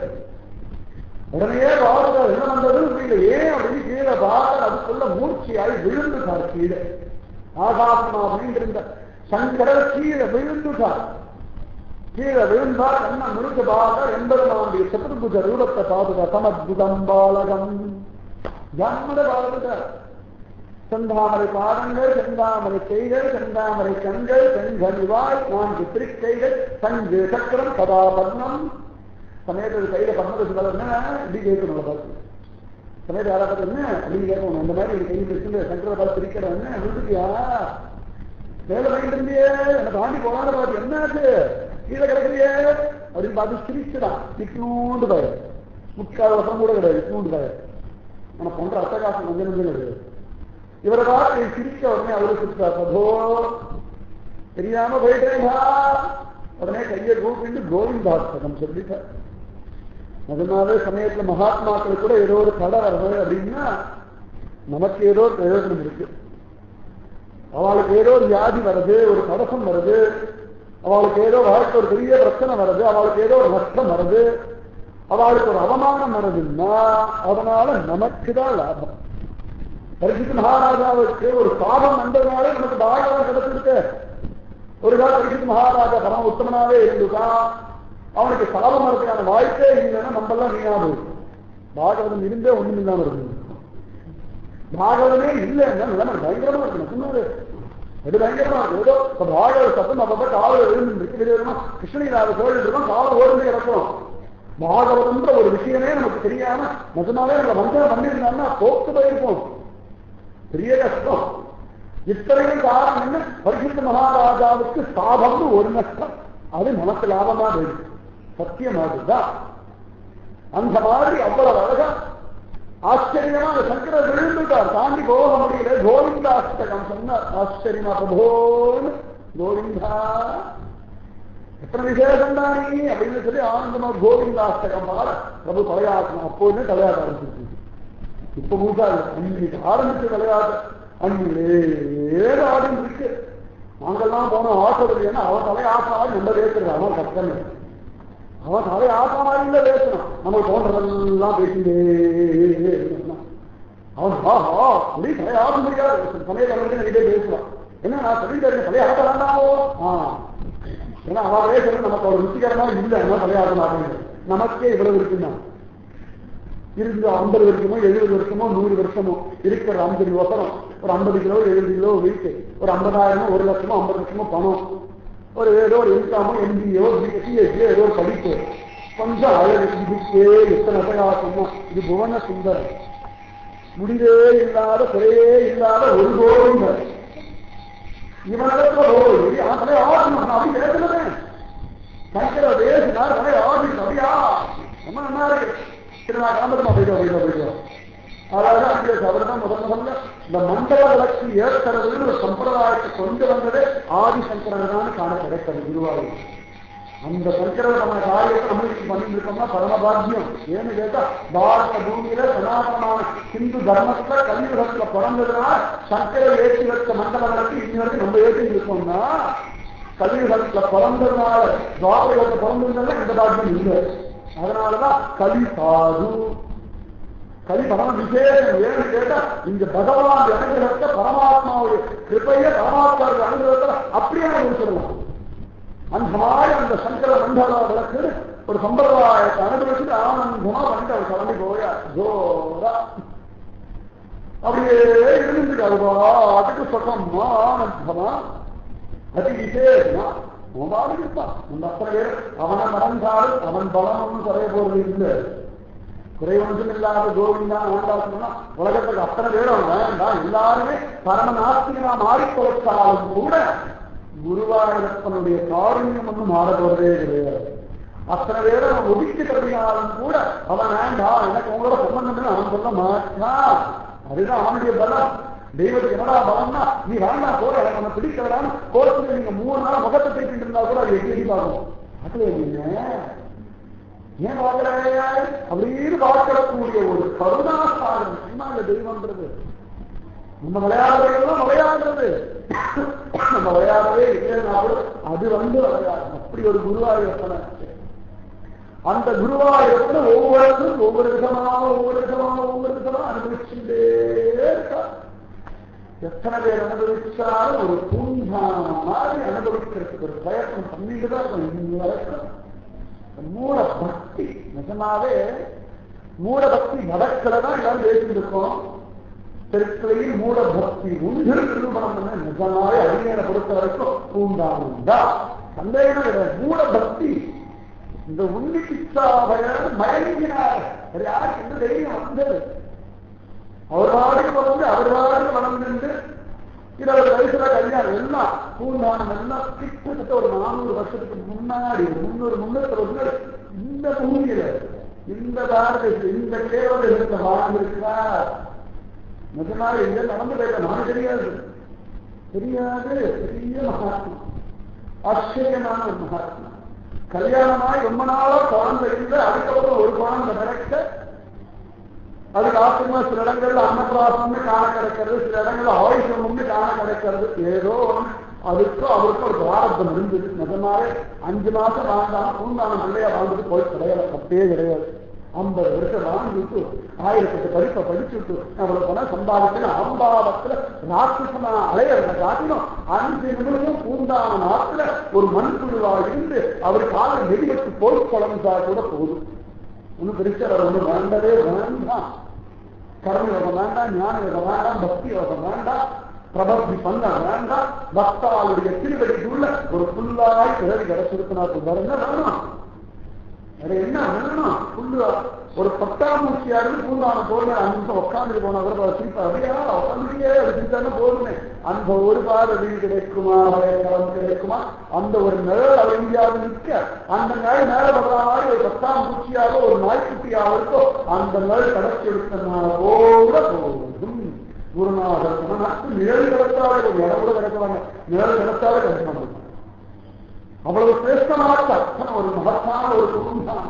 உடனே வாழ்ந்தார் என்ன பண்றது புரியல ஏன் அப்படின்னு கீழே பார்க்க அதுக்குள்ள மூர்ச்சியாய் விழுந்துட்டார் கீழே ஆகாசமா விழுந்திருந்த சங்கரர் கீழே விழுந்துட்டார் கீழே விழுந்தா கண்ண முழுக்க பார்க்க எம்பெருமானுடைய சதுர்புஜ ரூபத்தை பார்த்துட்டா சமத்புதம் பாலகம் ஜன்மட பார்த்துட்டார் செந்தாமரை பாதங்கள் செந்தாமரை கைகள் செந்தாமரை கண்கள் செங்கனிவாய் நான்கு திருக்கைகள் சங்கு சக்கரம் சதா பத்மம் சமயத்தில் கையில பத்மத சுதலர்னா இப்படி கேட்கணும் பார்த்து சமயத்தில் யாரா பார்த்து என்ன அப்படின்னு கேட்கணும் அந்த மாதிரி ஒரு கையில் இருக்கு சங்கர பார்த்து இருக்கிற என்ன விழுந்துட்டியா வேலை வாங்கிட்டு இருந்தியே என்ன தாண்டி போனான்னு பார்த்து என்னாச்சு கீழே கிடக்குறியே அப்படின்னு பார்த்து சிரிச்சுதான் இட்னூண்டு பாரு முக்கால் வருஷம் கூட கிடையாது இட்னூண்டு பாரு ஆனா போன்ற அட்டகாசம் கொஞ்சம் கொஞ்சம் கிடையாது இவரை பார்த்து சிரிக்க உடனே அவரு சிரிச்சா சதோ தெரியாம போயிட்டேங்க உடனே கையை கூப்பிட்டு கோவிந்தாஸ்தகம் சொல்லிட்டார் அதனால சமயத்துல மகாத்மாக்கள் கூட ஏதோ ஒரு தடை வருது அப்படின்னா நமக்கு ஏதோ ஒரு பிரயோஜனம் இருக்கு அவளுக்கு ஏதோ ஒரு வியாதி வருது ஒரு தடசம் வருது அவளுக்கு ஏதோ வாழ்க்கை ஒரு பெரிய பிரச்சனை வருது அவளுக்கு ஏதோ ஒரு நஷ்டம் வருது அவளுக்கு ஒரு அவமானம் வருதுன்னா அதனால நமக்கு தான் லாபம் பரிசுத்த மகாராஜாவுக்கு ஒரு சாபம் வந்ததுனாலே நமக்கு பாகவம் கிடைச்சிருக்கு ஒரு கால பரிசுத்த மகாராஜா பரம உத்தமனாவே இருந்துதான் அவனுக்கு சாபம் வரதுக்கான வாய்ப்பே இல்லைன்னா நம்ம எல்லாம் வீணா போயிடும் பாகவதம் இருந்தே ஒண்ணும் இல்லாம இருக்கு பாகவதமே இல்லைன்னா நிலைமை பயங்கரமா இருக்கு சொன்னாரு அது பயங்கரமா இருக்கு ஏதோ இப்ப பாகவத சத்தம் அப்பப்ப காவல விழுந்து இருக்கு விதமா கிருஷ்ணகிராத கோயில் இருக்கோம் காவல் ஓடுந்து கிடக்கும் பாகவதம்ன்ற ஒரு விஷயமே நமக்கு தெரியாம நிஜமாவே நம்ம மனுஷன் பண்ணியிருந்தாங்கன்னா போக்கு போயிருப்போம் பெரிய கஷ்டம் இத்தனையும் காரணம் என்ன பரிசுத்த மகாராஜாவுக்கு சாபம்னு ஒரு நஷ்டம் அது நமக்கு லாபமா போயிடுச்சு சத்தியம் அதுதான் அந்த மாதிரி அவ்வளவு அழகா ஆச்சரியமா அந்த சங்கர விழுந்துட்டார் தாண்டி போக முடியல கோவிந்தாஷ்டகம் சொன்னார் ஆச்சரியமா பிரபோன்னு கோவிந்தா எத்தனை விசேஷம் தானே அப்படின்னு சொல்லி ஆனந்தமா கோவிந்தாஷ்டகம் பாட பிரபு தலையாட்டணும் அப்போன்னு தலையாட்ட ஆரம்பிச்சிருக்கு இப்ப மூட்டா அன்னைக்கு ஆரம்பிச்ச விளையாட்டு அன்னிலே ஆடின்னு இருக்கு நாங்கெல்லாம் போன ஆட்டோடு ஏன்னா அவன் தலை ஆட்டாலும் நம்ம பேசுறது அவன் கஷ்டம் அவன் தலை ஆட்டாமா இல்ல பேசணும் நம்ம தோன்றதெல்லாம் பேசிட்டே இருக்கணும். அவன் ஆஹா அப்படி தலை ஆட முடியாது சமயத்தில் கிட்டே பேசுவான் என்ன நான் சொல்லிட்டு தலையை ஆட்ட வேண்டாமோ ஆ ஏன்னா அவன் பேசுறது நமக்கு ஒரு ருச்சிகரமா இல்லை என்ன தலையாட மாட்டேங்குது நமக்கே இவ்வளவு இருக்குன்னா இருந்து ஐம்பது வருஷமோ எழுபது வருஷமோ நூறு வருஷமோ இருக்கிற அஞ்சு வசனம் ஒரு ஐம்பது கிலோ எழுபது கிலோ வெயிட் ஒரு ஐம்பதாயிரமோ ஒரு லட்சமோ ஐம்பது லட்சமோ பணம் ஒரு ஏதோ ஒரு இன்காமோ எம்பிஏோ பிஎஸ்சியோ ஏதோ ஒரு படிப்பு கொஞ்சம் அழகு இதுக்கே எத்தனை அட்டகாசமோ இது புவன சுந்தரம் முடிவே இல்லாத குறையே இல்லாத ஒரு கோவிந்தர் இவனிடத்துல போய் அவன் தலையை ஆசனம் நான் அப்படி பேசுனதேன் சங்கர பேசினா தலையை ஆசனம் அப்படியா ரொம்ப நல்லா இருக்கு சரி நான் கிளம்புறமா போயிட்டு போயிட்டு போயிட்டு அதாவது அங்கே அவர் தான் முதல் முதல்ல இந்த மண்டல விளக்கு ஏற்கிறதுன்னு ஒரு சம்பிரதாயத்தை கொண்டு வந்ததே ஆதிசங்கரன் தான் காண கிடைக்கிறது குருவாயூர் அந்த சங்கரர் நம்ம காரியத்தை நம்மளுக்கு பண்ணிட்டு இருக்கோம்னா பரமபாக்கியம் ஏன்னு கேட்டா பாரத பூமியில சனாதனமான ஹிந்து தர்மத்துல கலியுகத்துல பிறந்ததுனால சங்கரர் ஏற்றி வச்ச மண்டல விளக்கு இன்னி வரைக்கும் நம்ம ஏற்றி இருக்கோம்னா கலியுகத்துல பிறந்ததுனால துவாபரத்தை பிறந்ததுனால இந்த பாக்கியம் இல்லை அதனாலதான் கலி சாது கலி பரம விசேஷம் ஏன்னு கேட்டா இங்க பகவான் அனுகிரகத்தை பரமாத்மாவுடைய கிருப்பைய பரமாத்மாவுடைய அனுகிரகத்தை அப்படியே அனுபவிச்சிடலாம் அந்த மாதிரி அந்த சங்கர மண்டல விளக்கு ஒரு சம்பிரதாயத்தை அனுபவிச்சுட்டு ஆனந்தமா வந்து அவர் கிளம்பி போயா ஜோரா அப்படியே இருந்துட்டு அதுவா அதுக்கு சுகமா ஆனந்தமா அதி விசேஷமா அவன் பாடு இருப்பான் அந்த அத்தனை பேர் அவனை மறந்தாலும் அவன் பலம் ஒன்றும் குறைய போறது இல்லை குறை ஒன்றும் இல்லாத கோவிந்தா ஆண்டாசனா உலகத்துக்கு அத்தனை பேர் அவன் வேண்டாம் எல்லாருமே பரம நாஸ்திகனா மாறி தொலைச்சாலும் கூட குருவாயூரப்பனுடைய காருண்யம் ஒன்றும் மாறப்போறதே கிடையாது அத்தனை பேரை அவன் ஒதுக்கி தருவினாலும் கூட அவன் வேண்டாம் எனக்கு உங்களோட சம்பந்தம் அவன் சொல்ல மாட்டான் அதுதான் அவனுடைய பலம் தெய்வத்துக்கு என்னடா பலம்னா நீ வேண்டாம் போற எனக்கு அவனை பிடிக்கலான்னு கோர்த்துல நீங்க மூணு நாள் முகத்தை திருப்பிட்டு இருந்தா கூட அது எப்படி பார்க்கும் அதுல நீங்க ஏன் பார்க்கலையா அப்படின்னு பார்க்கக்கூடிய ஒரு கருணாசாரம் என்ன அந்த தெய்வம்ன்றது நம்ம விளையாடுறதெல்லாம் விளையாடுறது நம்ம விளையாடவே இல்லைனாலும் அது வந்து விளையாடும் அப்படி ஒரு குருவாயூரப்பனை அந்த குருவாயூரப்பனை ஒவ்வொருத்தரும் ஒவ்வொரு விதமாக ஒவ்வொரு விதமாக ஒவ்வொரு விதமாக அனுபவிச்சுட்டே இருக்கா எத்தனை பேர் அனுபவிச்சாலும் ஒரு பூஞ்சானம் மாதிரி அனுபவிக்கிறதுக்கு ஒரு பிரயத்னம் பண்ணிட்டு தான் இருக்கும் இன்னி வரைக்கும் மூட பக்தி நிஜமாவே மூட பக்தி நடக்கல தான் எல்லாரும் பேசிட்டு இருக்கோம் தெற்கிலையும் மூட பக்தி உண்டு நிரூபணம் பண்ண நிஜமாவே அறிஞரை பொறுத்த வரைக்கும் பூண்டானுண்டா சந்தேகம் கிடையாது மூட பக்தி இந்த உண்டி பிச்சாவைய மயங்கினார் வேற யாருக்கு எந்த தைரியம் வந்தது அவர் வாடிக்கு வந்து அவர் வாடிக்கு வளர்ந்து இருபது வயசுல கல்யாணம் எல்லாம் பூந்தானம் எல்லாம் கிட்டத்தட்ட ஒரு நானூறு வருஷத்துக்கு முன்னாடி முன்னூறு முன்னூத்தி முன்னாடி இந்த பூமியில இந்த பாரதத்தில் இந்த கேவலத்தில் வாழ்ந்திருக்கிறார் நிஜமாக எங்க நடந்து போயிட்ட நான் தெரியாது தெரியாது பெரிய மகாத்மா ஆச்சரியமான ஒரு மகாத்மா கல்யாணமாய் ரொம்ப நாளா குழந்தை இல்லை அதுக்கப்புறம் ஒரு குழந்தை பிறக்க அதுக்கு ஆசிரமா சில இடங்கள்ல அன்னப்பிராசம்னு காண கிடைக்கிறது சில இடங்கள்ல ஆயுஷம்னு காண கிடைக்கிறது ஏதோ ஒண்ணு அதுக்கும் அவருக்கும் ஒரு பிராரத்தம் இருந்தது நிஜமாவே அஞ்சு மாசம் வாழ்ந்தாலும் பூந்தானம் பிள்ளையா வாழ்ந்துட்டு போய் கிடையாது தப்பே கிடையாது ஐம்பது வருஷம் வாழ்ந்துட்டு ஆயிரத்தெட்டு படிப்பை படிச்சுட்டு அவ்வளவு பணம் சம்பாதிச்சு அம்பாவத்துல ராட்சசனா அலையறத காட்டிலும் அஞ்சு நிமிடமும் பூந்தான நாட்டுல ஒரு மண்புழுவா இருந்து அவர் காலை வெடிவெட்டு போய் குழந்தா கூட போதும் ஒன்னும் பெருசா அவர் ஒன்றும் வேண்டவே வேண்டாம் கர்ம யோகம் வேண்டாம் ஞான யோகம் வேண்டாம் பக்தி யோகம் வேண்டாம் பிரபத்தி பண்ண வேண்டாம் பக்தாளுடைய திருவடிக்குள்ள ஒரு புல்லாய் பிறகு கிடைச்சிருக்கணும் வேற என்ன வேணும் வேற என்ன வேணும் புல்லு ஒரு பட்டாமூச்சியா இருந்து பூந்தான போன அஞ்சு நிமிஷம் உட்காந்துட்டு போனா கூட திருப்பி அப்படியா உட்காந்துட்டே அது திருத்தானே போதுமே அந்த ஒரு பாத வீடு கிடைக்குமா வயக்காலம் கிடைக்குமா அந்த ஒரு நிழல் அவர் எங்கேயாவது நிற்க அந்த நிழல் மேல படுற மாதிரி ஒரு பத்தாம் பூச்சியாக ஒரு நாய்க்குட்டியாக இருக்கோ அந்த நிழல் கிடைச்சி எடுத்தனா கூட போதும் குருநாதர் நமக்கு நிழல் கிடைச்சாலே ஒரு இடம் கூட கிடைக்கிறாங்க நிழல் கிடைச்சாலே கிடைக்க அவ்வளவு சிரேஷ்டமான அர்த்தம் ஒரு மகத்தான ஒரு குடும்பம்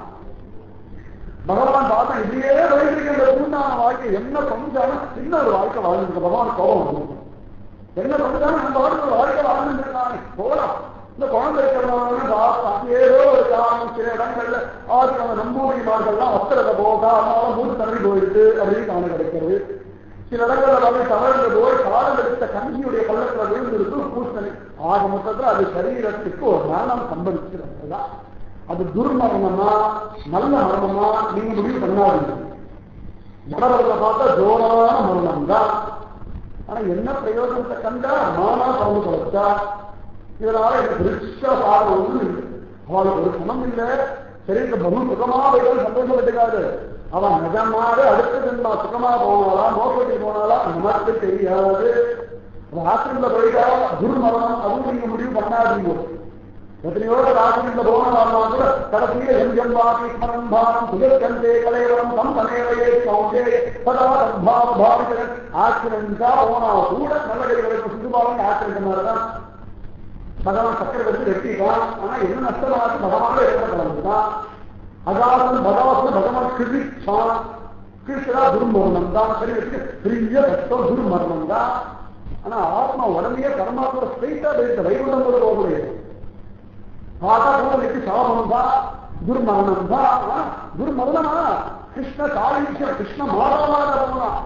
பகவான் பார்த்தா இதையே வைத்திருக்கின்ற பூண்டான வாழ்க்கை என்ன பஞ்சாலும் சின்ன ஒரு வாழ்க்கை வாழ்ந்துருக்கு பகவான் கோபம் வந்து என்ன பஞ்சாலும் நம்ம வாழ்க்கை வாழ்க்கை வாழ்ந்துருக்காங்க போலாம் இந்த குழந்தை இருக்கிறவங்க ஏதோ ஒரு காரணம் சில இடங்கள்ல ஆறு நம்ம நம்பூரிமார்கள்லாம் வஸ்திரத்தை போகா அதனால மூணு தண்ணி போயிடுது அப்படின்னு காண கிடைக்கிறது சில இடங்கள்ல வந்து தவறுல போய் காலம் எடுத்த கஞ்சியுடைய பள்ளத்துல விழுந்திருக்கு பூசணி ஆக மொத்தத்துல அது சரீரத்துக்கு ஒரு மரணம் சம்பவிச்சிருந்ததுதான் அது துர்மரணமா நல்ல மரணமா நீங்க முடிவு பண்ணாதீங்க மரணத்தை பார்த்தா ஜோரான மரணம் தான் ஆனா என்ன பிரயோஜனத்தை கண்டா மானா பறந்து தொலைச்சா இதனால எனக்கு திருஷ்ட சாதம் ஒன்று அவளுக்கு ஒரு குணம் இல்லை சரி இந்த பகு சுகமா போய் சந்தோஷப்பட்டுக்காது அவன் நிஜமாவே அடுத்தது நான் சுகமா போனாலா மோசத்துக்கு போனாலா நமக்கு தெரியாது ராத்திரில போயிட்டா துர்மரணம் அதுவும் நீங்க முடிவு பண்ணாதீங்க எத்தனையோ ராத்திரில போனாலும் கூட கடைசியில எஞ்சம் வாதி ஸ்மரம்பானம் சுயற்கந்தே கலைவரம் தம் தமேவையே சௌந்தே சதா சம்பாவ பாவிகள் ஆக்கிரமிச்சா போனா கூட நல்ல கைகளுக்கு சுதுபாவம் ஆக்கிரமிக்க மாதிரிதான் பகவான் சக்கரவர்த்தி வெட்டிதான் ஆனா என்ன நஷ்டமாச்சு பகவானே ஏற்படலாம் அகாசம் பகவாசம் பகவான் கிருஷ்ணான் கிருஷ்ணா துர்மரணம் தான் சரீரத்துக்கு பெரிய கஷ்டம் துர்மரணம் தான் ஆனா ஆத்மா உடனே பரமாத்மா ஸ்ட்ரைட்டா போயிட்டு வைகுண்டம் கூட போக முடியாது பார்த்தா போனதுக்கு சாபனம் தான் துர்மரணம் தான் துர்மரணமா கிருஷ்ண காலீஸ்வர கிருஷ்ண மாறாத போனா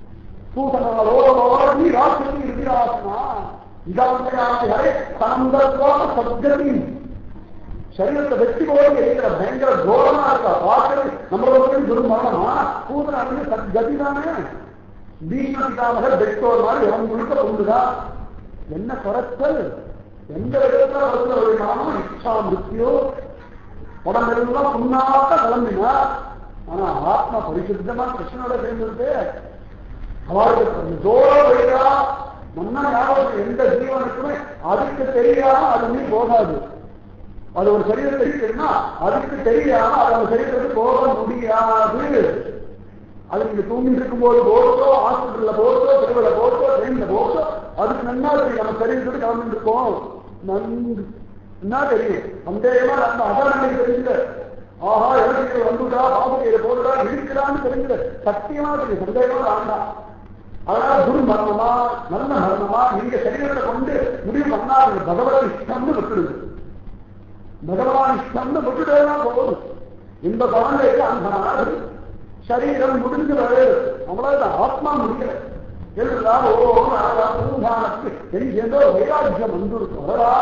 பூசனோடி ராத்திரி இருதிராசனா இதாவுடைய சந்தர்ப்பான சத்கதி சரீரத்தை வெற்றி போய் இருக்கிற பயங்கர கோரமா இருக்கா பார்க்கறது நம்மளோட துர்மரணமா பூதனாக சத்கதி தானே பீஷ்மபிதாமக பெற்றோர் மாதிரி எவன் முழுக்க கொண்டுதான் என்ன குறைச்சல் எந்த இடத்துல வருகிற ஒரு நாமம் இச்சா மிருத்தியோ உடம்பெல்லாம் புண்ணாக்க கிளம்பினா ஆனா ஆத்மா பரிசுத்தமா கிருஷ்ணனோட சேர்ந்துட்டு அவளுக்கு தோற போயிட்டா நம்ம ஞாபகம் எந்த ஜீவனுக்குமே அதுக்கு தெரியாம அது நீ போகாது அது ஒரு சரீரம் தெரியுதுன்னா அதுக்கு தெரியாம அது அந்த சரீரத்துக்கு போக முடியாது அது நீங்க தூங்கி இருக்கும்போது போட்டோ ஹாஸ்பிட்டல்ல போட்டோ திருவிழா போட்டோ ட்ரெயின்ல போட்டோ அதுக்கு நன்னா தெரியும் நம்ம சரீரத்துக்கு கிளம்பிட்டு இருக்கோம் நன்கு என்ன தெரியும் சந்தேகமா நம்ம அதான் எனக்கு தெரிஞ்சது ஆஹா எனக்கு வந்துடா பாபுகையில போடுடா இருக்கிறான்னு தெரிஞ்சது சத்தியமா தெரியும் சந்தேகமா வேண்டாம் அதனால குரு மரணமா நல்ல மரணமா நீங்க சரீரத்தை கொண்டு முடிவு பண்ணா அது பகவத இஷ்டம்னு விட்டுடுது பகவான் இஷ்டம்னு விட்டுட்டேன்னா போதும் இந்த குழந்தைக்கு அந்த மாதிரி சரீரம் முடிஞ்சு வருது அவ்வளவுதான் ஆத்மா முடியல எல்லாம் ஓ பூங்கானத்து எங்கேதோ வைராக்கியம் வந்துருக்கும் அழகா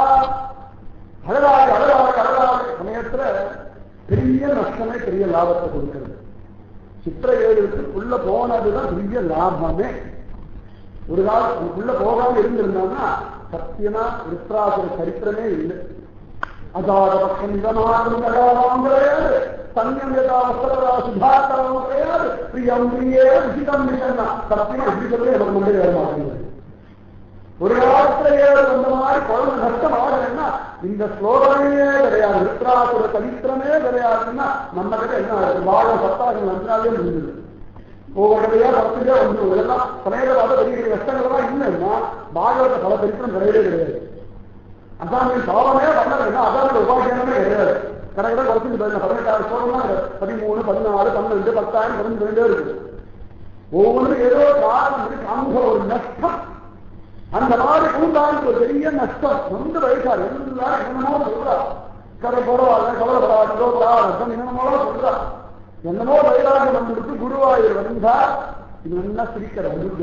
அழகாக அழகாக அழகாக சமயத்துல பெரிய நஷ்டமே பெரிய லாபத்தை கொடுக்கிறது சித்திர ஏழுக்கு உள்ள போனதுதான் பெரிய லாபமே ஒரு காலம் அதுக்குள்ள போகாம இருந்திருந்தோம்னா சத்தியமா விருத்ராசுர சரித்திரமே இல்லை அஜாத பட்சம் இதமாகும் கிடையாது சன்யம் யதா வஸ்திரதா சுதாகரம் கிடையாது பிரியம் பிரியே உசிதம் பிரியன்னா சத்தியமா இப்படி சொல்லி நமக்கு முன்னாடி வர மாட்டேங்குது ஒரு காலத்துல ஏழு அந்த மாதிரி குழந்தை நஷ்டம் ஆகலைன்னா இந்த ஸ்லோகமே கிடையாது விருத்ராசுர சரித்திரமே கிடையாதுன்னா நம்ம கிட்ட என்ன ஆகுது? வாழ சத்தாகம் நன்றாவே முடிஞ்சது ஒவ்வொரு கடையா பத்துக்கே வந்து இதெல்லாம் சமயவாத பெரிய பெரிய கஷ்டங்கள்லாம் இல்லைன்னா பாகவத பல சரித்திரம் கிடையவே கிடையாது அசாமியின் பாவமே பண்ணலைன்னா அசாமியோட உபாசியமே கிடையாது கணக்கில் குறைச்சிட்டு போயிருந்த பதினெட்டாயிரம் சோழம்லாம் பதிமூணு பதினாலு பன்னெண்டு பத்தாயிரம் பதினஞ்சு ரெண்டே இருக்கு ஒவ்வொன்றும் ஏதோ காரணம் இருக்கு அங்க ஒரு நஷ்டம் அந்த மாதிரி பூந்தாருக்கு ஒரு பெரிய நஷ்டம் ரொம்ப வயசாரு எல்லாரும் என்னமோ சொல்றா கதை பரவாயில்ல கவலைப்படாதோ பரவாயில்ல என்னமோ சொல்றா என்னமோ வைராகம் வந்துடுத்து குருவாயூர் வந்தா இது என்ன சிரிக்கிற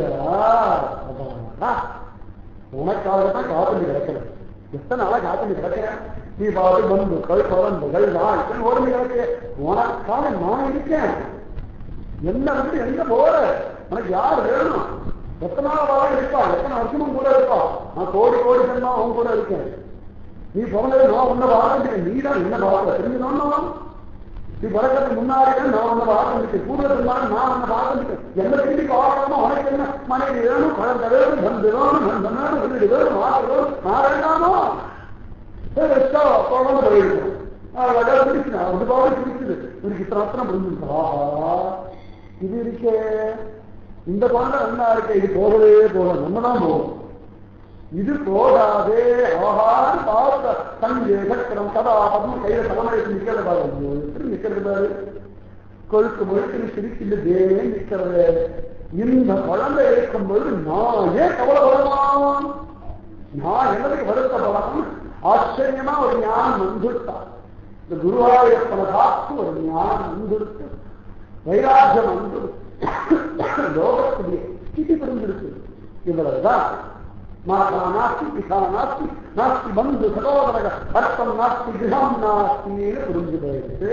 வந்துடா உனக்காகத்தான் காப்பந்து கிடக்கிறது எத்தனை நாளா காப்பந்து கிடக்கிறேன் நீ பாடு பந்துக்கள் குழந்தைகள் நான் ஓடுமை கிடக்கு உனக்காக நான் இருக்கேன் என்ன வந்து எங்க போற உனக்கு யார் வேணும் எத்தனை நாள் வாழ இருப்பா எத்தனை வருஷமும் கூட இருப்பா நான் கோடி கோடி ஜென்மா அவன் கூட இருக்கேன் நீ பிறந்தது நான் உன்னை வாழ்ந்துட்டேன் நீ தான் என்ன பார்க்க தெரிஞ்சுக்கணும் நீ பிறக்கிறதுக்கு முன்னாடி நான் உன்னை வாழ்ந்துட்டேன் பூர்வத்துக்கு முன்னாடி நான் உன்னை வாழ்ந்துட்டேன் என்ன திரும்பி பார்க்கணுமோ உனக்கு என்ன மனைவி வேணும் குழந்தை வேணும் பந்து வேணும் பந்தம் வேணும் வீடு வேணும் மாடு வேணும் நான் வேண்டாமோ குழந்தை போயிருக்கேன் அழகா பிடிச்சு அது பாடு பிடிச்சது எனக்கு இத்தனை ரத்தனம் புரிஞ்சுருக்கா இது இருக்கே இந்த குழந்தை நல்லா இருக்கு இது போகவே போக நம்ம தான் போகும் இது போகாதே ஆஹான்னு பார்த்த தஞ்சே சக்கரம் சதா பத்ம கையில தலைமுறை நிக்கிறது பாருங்க எப்படி நிக்கிறது பாரு கொழுக்கு முழுக்கு சிரிக்கின்ற தேவே நிக்கிறது இந்த குழந்தை இருக்கும்போது நான் ஏன் கவலைப்படலாம் நான் என்னதுக்கு வருத்தப்படலாம் ஆச்சரியமா ஒரு ஞானம் வந்துட்டான் இந்த குருவாயூரப்பனை பார்த்து ஒரு ஞானம் வந்துடுத்து வைராஜ்யம் வந்து லோகத்துடைய ஸ்திதி புரிஞ்சிருக்கு இவ்வளவுதான் மாதா நாஸ்தி பிதா நாஸ்தி நாஸ்தி பந்து சகோதரக அர்த்தம் நாஸ்தி கிரகம் நாஸ்தின்னு புரிஞ்சு போயிருக்கு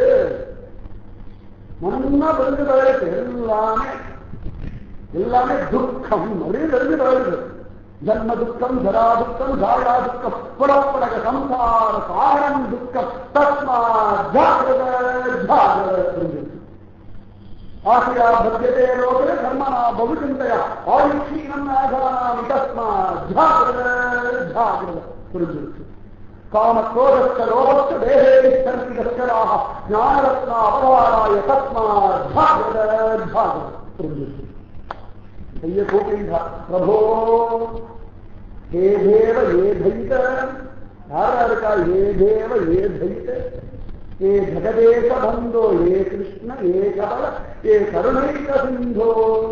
நன்னா புரிஞ்சு போயிருக்கு எல்லாமே எல்லாமே துக்கம் அப்படின்னு தெரிஞ்சு போயிருக்கு ஜன்ம துக்கம் ஜரா துக்கம் ஜாயா துக்கம் புறப்படக சம்சார காரணம் துக்கம் தஸ்மா ஜாகிரத ஜாகிரத புரிஞ்சிருக்கு ஆசையா பத்தியதே லோகே கர்மனா பகுச்சிந்தையா ஆயுஷீனம் ஆகானாமி தஸ்மா ஜாகிரத ஜாகிரத புரிஞ்சிருக்கு காமக்ரோதஸ்த லோகஸ்த தேகே சந்தி கஸ்கராக ஞானரத்னா அபகாராய தஸ்மா ஜாகிரத ஜாகிரத புரிஞ்சிருக்கு கைய கூப்பிங்க பிரபோ ஹே தேவ ஏ தைத யாரா இருக்கா ஏ தேவ ஏ தைத ஏ ஜகதேச பந்தோ ஏ கிருஷ்ண ஏ கபல ஏ கருணைக சிந்தோ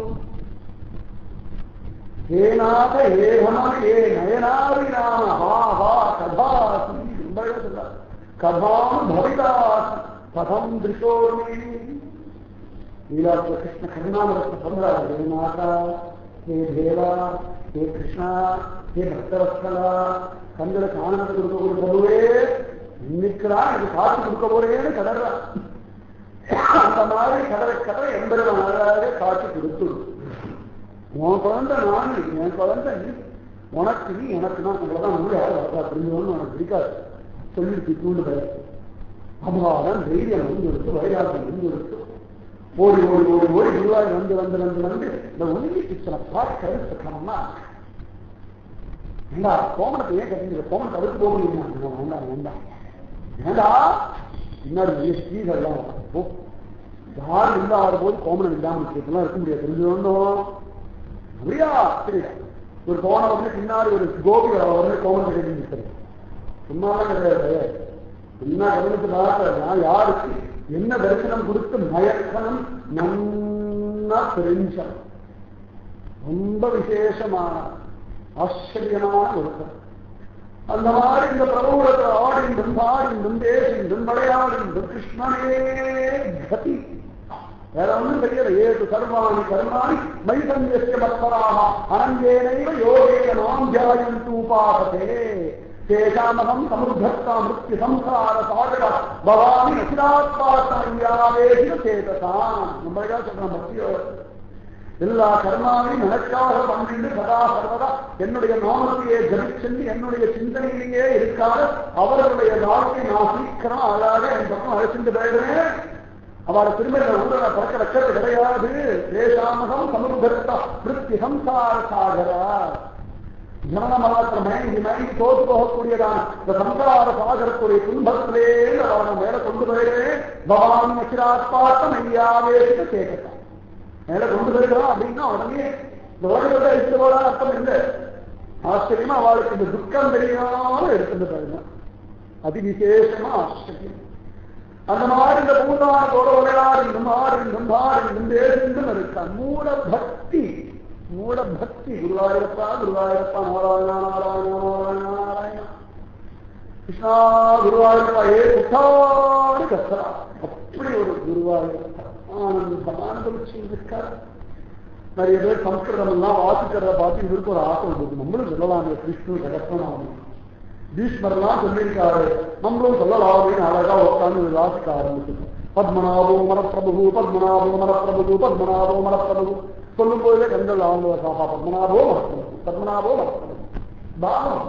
ஹே நாத ஹே ரமண ஏ நயனாரி ராம ஹா ஹா கதாசி கதாம் பவிதாசி கதம் திருஷோர்மி லீலா கிருஷ்ண கருணாமரத்தை சொல்றாரு ஹே மாதா ஹே தேவா ஹே கிருஷ்ணா ஹே பக்தவத்சலா கண்களுக்கு ஆனந்தத்தை கொடுக்கக்கூடிய பிரபுவே இன்னைக்குதான் எனக்கு காத்து கொடுக்க போறேன்னு கடறான் அந்த மாதிரி கடலை கடலை எம்பெருமானாக காட்சி கொடுத்துடும் உன் குழந்தை நான் என் குழந்தை நீ உனக்கு நீ எனக்கு நான் உங்களதான் முழு யாரும் வரா புரிஞ்சோன்னு உனக்கு பிடிக்காது சொல்லிட்டு தூண்டு பயிர் அபாரம் தைரியம் வந்து எடுத்து வைராகம் வந்து எடுத்து ஓடி ஓடி ஓடி ஓடி குருவாய் வந்து வந்து வந்து வந்து இந்த உண்மை கிச்சனை பார்த்து கருத்துக்கணும்னா ஏண்டா கோமணத்தை ஏன் கட்டிங்க கோமணத்தை அறுத்து போக முடியுமா வேண்டாம் வேண்டாம் ஏண்டா பின்னாடி நிறைய ஸ்ரீகள்லாம் வரும். போ யாரும் இல்லாத போது கோமணம் இல்லாமல் இருக்கெல்லாம் இருக்க முடியாது தெரிஞ்சுக்கணும் அப்படியா சரியா ஒரு கோணம் வந்து பின்னாடி ஒரு கோபி வந்து கோமணத்தை கட்டி நிற்கிறது சும்மாலாம் கிடையாது என்ன கவனித்து பார்த்தா யாருக்கு என்ன தரிசனம் கொடுத்து மயக்கணும் நன்னா தெரிஞ்சம் ரொம்ப விசேஷமான ஆச்சரியமான ஒருத்தர் அந்த மாதிரி இந்த பிரபுவுலத்தை ஆடிண்டும் பாடிண்டும் பேசிண்டும் விளையாடிண்டும் கிருஷ்ணனே கதி வேற ஒன்றும் தெரியல ஏது சர்வாணி கர்மாணி மைசந்திய மத்வராக அனங்கேனைவ யோகேன நாம் ஜாயந்து உபாசதே தேசாமகம் சமுத்தத்தா மிருத்யு சம்சார சாகர பவாமி நசிராத்மாத்மயாவேதிக சேதசா நம்ம சொல்றோம் பக்தியோ எல்லா கர்மாவையும் எனக்காக பங்கிட்டு சதா சர்வதா என்னுடைய நாமத்தையே ஜபிச்சென்று என்னுடைய சிந்தனையிலேயே இருக்காத அவர்களுடைய வாழ்க்கை நான் சீக்கிரம் அழகாக என் பக்கம் அழைச்சிட்டு போயிடுவேன் அவளை திரும்ப இந்த ஊரை பறக்க வைக்கிறது கிடையாது தேசாமகம் சமுத்தத்தா மிருத்யு சம்சார சாகரா ஞான மாத்திரம் மயங்கி மயங்கி தோத்து போகக்கூடியதான இந்த சம்சார சாகரத்துடைய துன்பத்திலே அவனை மேல கொண்டு போயிடுவேன் பவான் நசிராத்மாத்தம் ஐயாவே கேட்கத்தான் மேல கொண்டு போயிருக்கிறான் அப்படின்னா உடனே இந்த உலகத்தை எடுத்து போல அர்த்தம் இல்லை ஆச்சரியமா அவளுக்கு இந்த துக்கம் தெரியாம எடுத்துட்டு பாருங்க அதிவிசேஷமா ஆச்சரியம் அந்த மாதிரி இந்த பூதானத்தோட விளையாடிண்டும் ஆடிண்டும் ஆடிண்டும் பேசிண்டும் இருக்கான் மூட பக்தி மூட பக்தி குருவாயூரப்பா குருவாயூரப்பா நாராயணா நாராயணா நாராயணா நாராயணா கிருஷ்ணா குருவாயூரப்பா ஏ குட்டாடு கத்தரா அப்படி ஒரு குருவாயூரப்பா ஆனந்தம் அனுபவிச்சு இருக்கார் நிறைய பேர் சம்ஸ்கிருதம் எல்லாம் வாசிக்கிறத பார்த்து இவருக்கு ஒரு ஆசை வந்தது நம்மளும் சொல்லலாமே கிருஷ்ணு ரகஸ்வனாமி பீஷ்மர்லாம் சொல்லியிருக்காரு நம்மளும் சொல்லலாமேன்னு அழகா உட்காந்து வாசிக்க ஆரம்பிச்சது பத்மநாபோ மரப்பிரபு பத்மநாபோ மரப்பிரபு பத்மநாபோ மரப்பிரபு சொல்லும் போதே கண்கள் அவங்க சாப்பா பத்மநாபோ மரப்பிரபு பத்மநாபோ மரப்பிரபு பாவம்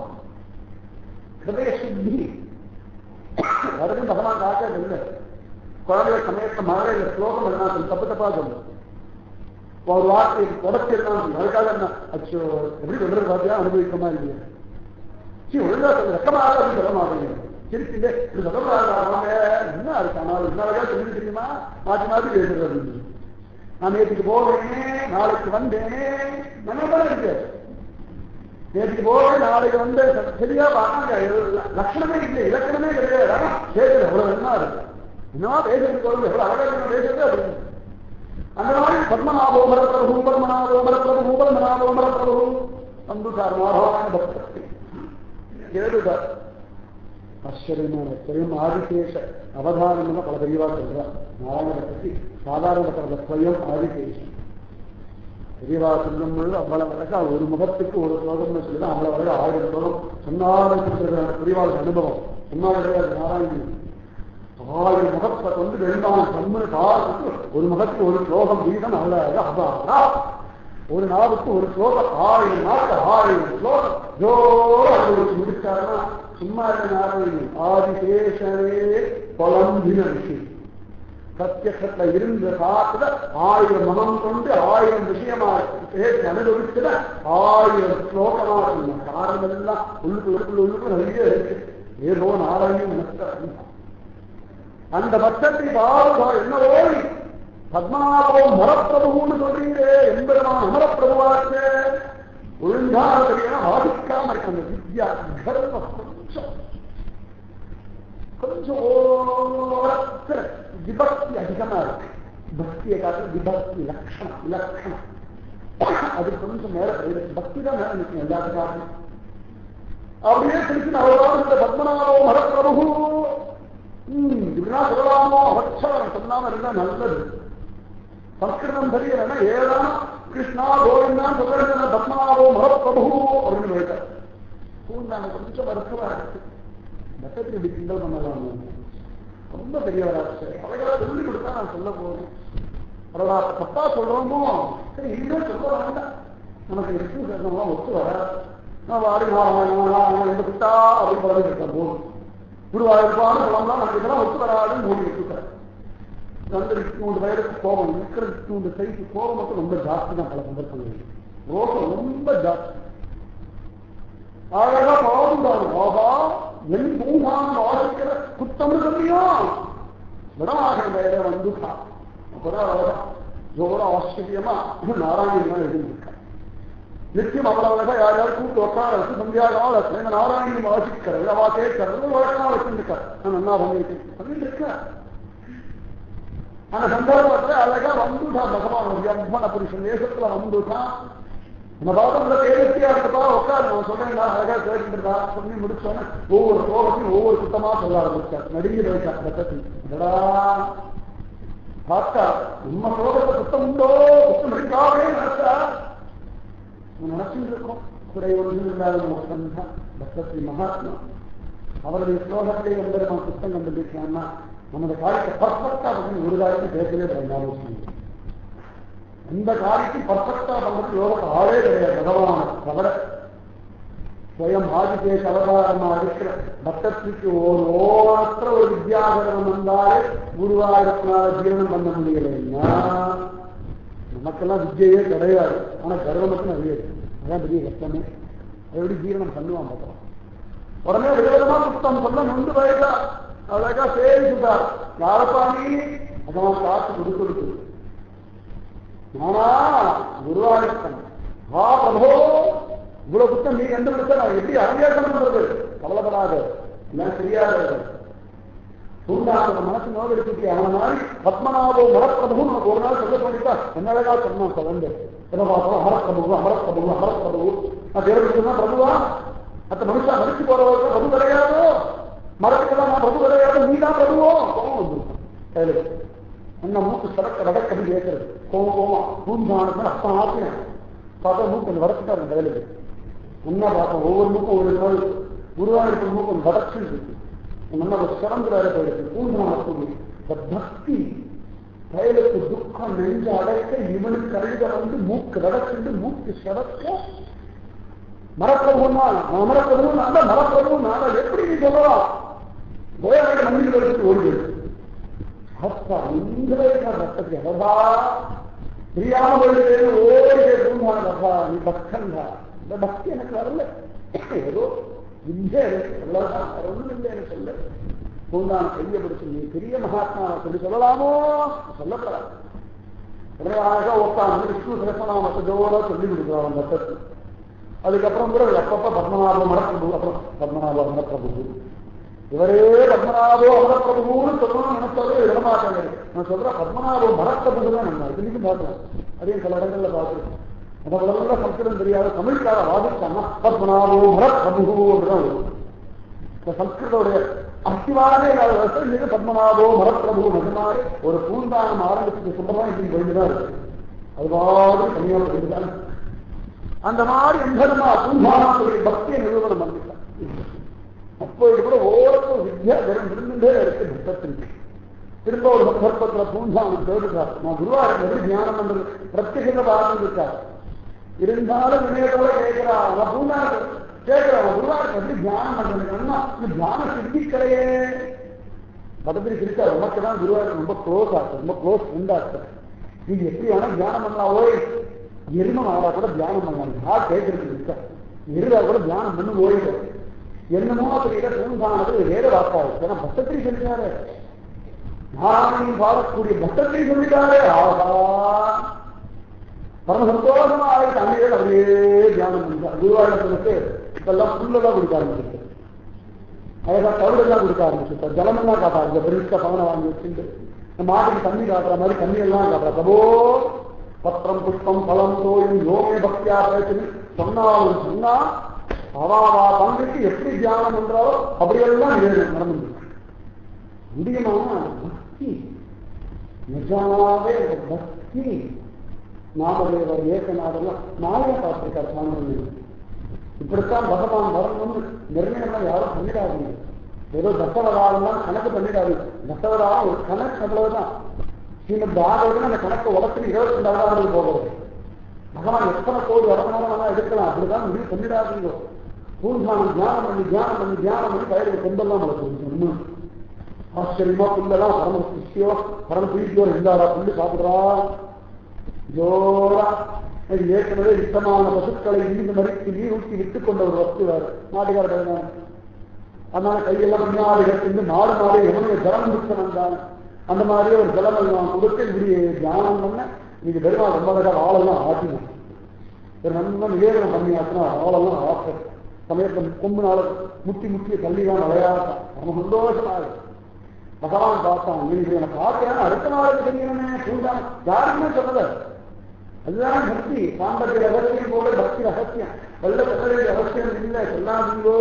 ஹிருதய சுத்தி அதுக்கும் பகவான் காக்க இல்லை குழந்தைய சமயத்தை மழை ஸ்லோகம் என்ன சொல்லு தப்பு தப்பா சொல்லு ஒரு வார்த்தை உடச்சிருந்தான் அதுக்காக என்ன அச்சோ எப்படி சொல்றது பார்த்தியா அனுபவிக்கமா இல்லையா சரி ஒழுங்கா சொல்ல வெக்கமாக அப்படின்னு சொல்ல மாட்டேங்க சிரிச்சுட்டு இப்படி சொல்லக்கூடாது என்ன இருக்கு ஆனால் இன்னொரு சொல்லி தெரியுமா மாற்றி மாற்றி பேசுறது அப்படின்னு நான் நேற்றுக்கு போவேன் நாளைக்கு வந்தேன் நல்லா இருக்கு நேற்றுக்கு போவேன் நாளைக்கு வந்து சரியா பார்த்தாங்க லட்சணமே இல்லை இலக்கணமே கிடையாது ஆனா பேசுறது எவ்வளவு என்ன இருக்கு என்ன பேசுறது குழந்தை எவ்வளவு அழகாக பேசுறது அப்படின்னு அந்த மாதிரி பத்மநாபோ மரப்பிரபு பத்மநாபோ மரப்பிரபு பத்மநாபோ மரப்பிரபு வந்துட்டார் மாதவான பக்தர் ஏழுதார் ஆச்சரியமான ஸ்வயம் ஆதிசேஷ அவதாரம் பல தெளிவா சொல்றார் நாராயணனை பற்றி சாதாரண பத்திரத ஸ்வயம் ஆதிசேஷம் பெரியவா சொல்லும் பொழுது அவ்வளவு அழகா ஒரு முகத்துக்கு ஒரு ஸ்லோகம்னு சொல்லி அவ்வளவு அழகா ஆயிரம் ஸ்லோகம் சொன்னாலும் பெரியவாளுக்கு அனுபவம் சொன்னாலும் நாராயணன் ஆயிரம் முகத்தை கொண்டு ரெண்டாம் கண்ணு காலத்துக்கு ஒரு முகத்துக்கு ஒரு ஸ்லோகம் வீதம் அழகாக அபாரா ஒரு நாளுக்கு ஒரு ஸ்லோகம் ஆயிரம் நாட்டு ஆயிரம் ஸ்லோகம் ஜோர முடிச்சாருன்னா சும்மா நாராயணி ஆதிசேஷனே புலம்பின விஷயம் சத்தியத்துல இருந்த காத்துல ஆயிரம் மனம் கொண்டு ஆயிரம் விஷயமா பேசி அனுபவிச்சுல ஆயிரம் ஸ்லோகமா சொன்ன காரணம் எல்லாம் உள்ளுக்கு உள்ளுக்குள்ள உள்ளுக்கு நிறைய இருக்கு ஏதோ நாராயணன் நினைத்த அந்த பட்சத்தை பாருதா என்னவோ பத்மநாபம் மரப்பிரபுன்னு சொல்றீங்க எம்பெருமான் அமரப்பிரபுவாச்சு ஒழுங்கா தெரியா பாதிக்காம இருக்கு அந்த வித்யா கர்வம் கொஞ்சம் கொஞ்சம் ஓரத்துல விபக்தி அதிகமா இருக்கு பக்தியை காட்டு விபக்தி லட்சணம் இலக்கணம் அது கொஞ்சம் மேல போயிருக்கு பக்தி தான் மேல நிற்கும் எல்லாத்துக்காக அப்படியே திருச்சி அவரோட இந்த பத்மநாபோ மரப்பிரபு ம் இப்படிலாம் சொல்லலாமோ அவசரம் சொல்லாம இருந்தா நல்லது சம்ஸ்கிருதம் தெரியலன்னா ஏதான கிருஷ்ணா கோவிந்தான் சொல்றது பத்மநாபோ மரப்பிரபு அப்படின்னு போயிட்டார் பூந்தாங்க கொஞ்சம் வருத்தமா இருக்கு பக்கத்தில் இப்படி கிண்டல் பண்ணலாம் ரொம்ப பெரியவராச்சு அவைகளை சொல்லி கொடுத்தா நான் சொல்ல போதும் அவரோட தப்பா சொல்றோமோ சரி இன்னும் சொல்ல வேண்டாம் நமக்கு இருக்கு சொல்லலாம் ஒத்து வர நான் வாடி நான் எந்த குட்டா அப்படின்னு பழகி இருக்கேன் போதும் குருவாயிருப்பான்னு சொல்லலாம் நமக்கு இதெல்லாம் ஒத்து வராதுன்னு மூடி வச்சுக்கிறேன் வந்து மூன்று வயதுக்கு கோபம் இருக்கிற மூன்று சைக்கு கோபம் மட்டும் ரொம்ப ஜாஸ்தி தான் பல சந்தர்ப்பங்கள் ரோகம் ரொம்ப ஜாஸ்தி அழகா பாடுந்தாரு ஆஹா என் பூங்கான் வாசிக்கிற குத்தம் சொல்லியோ விடமாக வேற வந்துட்டா அப்புறம் அழகா ஜோர ஆச்சரியமா நாராயணன் எழுதியிருக்கார் நித்தியம் அவ்வளவு அழகா யார் யார் கூட்டு உட்கார வச்சு சந்தியா காலத்துல இந்த நாராயணன் வாசிக்கிறது அவா கேட்கறது வழக்கமா வச்சுருக்கார் நான் நல்லா பண்ணிருக்கேன் பண்ணிட்டு இருக்கேன் அந்த சந்தர்ப்பத்துல அழகா வந்துட்டான் பகவான் யம்மன புருஷன் தேசத்துல வந்துட்டான் நம்ம பாதம்ல தேவத்தியா இருக்கப்பா உட்காரு நான் சொல்றேன் நான் அழகா கேட்டுருந்தா சொல்லி முடிச்சோன்னு ஒவ்வொரு சோகத்தையும் ஒவ்வொரு குத்தமா சொல்ல ஆரம்பிச்சார் நடுங்கி வைச்சார் ரத்தத்தில் என்னடா பார்த்தா நம்ம சோகத்தை குத்தம் உண்டோ குத்தம் இருக்காவே நினைச்சா நினைச்சுட்டு இருக்கோம் குறை ஒன்றும் இல்லாத மோசம் தான் பக்தஸ்ரீ மகாத்மா அவருடைய ஸ்லோகத்திலே வந்து நம்ம குத்தம் கண்டுபிடிக்கலாம்னா நமது காரியத்தை பர்ஃபெக்டா பண்ணி ஒரு காரியத்தை பேசவே பயனாலும் எந்த காரியத்தையும் பர்ஃபெக்டா பண்றது யோகத்தை ஆளே கிடையாது பகவான தவிர ஸ்வயம் ஆதிசேஷ அவதாரமா இருக்கிற பக்தத்துக்கு ஒரு ஓரற்ற ஒரு வித்யாகரணம் வந்தாலே குருவாயிரத்தினால ஜீவனம் பண்ண முடியலைன்னா நமக்கெல்லாம் வித்யையே கிடையாது ஆனா கர்வம் மட்டும் நிறைய இருக்கு அதான் பெரிய கஷ்டமே அதை எப்படி ஜீவனம் பண்ணுவான் பார்க்கலாம் உடனே விதவிதமா புத்தம் சொல்ல நொந்து வயதா அழகா சேவிச்சுட்டார் யாரப்பா நீ அதான் காத்து கொடுத்து கொடுத்து நானா குருவாயூரப்பன் வா பிரபோ இவ்வளவு புத்தம் நீ கண்டுபிடிச்ச நான் எப்படி அரங்கேற்றம் பண்றது கவலைப்படாத எல்லாம் தெரியாது சூண்டாங்க மனசு நோய் எடுத்துட்டு அவன் மாதிரி பத்மநாபோ மரப்பிரபு நமக்கு ஒரு நாள் சொல்ல சொல்லிட்டா என்ன அழகா சொன்னான் கலந்து என்ன பார்த்தோம் அமரப்பிரபு அமரப்பிரபு அமரப்பிரபு நான் தேர்வு சொன்னா பிரபுவா மற்ற மனுஷா மதிச்சு போறவர்கள் பிரபு கிடையாதோ மரத்துக்கெல்லாம் நான் பிரபு கிடையாது நீ தான் பிரபுவோ கோபம் வந்துருக்கும் கையில என்ன மூக்கு சடக்க வடக்கடி கேட்கறது கோவம் கோவமா பூந்தானத்துல அப்ப ஆக்கினேன் பார்த்தா மூக்கு அந்த வடக்கிட்டாரு கையிலுக்கு என்ன பார்த்தோம் ஒவ்வொரு மூக்கும் ஒரு நாள் குருவாயூர் மூக்கம் வடச்சு இருக்கு நம்ம ஒரு சிறந்து வேற போயிருக்கு பூந்தானத்துக்கு இந்த பக்தி கையிலுக்கு துக்கம் நெஞ்சு அடைக்க இவனுக்கு அழுத வந்து மூக்கு வடச்சுண்டு மூக்கு சடக்க மரப்பிரபுன்னா மரப்பிரபு நல்ல மரப்பிரபு நான் எப்படி நீ சொல்லலாம் கோயாவை மண்ணில் எடுத்து ஓடுகிறது அப்பா இந்த ரத்தத்தை அவதா தெரியாம போயிட்டு ஓடி பூங்கான அப்பா நீ பக்தன்டா இந்த பக்தி எனக்கு வரல ஏதோ இல்லை எனக்கு சொல்லலாம் வேற ஒண்ணும் இல்லை எனக்கு சொல்ல பூங்கான் செய்யப்படுத்து நீ பெரிய மகாத்மா சொல்லி சொல்லலாமோ சொல்லப்படாது உடனே அழகா உட்காந்து விஷ்ணு சிறப்பனாமத்தை ஜோரா சொல்லி கொடுக்குறான் அந்த பக்தத்து அதுக்கப்புறம் கூட அப்பப்ப பத்மநாப மரப்பிரபு அப்புறம் பத்மநாப மரப்பிரபு இவரே பத்மநாபோ அமரப்பிரபுன்னு சொல்லணும்னு நினைச்சாலே இடமாட்டாங்க நான் சொல்றேன் பத்மநாபோ மரப்பிரபு தான் நம்ம இதுலையும் பார்க்கலாம் அதையும் சில இடங்கள்ல பார்த்துருக்கோம் முதல்ல சம்ஸ்கிருதம் தெரியாத தமிழ்கார வாதிச்சாங்கன்னா பத்மநாபோ மரப்பிரபுன்னு தான் வரும் இந்த சம்ஸ்கிருதோடைய அத்திவானே மிக பத்மநாபோ மரப்பிரபு நிஜமாவே ஒரு பூந்தானம் ஆரம்பிச்சு சொல்றதான் இப்படி போயிட்டுதான் இருக்கு அது மாதிரி தனியாக போயிட்டுதான் அந்த மாதிரி எந்தமா பூந்தானத்துடைய பக்தியை நிறுவனம் பண்ணிட்டான் அப்போ இது கூட ஓரத்து வித்யா வெறும் இருந்துட்டே இருக்கு புத்தத்திற்கு திரும்ப ஒரு சந்தர்ப்பத்துல பூந்தானம் தேடுறார் நான் குருவாரம் எப்படி தியானம் பண்றது பிரத்யேக பார்த்து இருக்கார் இருந்தாலும் வினயத்தோட கேட்கிறான் அவன் பூந்தானம் கேட்கிறான் குருவாரம் எப்படி தியானம் பண்றதுன்னா இது தியான சித்திக்கலையே பதத்திரி சிரிச்சா உனக்கு தான் குருவாரம் ரொம்ப க்ளோஸ் ஆச்சு ரொம்ப க்ளோஸ் ஃப்ரெண்ட் ஆச்சு நீங்க எப்படி வேணா தியானம் பண்ணலாம் ஓய் எரும ஆளா கூட தியானம் பண்ணலாம் யார் கேட்கறது இருக்கா எருதா கூட தியானம் பண்ணு ஓய்வு என்னமோ தெரியல பூங்கானது வேற வாக்காது ஏன்னா பக்தத்திரி சொல்லிட்டாரு நாராயணன் பாடக்கூடிய பக்தத்திரி சொல்லிட்டாரு ஆஹா பரம சந்தோஷமா ஆகிட்டு அங்கே அப்படியே தியானம் பண்ணிட்டார் குருவாயூரத்துக்கு இப்பெல்லாம் புல்லதான் கொடுக்க ஆரம்பிச்சிருக்கு அழகா தவிடெல்லாம் கொடுக்க ஆரம்பிச்சிருக்கார் ஜலமெல்லாம் காட்டா இந்த பெருசா பவனை வாங்கி வச்சுட்டு இந்த மாட்டுக்கு தண்ணி காட்டுற மாதிரி தண்ணி எல்லாம் காட்டுறா பிரபோ பத்திரம் புஷ்பம் பழம் தோயும் யோகே பக்தியா பேசுன்னு சொன்னாலும் சொன்னா அவாவா பங்குக்கு எப்படி தியானம் பண்றாரோ அப்படியெல்லாம் நடந்து முடியுமா பக்தி நிஜமாவே அந்த பக்தி நாமதேவர் ஏகநாதெல்லாம் நாளைய பார்த்திருக்கார் சாமி இப்படித்தான் பகவான் வரணும்னு நிர்ணயம் யாரும் பண்ணிடாதீங்க ஏதோ தசவதாரம் கணக்கு பண்ணிடாது தசவதாரம் ஒரு கணக்கு அவ்வளவுதான் ஸ்ரீமத் பாகவதம் அந்த கணக்கு உடச்சு இருபத்தி ரெண்டாவது போகிறது பகவான் எத்தனை கோடி வரமானம் வேணா எடுக்கலாம் அப்படிதான் முடிவு பண்ணிடாதீங்க பூர்ணானம் தியானம் பண்ணி தியானம் பண்ணி தியானம் பண்ணி வயலுக்கு கொண்டெல்லாம் நடக்கும் ஆச்சரியமா புல்லெல்லாம் பரம சிஷ்யோ பரம பிரீத்தியோ இருந்தாரா புல்லு சாப்பிடுறா ஜோரா இது ஏற்கனவே இஷ்டமான பசுக்களை இருந்து மறித்து நீர் ஊற்றி விட்டுக் கொண்ட ஒரு வஸ்து வேறு நாட்டுக்கார பையன் அதனால கையெல்லாம் முன்னாடி கட்டிருந்து நாடு மாறி எவனுடைய ஜலம் முடிச்சு வந்தான் அந்த மாதிரியே ஒரு ஜலம் எல்லாம் கொடுத்து இப்படி தியானம் பண்ண நீங்க பெருமாள் ரொம்ப அழகா ஆளெல்லாம் ஆட்டினான் ஒரு நல்லா நிவேதனம் பண்ணி ஆட்டினா ஆளெல்லாம் ஆட்ட சமயத்தில் கொம்புனால முட்டி முட்டி தள்ளிதான் விளையாட்டான் நம்ம சந்தோஷமா இருக்கு பகவான் பார்த்தான் நீங்க எனக்கு பார்க்கிறேன் அடுத்த நாளுக்கு தெரியணுமே சூழ்தான் யாருமே சொல்லல அதுதான் பக்தி சாம்பத்திய ரகசியம் போல பக்தி ரகசியம் வெள்ள கட்டளை ரகசியம் இல்லை சொல்லாதீங்கோ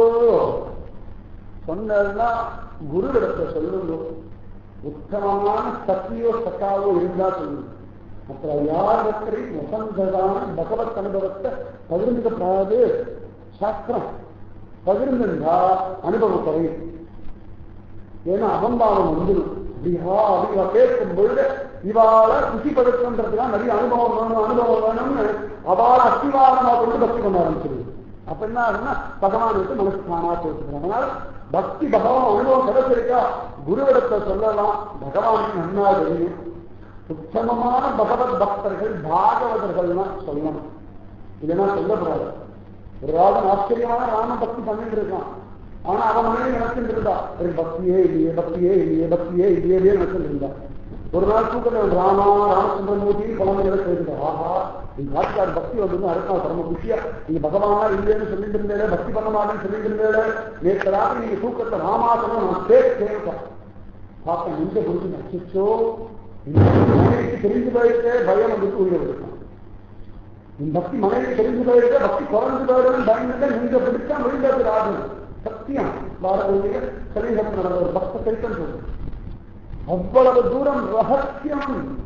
சொன்னதுன்னா குருவிடத்தை சொல்லுங்க உத்தமமான சத்தியோ சத்தாவோ இருந்தா சொல்லுங்க மற்ற யாரத்தையும் வசந்ததான பகவத் அனுபவத்தை பகிர்ந்துக்கப்படாது சாஸ்திரம் பகிர்ந்துண்டா அனுபவம் குறையும் ஏன்னா அகம்பாவம் வந்துடும் அப்படியா அப்படியா கேட்கும் பொழுது இவாள ருசிப்படுத்தன்றதுதான் நிறைய அனுபவம் வேணும் அனுபவம் வேணும்னு அவள அத்திவாரமா கொண்டு பக்தி பண்ண ஆரம்பிச்சிருது அப்ப என்ன ஆகுதுன்னா பகவான் விட்டு மனசு தானா பேசுகிறோம் அதனால பக்தி பகவான் அனுபவம் கிடைச்சிருக்கா குருவிடத்தை சொல்லலாம் பகவானுக்கு நன்னா தெரியும் உத்தமமான பகவத் பக்தர்கள் பாகவதர்கள்லாம் சொல்லணும் இல்லைன்னா சொல்லக்கூடாது ஒரு ராஜன் ஆச்சரியமான ராம பக்தி பண்ணிட்டு இருக்கான் ஆனா அவன் மனைவி நினைச்சுட்டு இருந்தா எனக்கு பக்தியே இல்லையே பக்தியே இல்லையே பக்தியே இல்லையே நினைச்சுட்டு இருந்தா ஒரு நாள் தூக்கத்தில் ராமா ராமச்சந்திரமூர்த்தி குழந்தைகளை கேட்டுட்டா ஆஹா நீங்க நாட்டுக்கார் பக்தி வந்து அடுத்த நாள் பரம குஷியா நீங்க பகவானா இல்லைன்னு சொல்லிட்டு இருந்தேன் பக்தி பண்ண மாட்டேன்னு சொல்லிட்டு இருந்தேன் நேற்று ராத்திரி நீங்க தூக்கத்துல ராமா சொன்ன நான் கேட்டு கேட்பேன் பார்த்தேன் நெஞ்ச புரிஞ்சு அச்சோ மனைவிக்கு தெரிஞ்சு போயிட்டு பயம் வந்து உயிரை விடுறான் இந்த பக்தி மனைவி தெரிஞ்சு போயிட்டு பக்தி குறைஞ்சு போயிடும் பயந்துட்டு நெஞ்ச பிடிச்சா விழுந்தது ராஜன் சத்தியம் பாரதிய சரீரத்தில் நடந்த ஒரு பக்த சரித்தம் சொல்லுது அவ்வளவு தூரம் ரகசியம்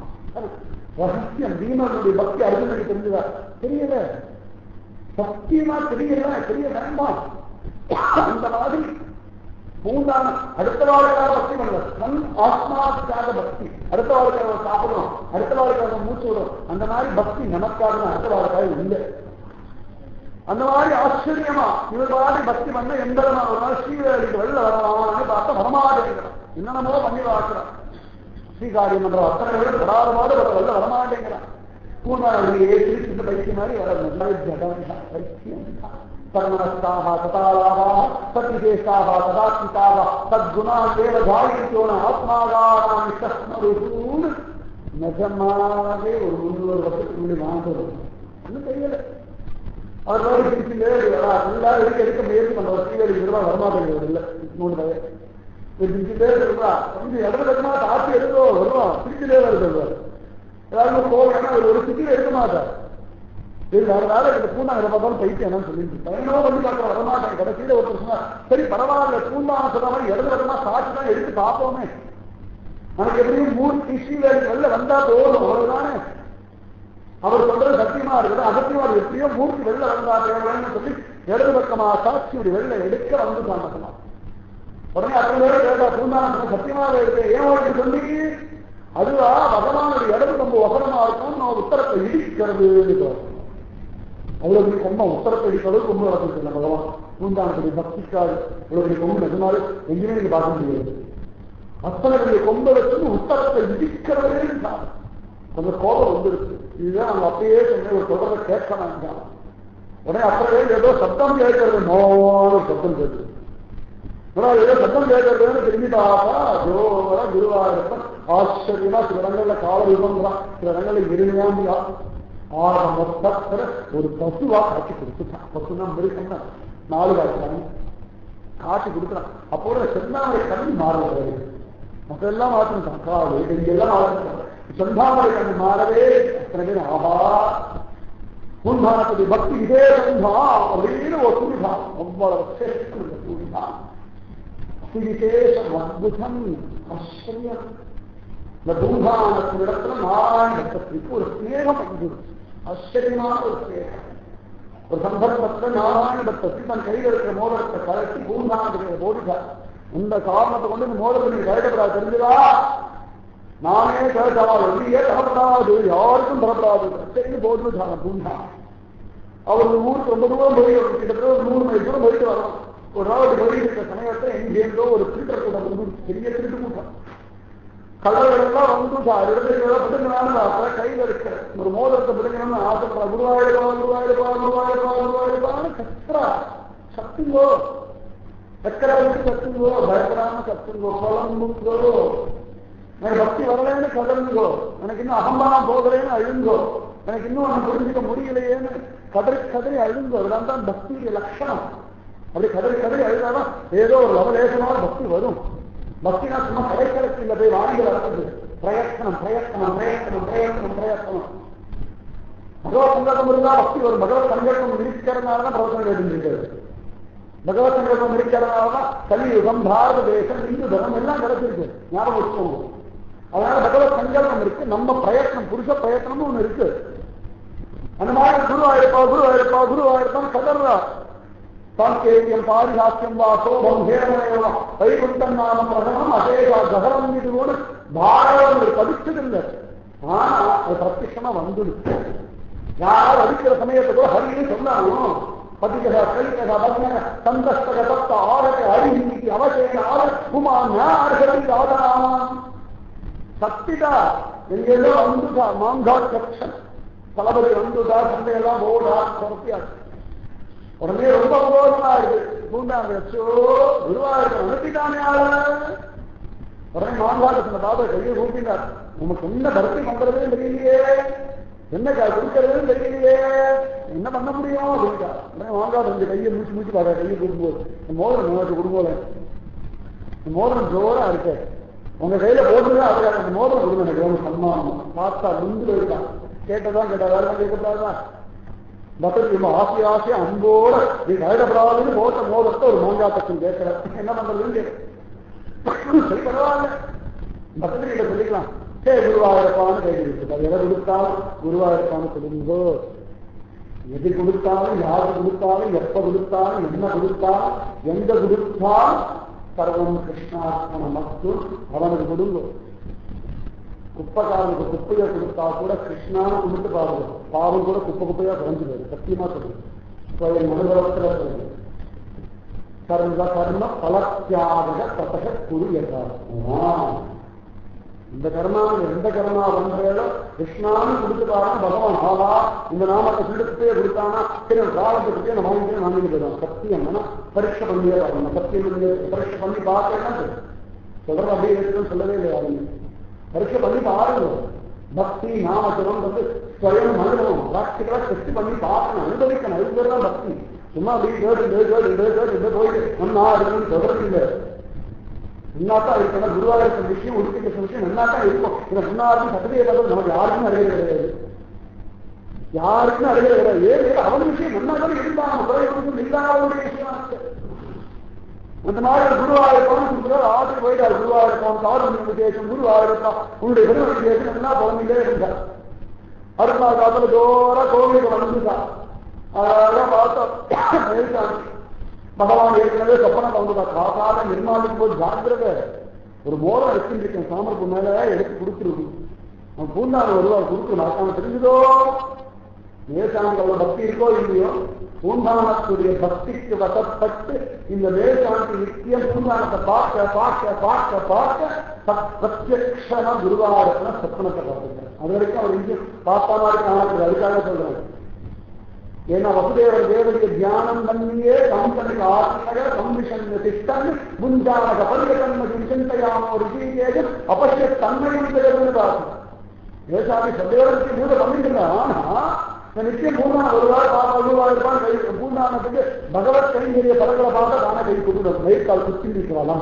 ரகசியம் பீமனுடைய பக்தி அர்ஜுனுக்கு தெரிஞ்சதா தெரியல சத்தியமா தெரியல தெரிய வேண்டாம் அந்த மாதிரி பூந்தான அடுத்த வாழ்க்காக பக்தி பண்ணல தன் ஆத்மாவுக்காக பக்தி அடுத்த வாழ்க்காக சாப்பிடணும் அடுத்த வாழ்க்காக மூச்சு விடும் அந்த மாதிரி பக்தி நமக்காக அடுத்த வாழ்க்காக இல்லை அந்த மாதிரி ஆச்சரியமா இவர் மாதிரி பக்தி பண்ண எந்த ஒரு நாள் ஸ்ரீவேலிக்கு வெளில வரலாம்னு பார்த்தா வரமாட்டேங்கிறான் என்னென்னமோ பண்ணி பார்க்கிறான் ஸ்ரீகாரியம் பண்ற அத்தனை பேர் படாத மாதிரி வர வெளில வரமாட்டேங்கிறான் பூர்ணாவளியே திருச்சி பைத்திய மாதிரி வர ஜடம் பைத்தியம் कर्मणस्ताः ततालाः सद्विशेषाः तदात्मिकाः तद्गुणादेव धारित्योन ஆத்மாகாரம் நிஷ்டஸ்மருகூன் நிஜமாவே ஒரு முன்னூறு வருஷத்துக்கு முன்னாடி வாழ்ந்தது ஒன்றும் தெரியல அவர் மாதிரி திருச்சியிலே எல்லாரும் இருக்க எடுக்க முயற்சி பண்ற ஸ்ரீவேலி விரும்பா வரமாட்டேங்கிறது இல்லை மூணு பையன் திருச்சியிலே இருக்கா கொஞ்சம் இடது பக்கமா தாத்தி எடுக்கோ வருவான் திருச்சியிலே வருது ஏதாவது கோவம்னா ஒரு சிட்டியில இருக்க மாட்டார் சரி வேற வேலை இந்த பூண்டா இதை பார்த்தாலும் பைத்தியம் சொல்லிட்டு பயனோ பண்ணி பார்க்க வரமாட்டேன் கடைசியில ஒரு சொன்னா சரி பரவாயில்ல பூண்டான சொல்ற மாதிரி இடது பக்கமா சாட்சி தான் எடுத்து பார்ப்போமே நமக்கு எப்படியும் மூணு கிருஷ்ணி வேலை வெளில வந்தா போதும் அவ்வளவுதானே அவர் சொல்றது சத்தியமா இருக்குது அகத்தியமா எப்படியோ மூர்த்தி வெளில வந்தா தேவைன்னு சொல்லி இடது பக்கமா சாட்சியுடைய வெளில எடுக்க வந்து காரணமா உடனே அத்தனை பேரை கேட்டா பூண்டான சத்தியமாக இருக்கு ஏன் இப்படி சொல்லி அதுவா பகவானுடைய இடது ரொம்ப வசனமா இருக்கும் நான் உத்தரத்தை இடிக்கிறது அவ்வளவு பெரிய கொம்பம் உத்தரத்தை இடிக்கிறது கொம்பு வளர்த்துருக்கல பகவான் பூந்தானத்துடைய பக்திக்காக இவ்வளவு பெரிய கொம்பு நிஜமாலே எங்கேயுமே நீங்க பார்க்க முடியாது அத்தனை பெரிய கொம்பை வச்சு உத்தரத்தை இடிக்கிறதே கொஞ்சம் கோபம் வந்துருக்கு இதுதான் அவங்க அப்பயே சொன்ன ஒரு தொடரை கேட்க வேண்டாம் உடனே அப்புறமே ஏதோ சத்தம் கேட்கறது நோடு சத்தம் கேட்குது ஏதோ சத்தம் கேட்கறதுன்னு திரும்பி பார்த்தா ஜோரா குருவாயிருப்பன் ஆச்சரியமா சில இடங்கள்ல கால விபங்கிறான் சில இடங்கள்ல எருமையாம்பியா ஆக மொத்தத்துல ஒரு பசுவா காட்சி கொடுத்துட்டான் பசுனா மிருகம் நாலு காட்சி காட்சி கொடுக்குறான் அப்போ செந்தாமரை கண்ணி மாறுவது மற்ற எல்லாம் மாற்றிட்டான் காடு எல்லாம் மாற்றிட்டான் செந்தாமரை கண்ணி மாறவே அத்தனை பேர் ஆஹா பூந்தானத்துடைய பக்தி இதே சந்தா அப்படின்னு ஒரு துணிதான் அவ்வளவு சேர்த்து துணிதான் விசேஷம் அத்புதம் ஆச்சரியம் இந்த பூந்தானத்தினிடத்துல நாராயணத்துக்கு ஒரு ஸ்நேகம் வந்து ஆச்சரியமான ஒரு ஸ்நேகம் ஒரு சந்தர்ப்பத்துல நாராயண பக்தத்தை தன் கையில் இருக்கிற மோதிரத்தை கழட்டி பூந்தானத்துக்கு ஓடிட்டார் இந்த காரணத்தை கொண்டு இந்த மோதிரத்தை நீங்க கழட்டப்படாது தெரிஞ்சுதா நானே கேட்டால் வெளியே தரப்படாது யாருக்கும் தரப்படாது சரி போட்டு பூந்தான் அவர் ஊருக்கு ரொம்ப தூரம் போய் கிட்டத்தட்ட ஒரு நூறு மைல் தூரம் போயிட்டு வரலாம் ஒரு நாள் போயிட்டு இருக்க சமயத்தை எங்கேருந்தோ ஒரு திருட்டர் கூட்டம் வந்து பெரிய திருட்டு கூட்டம் கள்ளவர்கள்லாம் வந்து சார் இடத்துல பிடுங்கலான்னு ஆசை கையில் இருக்கிற ஒரு மோதிரத்தை பிடுங்கணும்னு ஆசைப்படுற குருவாயிடுவா குருவாயிடுவா குருவாயிடுவா குருவாயிடுவான்னு கத்துறா சத்துங்கோ சக்கரவர்த்தி கத்துங்கோ பயப்படாம கத்துங்கோ குழம்புங்கோ எனக்கு பக்தி வரலன்னு கதருங்கோ எனக்கு இன்னும் அகம்பானம் போகலேன்னு அழுங்கோ எனக்கு இன்னும் ஒன்று புரிஞ்சுக்க முடியலையேன்னு கதறி கதறி அழுங்கோ அதெல்லாம் தான் பக்தியுடைய லட்சணம் அப்படி கதறி கதறி அழுதாதான் ஏதோ ஒரு லவலேசமான பக்தி வரும் பக்தினா சும்மா கடைக்கடைக்கு போய் வாங்கி வளர்க்குது பிரயத்தனம் பிரயத்தனம் பிரயத்தனம் பிரயத்தனம் பிரயத்தனம் பகவத் சங்கல்பம் இருந்தா பக்தி வரும் பகவத் சங்கல்பம் இருக்கிறதுனாலதான் பிரவச்சனம் கேட்டுருக்கிறது பகவத் சங்கல்பம் இருக்கிறதுனாலதான் கலியுகம் பாரத தேசம் இந்து தர்மம் எல்லாம் கிடைச்சிருக்கு ஞாபகம் வச்சுக்கோங்க அதனால பகவத் சங்கல்பம் இருக்கு நம்ம பிரயத்னம் புருஷ பிரயத்னம்னு ஒண்ணு இருக்கு அந்த மாதிரி குருவாயிருப்பா குருவாயிருப்பா குருவாயிருப்பான்னு கதர்றா சாங்கேரியம் பாரிஹாஸ்யம் வா சோபம் ஹேரமயம் வைகுண்டம் நாம பிரகணம் அதேகா ககரம் இதுவோடு பாரதம் படிச்சதில்லை ஆனா அது பிரத்யமா வந்துடுச்சு யாராவது அடிக்கிற சமயத்துக்கு ஹரின்னு சொன்னாலும் பதிகா கைகா பத்மக சந்தஸ்தக தத்த ஆரக அரிஹி அவசேன ஆர குமா நார்கரை ஆதராமான் சக்திதா எங்கெல்லோ வந்துதா மாங்கா கட்சன் தளபதி வந்துதா சண்டையெல்லாம் ஓடா குறப்பியா உடனே ரொம்ப கோபமா இருக்கு பூண்டாங்க அச்சோ குருவாயிருக்கு அனுப்பிட்டானே ஆள உடனே மாங்காலத்துல பாபா கையை கூப்பினார் உனக்கு என்ன பக்தி பண்றதே தெரியலையே என்ன கொடுக்கறதுன்னு தெரியலையே என்ன பண்ண முடியும் அப்படின்ட்டா உடனே மாங்கால் ரெண்டு கையை மூச்சு மூச்சு பாரு கையை கொடுக்கும்போது மோதிரம் மூவாச்சு கொடுக்கல மோதிரம் ஜோரா இருக்கு உங்க கையில போட்டுதான் அதுக்காக அந்த மோதிரம் கொடுங்க எனக்கு வேணும் சன்மானம் பார்த்தா முந்து இருக்கான் கேட்டதான் கேட்டா வேற கேட்கக்கூடாதா பக்தர் ரொம்ப ஆசை ஆசையா அன்போட நீ கழகப்படாதுன்னு போட்ட மோதத்தை ஒரு மாங்காத்தக்கம் கேட்கிற என்ன பண்றதுன்னு சரி பரவாயில்ல பக்தர்கிட்ட சொல்லிக்கலாம் சே குருவாயிருப்பான்னு கேட்டு அது எதை கொடுத்தாலும் குருவாயிருப்பான்னு சொல்லுங்கோ எது கொடுத்தாலும் யாரு கொடுத்தாலும் எப்ப கொடுத்தாலும் என்ன கொடுத்தாலும் எங்க கொடுத்தாலும் சர்வம் கிருஷ்ணார்ப்பண மட்டும் அவனுக்கு கொடுங்க குப்பைக்காரனுக்கு குப்பையை கொடுத்தா கூட கிருஷ்ணான்னு கும்பிட்டு பாருங்க பாவம் கூட குப்பை குப்பையா குறைஞ்சு போயிடும் சத்தியமா சொல்லுங்க மனுபவத்துல சொல்லுங்க சர்வ கர்ம பலத்தியாக தபக குரு யதார்த்தம் இந்த கர்மா எந்த கர்மா பண்றதோ கிருஷ்ணான்னு கொடுத்து பாருங்க பகவான் ஆவா இந்த நாமத்தை சொல்லிட்டு கொடுத்தானா சரி காலத்தை பற்றி நம்ம வாங்கிட்டு வாங்கிட்டு போயிடும் சத்தியம் ஆனா பரீட்சை பண்ணியே பார்க்கணும் சத்தியம் பண்ணி பரீட்சை பண்ணி பார்த்தேன்னா சொல்றது அப்படியே இருக்குன்னு சொல்லவே இல்லை யாருமே பரீட்சை பண்ணி பாருங்க பக்தி நாமஜபம் வந்து ஸ்வயம் அனுபவம் பிராக்டிகலா டெஸ்ட் பண்ணி பார்க்கணும் அனுபவிக்கணும் அதுக்கு பேர் தான் பக்தி சும்மா அப்படி கேட்டு கேட்டு கேட்டு கேட்டு கேட்டு போயிட்டு நல்லா இருக்குன்னு சொல்றது இல்லை முன்னாத்தான் இருக்கணும் குருவாயூர் விஷயம் உடுப்பிக்க விஷயம் முன்னாத்தான் இருக்கும் இதை முன்னாடி சட்டத்தையை பார்த்து நமக்கு யாருக்கும் அடையிறது கிடையாது யாருக்கும் அடையிறது கிடையாது ஏன் அவன் விஷயம் முன்னாடி இருந்தாங்க குறையும் இல்லாதவருடைய விஷயமா இருக்கு அந்த மாதிரி குருவாயிருப்பான்னு சொல்றாரு ஆசை போயிட்டார் குருவாயிருப்பான் காரணம் விசேஷம் குருவாயிருப்பான் உன்னுடைய பெருமை விசேஷம் என்ன குழந்தையிலே இருந்தார் அருணா காலத்துல தோற கோவிலுக்கு வந்துட்டான் அதான் பார்த்தோம் பகவான் ஏற்கனவே சொப்பனம் வந்துட்டா காக்கால நிர்மாணிக்கும் போது ஜாக்கிரத ஒரு மோரம் வச்சுருக்கேன் சாமர்ப்பு மேல எடுத்து கொடுத்துருக்கு அவன் பூந்தான வருவார் கொடுத்து நான் தெரிஞ்சதோ மேசாந்திகளோட பக்தி இருக்கோ இல்லையோ பூந்தானத்துடைய பக்திக்கு வசப்பட்டு இந்த மேசாந்தி நித்தியம் பூந்தானத்தை பார்க்க பார்க்க பார்க்க பார்க்க பிரத்யக்ஷமா குருவாரத்துல சப்பனத்தை பார்த்துருக்கேன் அது வரைக்கும் அவர் இங்கேயும் பார்த்தா மாதிரி காணப்படுது அதுக்காக சொல்றேன் ஏன்னா வசுதேவர் தேவனுடைய தியானம் பண்ணியே கம்பனுக்கு ஆத்மக சம்விஷன் திஷ்டன் முஞ்சானக பரிகன்ம சிந்தையாமோ ரிஷிகேது அபசிய தன்மையும் பிறகு பார்க்கணும் ஏசாமி சந்தேகத்துக்கு பூஜை பண்ணிட்டு ஆனா நிச்சயம் பூர்ணான ஒரு வாரம் பாப்பா ரூபா இருப்பான் கை பூர்ணானத்துக்கு பகவத் கைங்கரிய படங்களை பார்த்தா தானே கை கொடுக்கணும் வயிற்கால் குத்தி நிற்கலாம்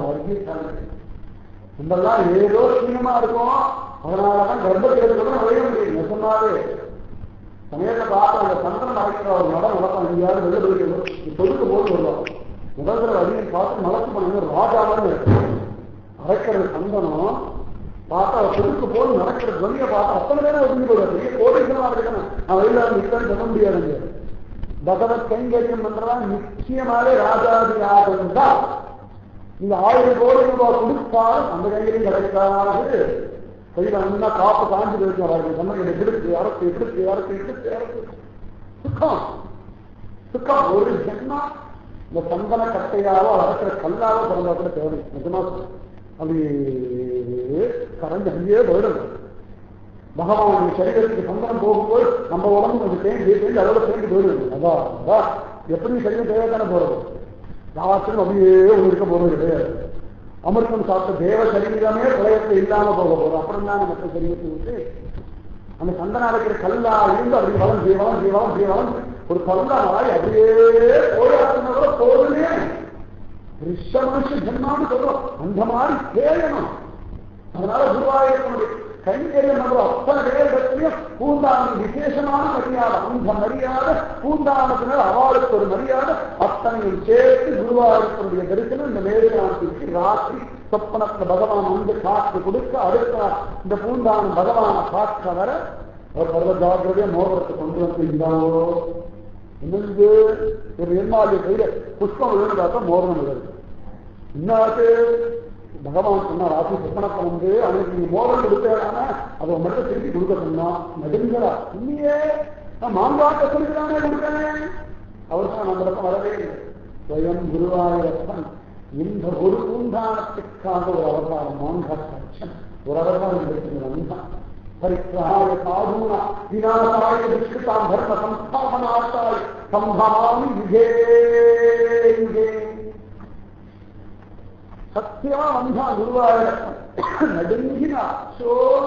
நம்மெல்லாம் ஏதோ சீனமா இருக்கும் அதனாலதான் கர்ப்பத்தில் நுழைய முடியும் நெசமாவே சமயத்தை பார்த்து அந்த சந்தனம் அழைக்கிற ஒரு நடம் நடக்கும் எங்கேயாவது வெளில போயிட்டு தொடுக்க போது வருவோம் முதல் தடவை அடியில் பார்த்து மலர்ச்சி பண்ண ராஜாவன்னு அரைக்கிறது சந்தனம் பார்த்தா தொடுக்க போது நடக்கிற துவனியை பார்த்து அத்தனை பேரும் ஒதுங்கி போயிடும் பெரிய கோடிகளா இருக்கணும் நான் வெளியில நிற்கன்னு சொல்ல முடியாதுங்க பகவத் கைங்கரியம் பண்றதான் நிச்சயமாவே ராஜாதி யாகம் தான் இந்த ஆயிரம் கோடி ரூபாய் கொடுத்தாலும் அந்த கைங்கரியம் கிடைக்காது கையில நல்லா காப்பு காஞ்சி போயிருக்காரு கண்ணங்களை எடுத்து அரசு எடுத்து அரசு எடுத்து அரசு சுத்தம் சுத்தம் ஒரு ஜென்மா இந்த சந்தன கட்டையாவோ அடக்கிற கல்லாவோ பிறந்தா கூட தேவை நிஜமா அப்படியே கரைஞ்சு அங்கேயே போயிடும் பகவானுடைய சரீரத்துக்கு சந்தனம் போகும்போது நம்ம உடம்பு கொஞ்சம் தேங்கி தேங்கி அதோட தேங்கி போயிடுது அதான் அதான் எப்படி சரீரம் தேவை தானே போறது யாத்திரம் அப்படியே ஒன்று இருக்க போறது கிடையாது அமிர்தம் சாப்பிட்ட தேவ சரீரமே பிரயத்தில் இல்லாம போக போறோம் அப்புறம் தான் மற்ற சரீரத்தை விட்டு அந்த சந்தனம் அரைக்கிற கல்லா இருந்து அப்படி வளம் ஜீவனம் ஜீவனம் ஜீவனம் ஒரு கல்லா நாய் அப்படியே போயாச்சுன்னா கூட போதுமே ரிஷ மனுஷ ஜன்மான்னு சொல்றோம் அந்த மாதிரி தேயணும் அதனால குருவாயூரனுடைய கைங்கரியம் நம்ம அத்தனை பேரிடத்திலையும் பூந்தானம் விசேஷமான மரியாதை அந்த மரியாதை பூந்தானத்தினால் அவளுக்கு ஒரு மரியாதை அத்தனையும் சேர்த்து குருவாயூரனுடைய தரிசனம் இந்த மேலாண்மைக்கு ராத்திரி சொப்பனத்துல பகவான் வந்து காற்று கொடுக்க அடுத்த நாள் இந்த பூந்தானம் பகவானை பார்க்க வர ஒரு பரவ ஜாகிரதையா மோதிரத்தை கொண்டு வந்து இருந்தாவோ என்னது ஒரு நிர்மாலிய கையில புஷ்பம் விழுந்து பார்த்தா மோதிரம் விழுது இன்னாச்சு பகவான் சொன்ன ராசி சொப்பனத்தை வந்து அவனுக்கு நீ மோதிரம் கொடுத்தானா அதை மட்டும் திருப்பி கொடுக்க சொன்னா நெடுங்களா இல்லையே நான் மாங்காட்ட சொல்லிக்கிறானே கொடுக்கிறேன் அவர் தான் நம்ம பக்கம் வரவே இல்லை ஸ்வயம் குருவாயூரப்பன் இந்த ஒரு பூந்தானத்துக்காக ஒரு அவதாரம் மாங்காட்டம் ஒரு அவதாரம் இருக்கிறது परिग्रहाय साधूना विनाशाय दुष्कृतां धर्म संस्थापनार्थाय संभवामि युगे युगे சத்தியமா வந்தா குருவாய நடுங்கினா சோ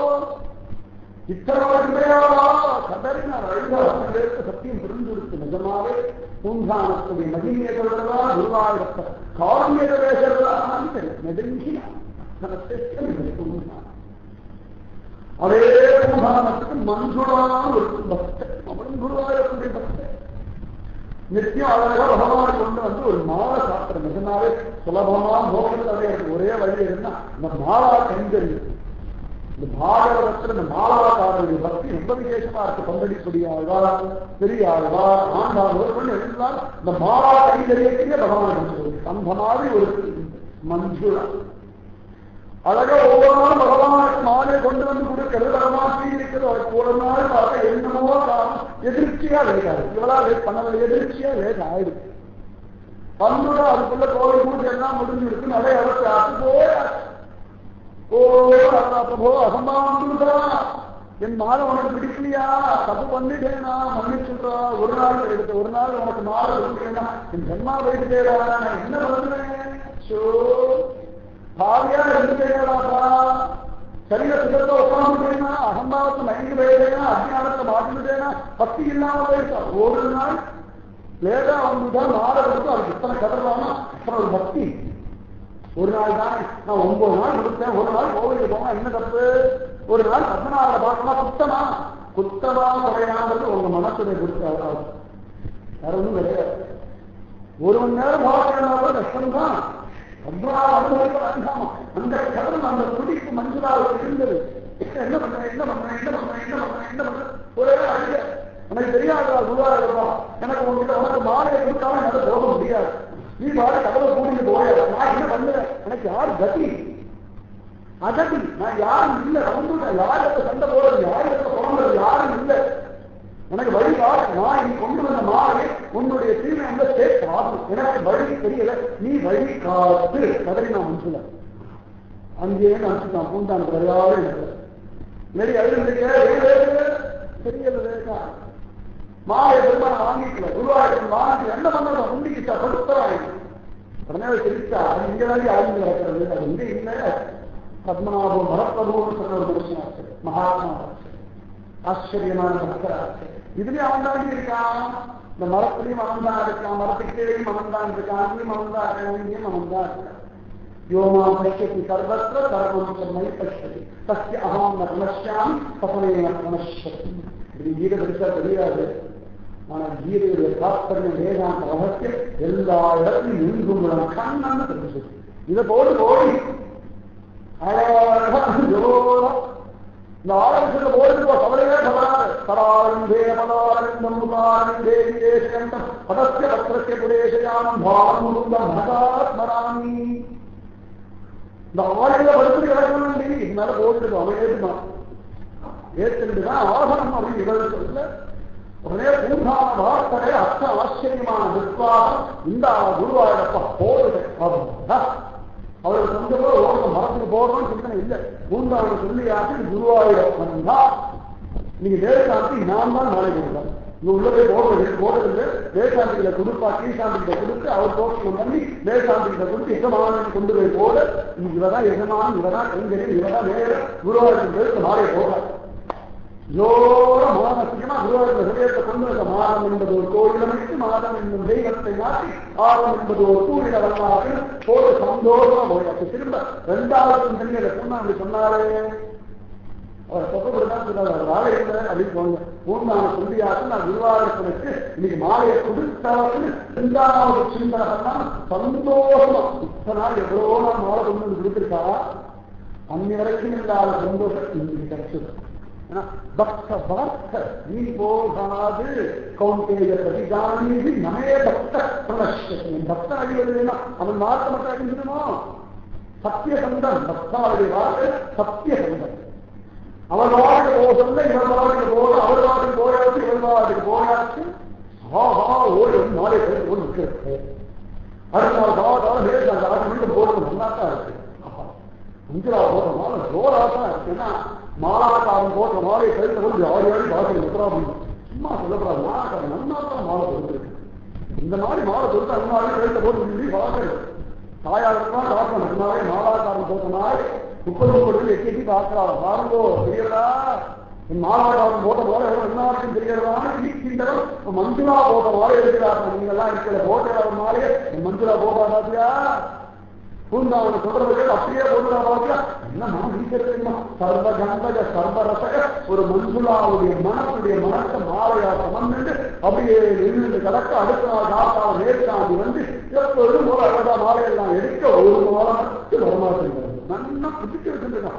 இத்தனை கதறினார் அழுத சத்தியம் புரிந்துடுத்து நிஜமாவே பூங்கானத்துடைய மகிமையை சொல்றதா குருவாயிரத்த காவிய வேஷதான் நெடுங்கினா பூங்கான அதே பூங்கானத்துக்கு மஞ்சுளான ஒரு பக்தன் அவன் குருவாயூரத்துடைய பக்தன் நித்தியம் அழகா பகவான் கொண்டு வந்து ஒரு மாலை சாப்பிட்ற நிஜமாவே சுலபமா மோகத்தவே ஒரே வழி இருந்தா இந்த மாலா கைங்கரியம் இந்த பாகவதத்துல இந்த மாலாக்காரருடைய பக்தி ரொம்ப விசேஷமா இருக்கு பந்தடிப்படி ஆழ்வா பெரிய ஆழ்வா ஆண்டாள் எல்லாம் இந்த மாலா கைங்கரியத்தையே பகவான் அந்த மாதிரி ஒரு மஞ்சுளா அழகா ஒவ்வொரு நாளும் பகவானுக்கு மாலையை கொண்டு வந்து கொடுக்கிறது பகவான் இருக்கிறது அவருக்கு ஒரு நாள் பார்க்க என்னமோ காரணம் எதிர்ச்சியா வேகாது இவளா லேட் பண்ணல எதிர்ச்சியா லேட் ஆயிடுச்சு வந்துடும் அதுக்குள்ள கோவில் பூஜை எல்லாம் முடிஞ்சிருக்கு நிறைய அவருக்கு அது போயாச்சு ஓ ராதா பிரபோ அகம்பா வந்துருதா என் மாலை உனக்கு பிடிக்கலையா தப்பு பண்ணிட்டேனா மன்னிச்சுட்டா ஒரு நாள் எடுத்து ஒரு நாள் உனக்கு மாலை கொடுக்கலனா என் ஜன்மா போயிட்டு நான் என்ன பண்ணுவேன் சோ பாவியா இருந்துட்டேனாப்பா சரீர சுகத்தை உட்காந்துட்டேனா அகம்பாவத்தை மயங்கி போயிட்டேனா அஜ்ஞானத்தை மாட்டிட்டேனா பக்தி இல்லாம போயிருக்கா ஒரு நாள் லேட்டா வந்துதான் மாற கொடுத்து அதுக்கு இத்தனை கதறானா அப்புறம் ஒரு பக்தி ஒரு நாள் தான் நான் ஒன்பது நாள் கொடுத்தேன் ஒரு நாள் கோவிலுக்கு போனா என்ன தப்பு ஒரு நாள் பத்மநாபனை பார்க்கணும் குத்தமா குத்தமா குறையாமல் உங்க மனசுடைய கொடுத்த வேற ஒன்றும் கிடையாது ஒரு மணி நேரம் பார்க்கணும்னா கூட கஷ்டம்தான் அந்த கடன் அந்த துடிப்பு மஞ்சளாக இருந்தது என்ன பண்றேன் என்ன பண்றேன் என்ன பண்றேன் என்ன பண்றேன் என்ன பண்றேன் ஒரே அழுக எனக்கு தெரியாதா குருவா இருப்பா எனக்கு உங்ககிட்ட உனக்கு மாலையை கொடுத்தாலும் என்னால போக முடியாது நீ பாரு கதவை கூட்டிட்டு போய நான் என்ன பண்ணுறேன் எனக்கு யார் கதி அகதி நான் யாரும் இல்லை வந்துட்டேன் யார் எப்ப சண்டை போடுறது யார் எப்ப புறம்புறது யாரும் இல்லை எனக்கு வழி காட்டு நான் நீ கொண்டு வந்த மாலை உன்னுடைய தீமை அந்த சேர்த்து ஆகும் எனக்கு வழி தெரியல நீ வழி காத்து கதறி நான் மனசுல அங்கேயே நினைச்சுட்டான் பூந்தான் கிடையாது நெறி அழுந்திருக்க தெரியல வேகா மாலை பெருமாள் வாங்கிக்கல குருவாயூர் வாங்கி என்ன பண்ணல உண்டிக்கிட்டா படுத்துறாங்க உடனே தெரிவித்தா அது இங்க தான் ஆழ்ந்து கிடக்கிறது அது இங்க இல்லை பத்மநாபம் மரப்பிரபுன்னு சொன்ன ஒரு மனுஷனாச்சு மகாத்மா ஆச்சரியமான பக்தராச்சு இதுலயும் அவன் தாண்டி இருக்கான் இந்த மரத்துலயும் அவன் தான் இருக்கான் மரத்துக்கேயும் அவன் தான் இருக்கான் அங்கேயும் அவன் தான் இருக்கான் இங்கேயும் அவன் தான் இருக்கான் யோமா பசியதி சர்வத்திர சர்வம் சென்னை பசியதி தஸ்ய அகம் ந நமஸ்யாமி பசனே நமஸ்யதி இது கீதை பெருசா தெரியாது ஆனா கீதையுடைய தாற்பயம் வேதாந்த ரகசியம் எல்லா இடத்துலையும் எங்கும் கண்ணன்னு தெரிஞ்சு இதை போட்டு போடி அழகா ஜோரம் இந்த ஆலோசனை போடுவோ கவலையே படாது பராரம்பே பதாரந்தம் முகாரந்தே விதேசகண்டம் பதஸ்ய பத்திரஸ்ய புரேஷயானம் பாவமுருந்தம் மகாத்மராமி இந்த ஆலையில படுத்து கிடக்கணும் நீ இதனால போட்டுட்டு அவன் ஏற்றுமா ஏற்றுதான் ஆசனம் அப்படின்னு இவள் சொல்ல உடனே பூங்கான வார்த்தனை அர்த்த ஆச்சரியமான விஸ்வாசம் இந்த குருவாயிரப்ப போடுது அவருக்கு கொஞ்சம் கூட ஓடுற மரத்துல உனக்கு போடுறோம் சிந்தனை இல்லை மூன்றாவது சொல்லியாச்சு குருவாயூரப்பன் தான் நீங்க வேதாந்தி நான் தான் நாளை கொடுக்கலாம் இங்க உள்ள போய் போடுறது போடுறது வேதாந்திகளை கொடுப்பா கீழ்சாந்திகளை கொடுத்து அவர் தோற்றம் பண்ணி வேதாந்திகளை கொடுத்து எஜமானன் கொண்டு போய் போட இவதான் எஜமானன் இவதான் கைங்கரியம் இவதான் நேர குருவாயூரப்பன் மாலையை போடுறார் ஜோர மானசிகமா குருவாயூர் ஹிரதயத்தை கொண்டு வந்த மாதம் என்பது ஒரு கோயிலமைத்து மாதம் என்னும் தெய்வத்தை மாற்றி ஆரம் என்பது ஒரு கூறிட வரலாறு போது சந்தோஷமா போயாச்சு திரும்ப ரெண்டாவது தண்ணீரை சொன்னா அப்படி சொன்னாரே அவர் தொகைப்படுதான் சொன்னார் வேலை இல்லை அப்படின்னு சொன்னாங்க மூணாவது சொல்லியாச்சு நான் குருவாயூரப்பனுக்கு இன்னைக்கு மாலையை கொடுத்தாலும் ரெண்டாவது சிந்தனை பண்ணா சந்தோஷமா இத்தனை நாள் எவ்வளவோ நாள் மாலை கொண்டு வந்து கொடுத்துருக்கா அன்னி வரைக்கும் இல்லாத சந்தோஷம் இன்னைக்கு கிடைச்சது ஏன்னா, பக்த பார்த்த நீ போகாது கௌண்டேய பிரதிகானீதி நமே பக்த பிரணஷ்யதி என் பக்தன் அழிவதுன்னா அவன் வார்த்தை மட்டும் அழிஞ்சிடுமோ சத்தியசந்தன் பக்தாவுடைய வார்த்தை சத்தியசந்தன் அவன் வார்த்தை போகல இவன் வார்த்தை போக அவர் வார்த்தை போயாச்சு இவன் வார்த்தைக்கு போயாச்சு ஆஹா ஓடி வந்து நாளை பேர் கொண்டு நிற்கிறது அடுத்த நாள் காலம் நேரம் அந்த மீண்டும் போடுறது நல்லா தான் இருக்கு ஆஹா. அஞ்சலா போடுறதுனால ஜோரா தான் இருக்கு ஏன்னா மாலாக்காரன் போட்ட மாலை கழுத்த கொண்டு யார் யாரும் பாசல் நிற்கிறா அப்படின்னு சும்மா சொல்லக்கூடாது மாலாக்காரன் நன்னா தான் மாலை கொடுத்துருக்கு இந்த மாதிரி மாலை கொடுத்து அந்த மாதிரி கழுத்த போட்டு நின்று பார்க்கறது தாயாருக்கும் பார்க்கணும் முன்னாலே மாலாக்காரன் போட்ட நாள் முப்பது முப்பது எட்டி எட்டி பார்க்கிறாள் பாருங்கோ தெரியலா என் மாலாக்காரன் போட்ட மாலை என்ன இருக்குன்னு தெரியறதான இருக்கின்றவர் மஞ்சுளா போட்ட மாலை இருக்கிறார்கள் நீங்க எல்லாம் இருக்கிற போட்ட மாலையை மஞ்சுளா போட்டா பாத்தியா பூந்தாவனை சொல்றது அப்படியே போடுறா பாத்தியா என்ன மனம் வீக்கிறது சர்வ கந்தக சர்வ ரசக ஒரு மஞ்சுளாவுடைய மனத்துடைய மனத்தை மாலையா சமந்து அப்படியே நின்று கிடக்க அடுத்த நாள் காத்தா நேர்காந்தி வந்து எப்பொழுதும் ஒரு அழகா மாலையெல்லாம் எடுக்க ஒரு மாலை மட்டும் வரமாட்டேங்கிறது நல்லா புதிச்சு வச்சுருக்கான்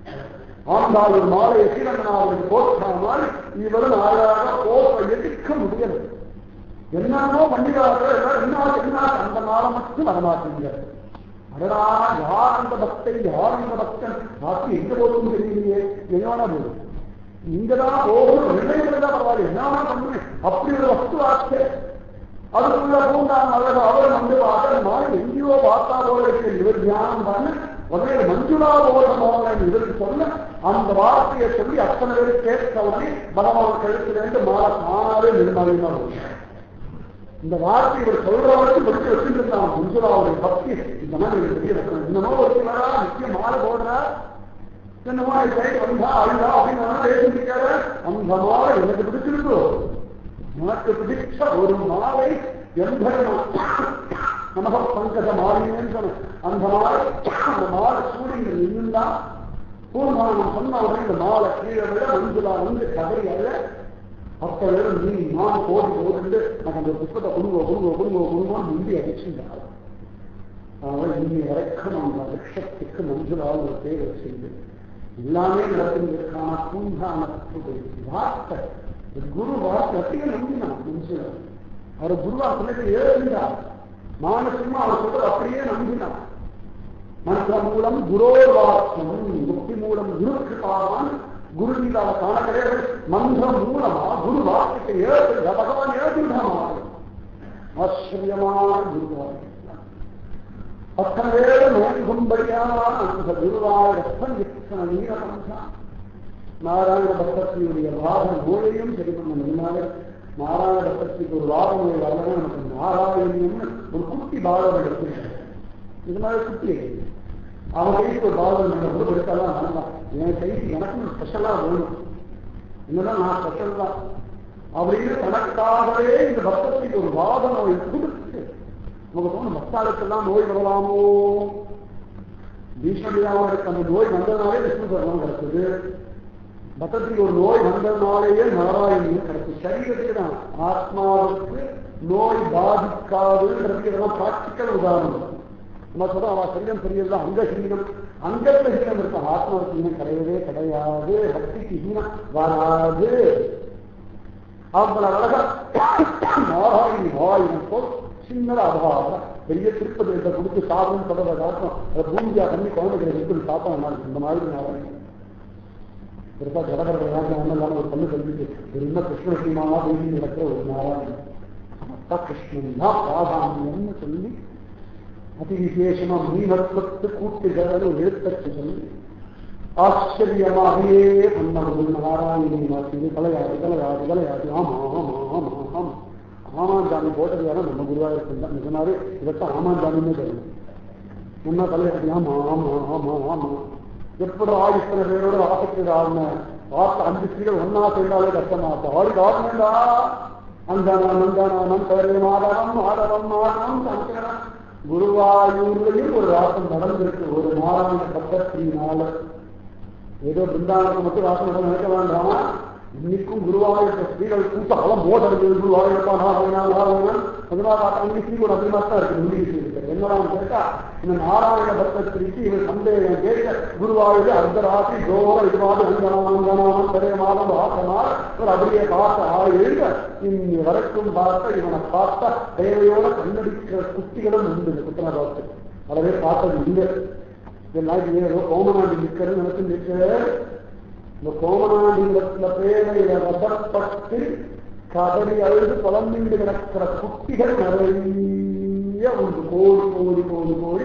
ஆண்டாள் ஒரு மாலையை சீரங்கனாவுடைய போட்டா மாதிரி இவரும் அழகாக போட்ட எடுக்க முடியல என்னமோ பண்ணிக்கிறார்கள் என்ன என்ன அந்த மாலை மட்டும் வரமாட்டேங்கிறது அடடா யார் அந்த பக்தை யார் அந்த பக்தன் பாக்கி எங்க போகணும் தெரியலையே எங்கனா போகும் இங்கதான் போகணும் நிலையில தான் பரவாயில்ல என்ன பண்ணுவேன் அப்படி ஒரு வஸ்து ஆச்சு அதுக்குள்ள பூண்டான் அழகு அவர் வந்து பார்த்த மாதிரி எங்கேயோ பார்த்தா போல இருக்கு இவர் தியானம் பண்ண உடனே மஞ்சுளா போல இவருக்கு சொல்ல அந்த வார்த்தையை சொல்லி அத்தனை பேர் கேட்க உடனே பகவான் கழுத்திலிருந்து மாற தானாவே நிர்மாணியமா போகிறார் இந்த வார்த்தை இவர் சொல்றவருக்கு படிச்சு வச்சுட்டு இருந்தான் மஞ்சுளாவுடைய பக்தி இந்த மாதிரி இவர் பெரிய ரத்னம். என்னமோ ஒரு சிலரா நிச்சயம் மாலை போடுறா என்னமோ சைடு வந்தா அழுதா அப்படின்னு பேசிருக்காரு அந்த மாலை எனக்கு பிடிச்சிருக்கு உனக்கு பிடிச்ச ஒரு மாலை எந்த நமக பங்கஜ மாலினேன்னு சொன்ன அந்த மாலை அந்த மாலை சூரியன் நின்றுந்தா பூர்மானம் சொன்ன உடனே இந்த மாலை கீழே விட மஞ்சுளா வந்து கதறி அல்ல அப்ப வெறும் நீ நான் போட்டு போட்டு எனக்கு அந்த புத்தகத்தை குடுங்க குடுங்க குடுங்க குடும்பம் முந்தி அடிச்சுட்டார் அதனால இன்னி வரைக்கும் அந்த லட்சத்துக்கு மஞ்சளால் ஒரு பேர் வச்சிருந்து எல்லாமே நடத்துவதற்கான பூங்கானத்துடைய வார்த்தை இந்த குரு வார்த்தை அப்படியே நம்பினான் மஞ்சள் அவர் குருவா சொன்னது எழுந்தார் மானசமா அவர் சொல்றது அப்படியே நம்பினான் மந்திர மூலம் குரோர் வாக்கியம் முக்தி மூலம் குருக்கு பாவான் குரு கீதாவை காண கிடையாது மந்திரம் மூலமா குரு வாக்கியத்தை ஏற்றுங்க பகவான் ஏற்றுகிறான் ஆச்சரியமான குருவாய் அத்தனை பேர் நோக்கும்படியான அந்த குருவாயிரப்பன் இத்தனை நீரமன்றான் நாராயண பக்தத்தினுடைய வாத நோயையும் சரி பண்ண முடியாது நாராயண பக்தத்துக்கு ஒரு வாத நோய் வரணும் நமக்கு நாராயணியம்னு ஒரு குட்டி பாகம் எடுத்துருக்காங்க இது மாதிரி குட்டி அவன் கைக்கு ஒரு பாகம் நம்ம கூட எடுத்தாலும் வேண்டாம் என் கைக்கு எனக்கு ஸ்பெஷலா வேணும் என்னதான் நான் ஸ்பெஷல் தான் அப்படின்னு தனக்காகவே இந்த பக்தத்துக்கு ஒரு வாத நோய் கொடுத்து நமக்கு தோணும் பக்தாளுக்கெல்லாம் நோய் வரலாமோ பீஷ்மடியாவுக்கு அந்த நோய் வந்ததுனாலே விஷ்ணு சர்மம் கிடைச்சது பக்தத்துக்கு ஒரு நோய் வந்ததுனாலேயே நாராயணியம் கிடைச்சது சரீரத்துக்கு தான் ஆத்மாவுக்கு நோய் பாதிக்காதுன்றதுக்கு இதெல்லாம் பிராக்டிக்கல் உதாரணம் நம்ம சொல்றோம் அவன் சரீரம் பெரியது அங்க ஹீனம் அங்கத்துல ஹீனம் இருக்கும் ஆத்மாவுக்கு ஹீனம் கிடையவே கிடையாது பக்திக்கு ஹீனம் வராது அவங்கள அழகா நாராயணி வாயினம் போல் சின்னதா அபாவம் பெரிய திருப்பதி இதை கொடுத்து சாப்பிடும் சொல்றத காட்டும் அதை பூமியா பண்ணி குழந்தைகளை எடுத்து சாப்பிடும் இந்த மாதிரி நாராயணி பெருசா கடற்கரை ஒன்றும் இல்லாம ஒரு பொண்ணு சொல்லிட்டு ஒரு இன்னும் கிருஷ்ண சீமாவா பேசி நடக்கிற ஒரு நாராயணன் அப்பா கிருஷ்ணன் தான் பாதாமியம்னு சொல்லி அதிவிசேஷமா மீனத்துவத்து கூட்டுகிறது ஒரு எழுத்தச்சு சொல்லி ஆச்சரியமாகவே பண்ணவர்கள் நாராயணி மாற்றி தலையாது தலையாது தலையாது ஆமா ஆமா ஆமா ஆமா ஆமாஞ்சாமி போட்டது யாரும் நம்ம குருவாயூர் தான் நிஜமாவே இதைத்தான் ஆமாஞ்சாமின்னே தெரியும் முன்னா தலையாது ஆமா ஆமா ஆமா ஆமா எப்படி ஆயிரத்தனை பேரோட ஆசைக்கு ஆடின ஆசை அஞ்சு ஸ்திரீகள் ஒன்னா சேர்ந்தாலே கஷ்டமாச்சு ஆடி ஆடணுண்டா அந்தானம் அந்தானம் கரு மாதவம் மாதவம் மாதவம் சங்கரன் குருவாயூர்லையும் ஒரு ராசம் நடந்திருக்கு ஒரு நாராயண பத்தத்தினால ஏதோ பிருந்தாவனத்தை மட்டும் ராசம் நட நினைக்க வேண்டாமா இன்னைக்கும் குருவாயூர் ஸ்ரீகள் கூட்டம் அவன் மோதல் குருவாயூரப்பா நாராயணா நாராயணன் அதனால அங்கே ஸ்ரீகள் அதிகமாக தான் இருக்கு முன்னி இருக்கு என்னதான் கேட்டா இந்த நாராயண பக்தத்திற்கு இவர் சந்தேகம் கேட்க குருவாயூர் அந்த ராசி ஜோர இதுவாக அங்கனாமங்கனாமம் பெரிய மாதம் ஆசனால் இவர் அப்படியே பார்த்த ஆள் எழுந்த இன்னி வரைக்கும் பார்த்த இவனை பார்த்த தேவையோட கண்ணடிக்கிற குட்டிகளும் உண்டு இந்த குத்தனை பார்த்து அதவே பார்த்தது இல்லை இதெல்லாம் இது ஏதோ கோமநாடி நிற்கிறது நினைச்சு நிற்கிற இந்த கோமநாடிங்கள பேரையில ரசப்பட்டு கதறி அழுது புலம்பிண்டு கிடக்கிற குட்டிகள் நிறைய உண்டு கோடி கோடி கோடி கோடி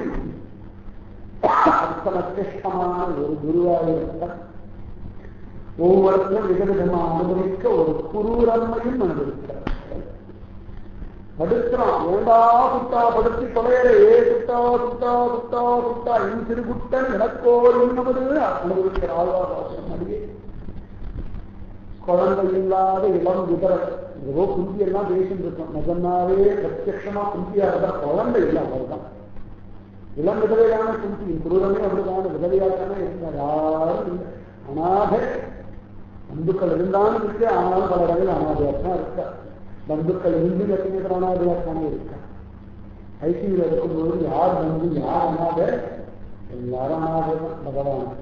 அத்தனை சிரேஷ்டமான ஒரு குருவாயூரப்பன் ஒவ்வொருத்தரும் விதவிதமா அனுபவிக்க ஒரு குரூரன்மையும் அனுபவிக்கிறார் படுக்கிறான் ஏண்டா குட்டா படுத்தி தொலையில ஏ குட்டா குட்டா குட்டா குட்டா என் திருக்குட்டன் எனக்கோர் என்னவது அனுபவிக்கிற ஆழ்வாதாசன் அடியே குழந்தை இல்லாத இளம் விதர ஏதோ குந்தி எல்லாம் பேசிட்டு இருக்கோம் நிஜமாவே பிரத்யமா குந்தியா இருந்தா குழந்தை இல்லை அவர்தான் இளம் விதவையான குந்தி குருடமே அப்படிதான் விதவையாகத்தானே இருந்தார் யாரும் இல்லை அனாதை பந்துக்கள் இருந்தாலும் இருக்கு ஆனாலும் பல இடங்கள் அனாதையாக தான் இருக்கா பந்துக்கள் இருந்து லட்சுமிகள் அனாதையாக இருக்கா ஐசியூல இருக்கும்போது யார் பந்து யார் அனாதை எல்லாரும் அனாதை தான் பகவான்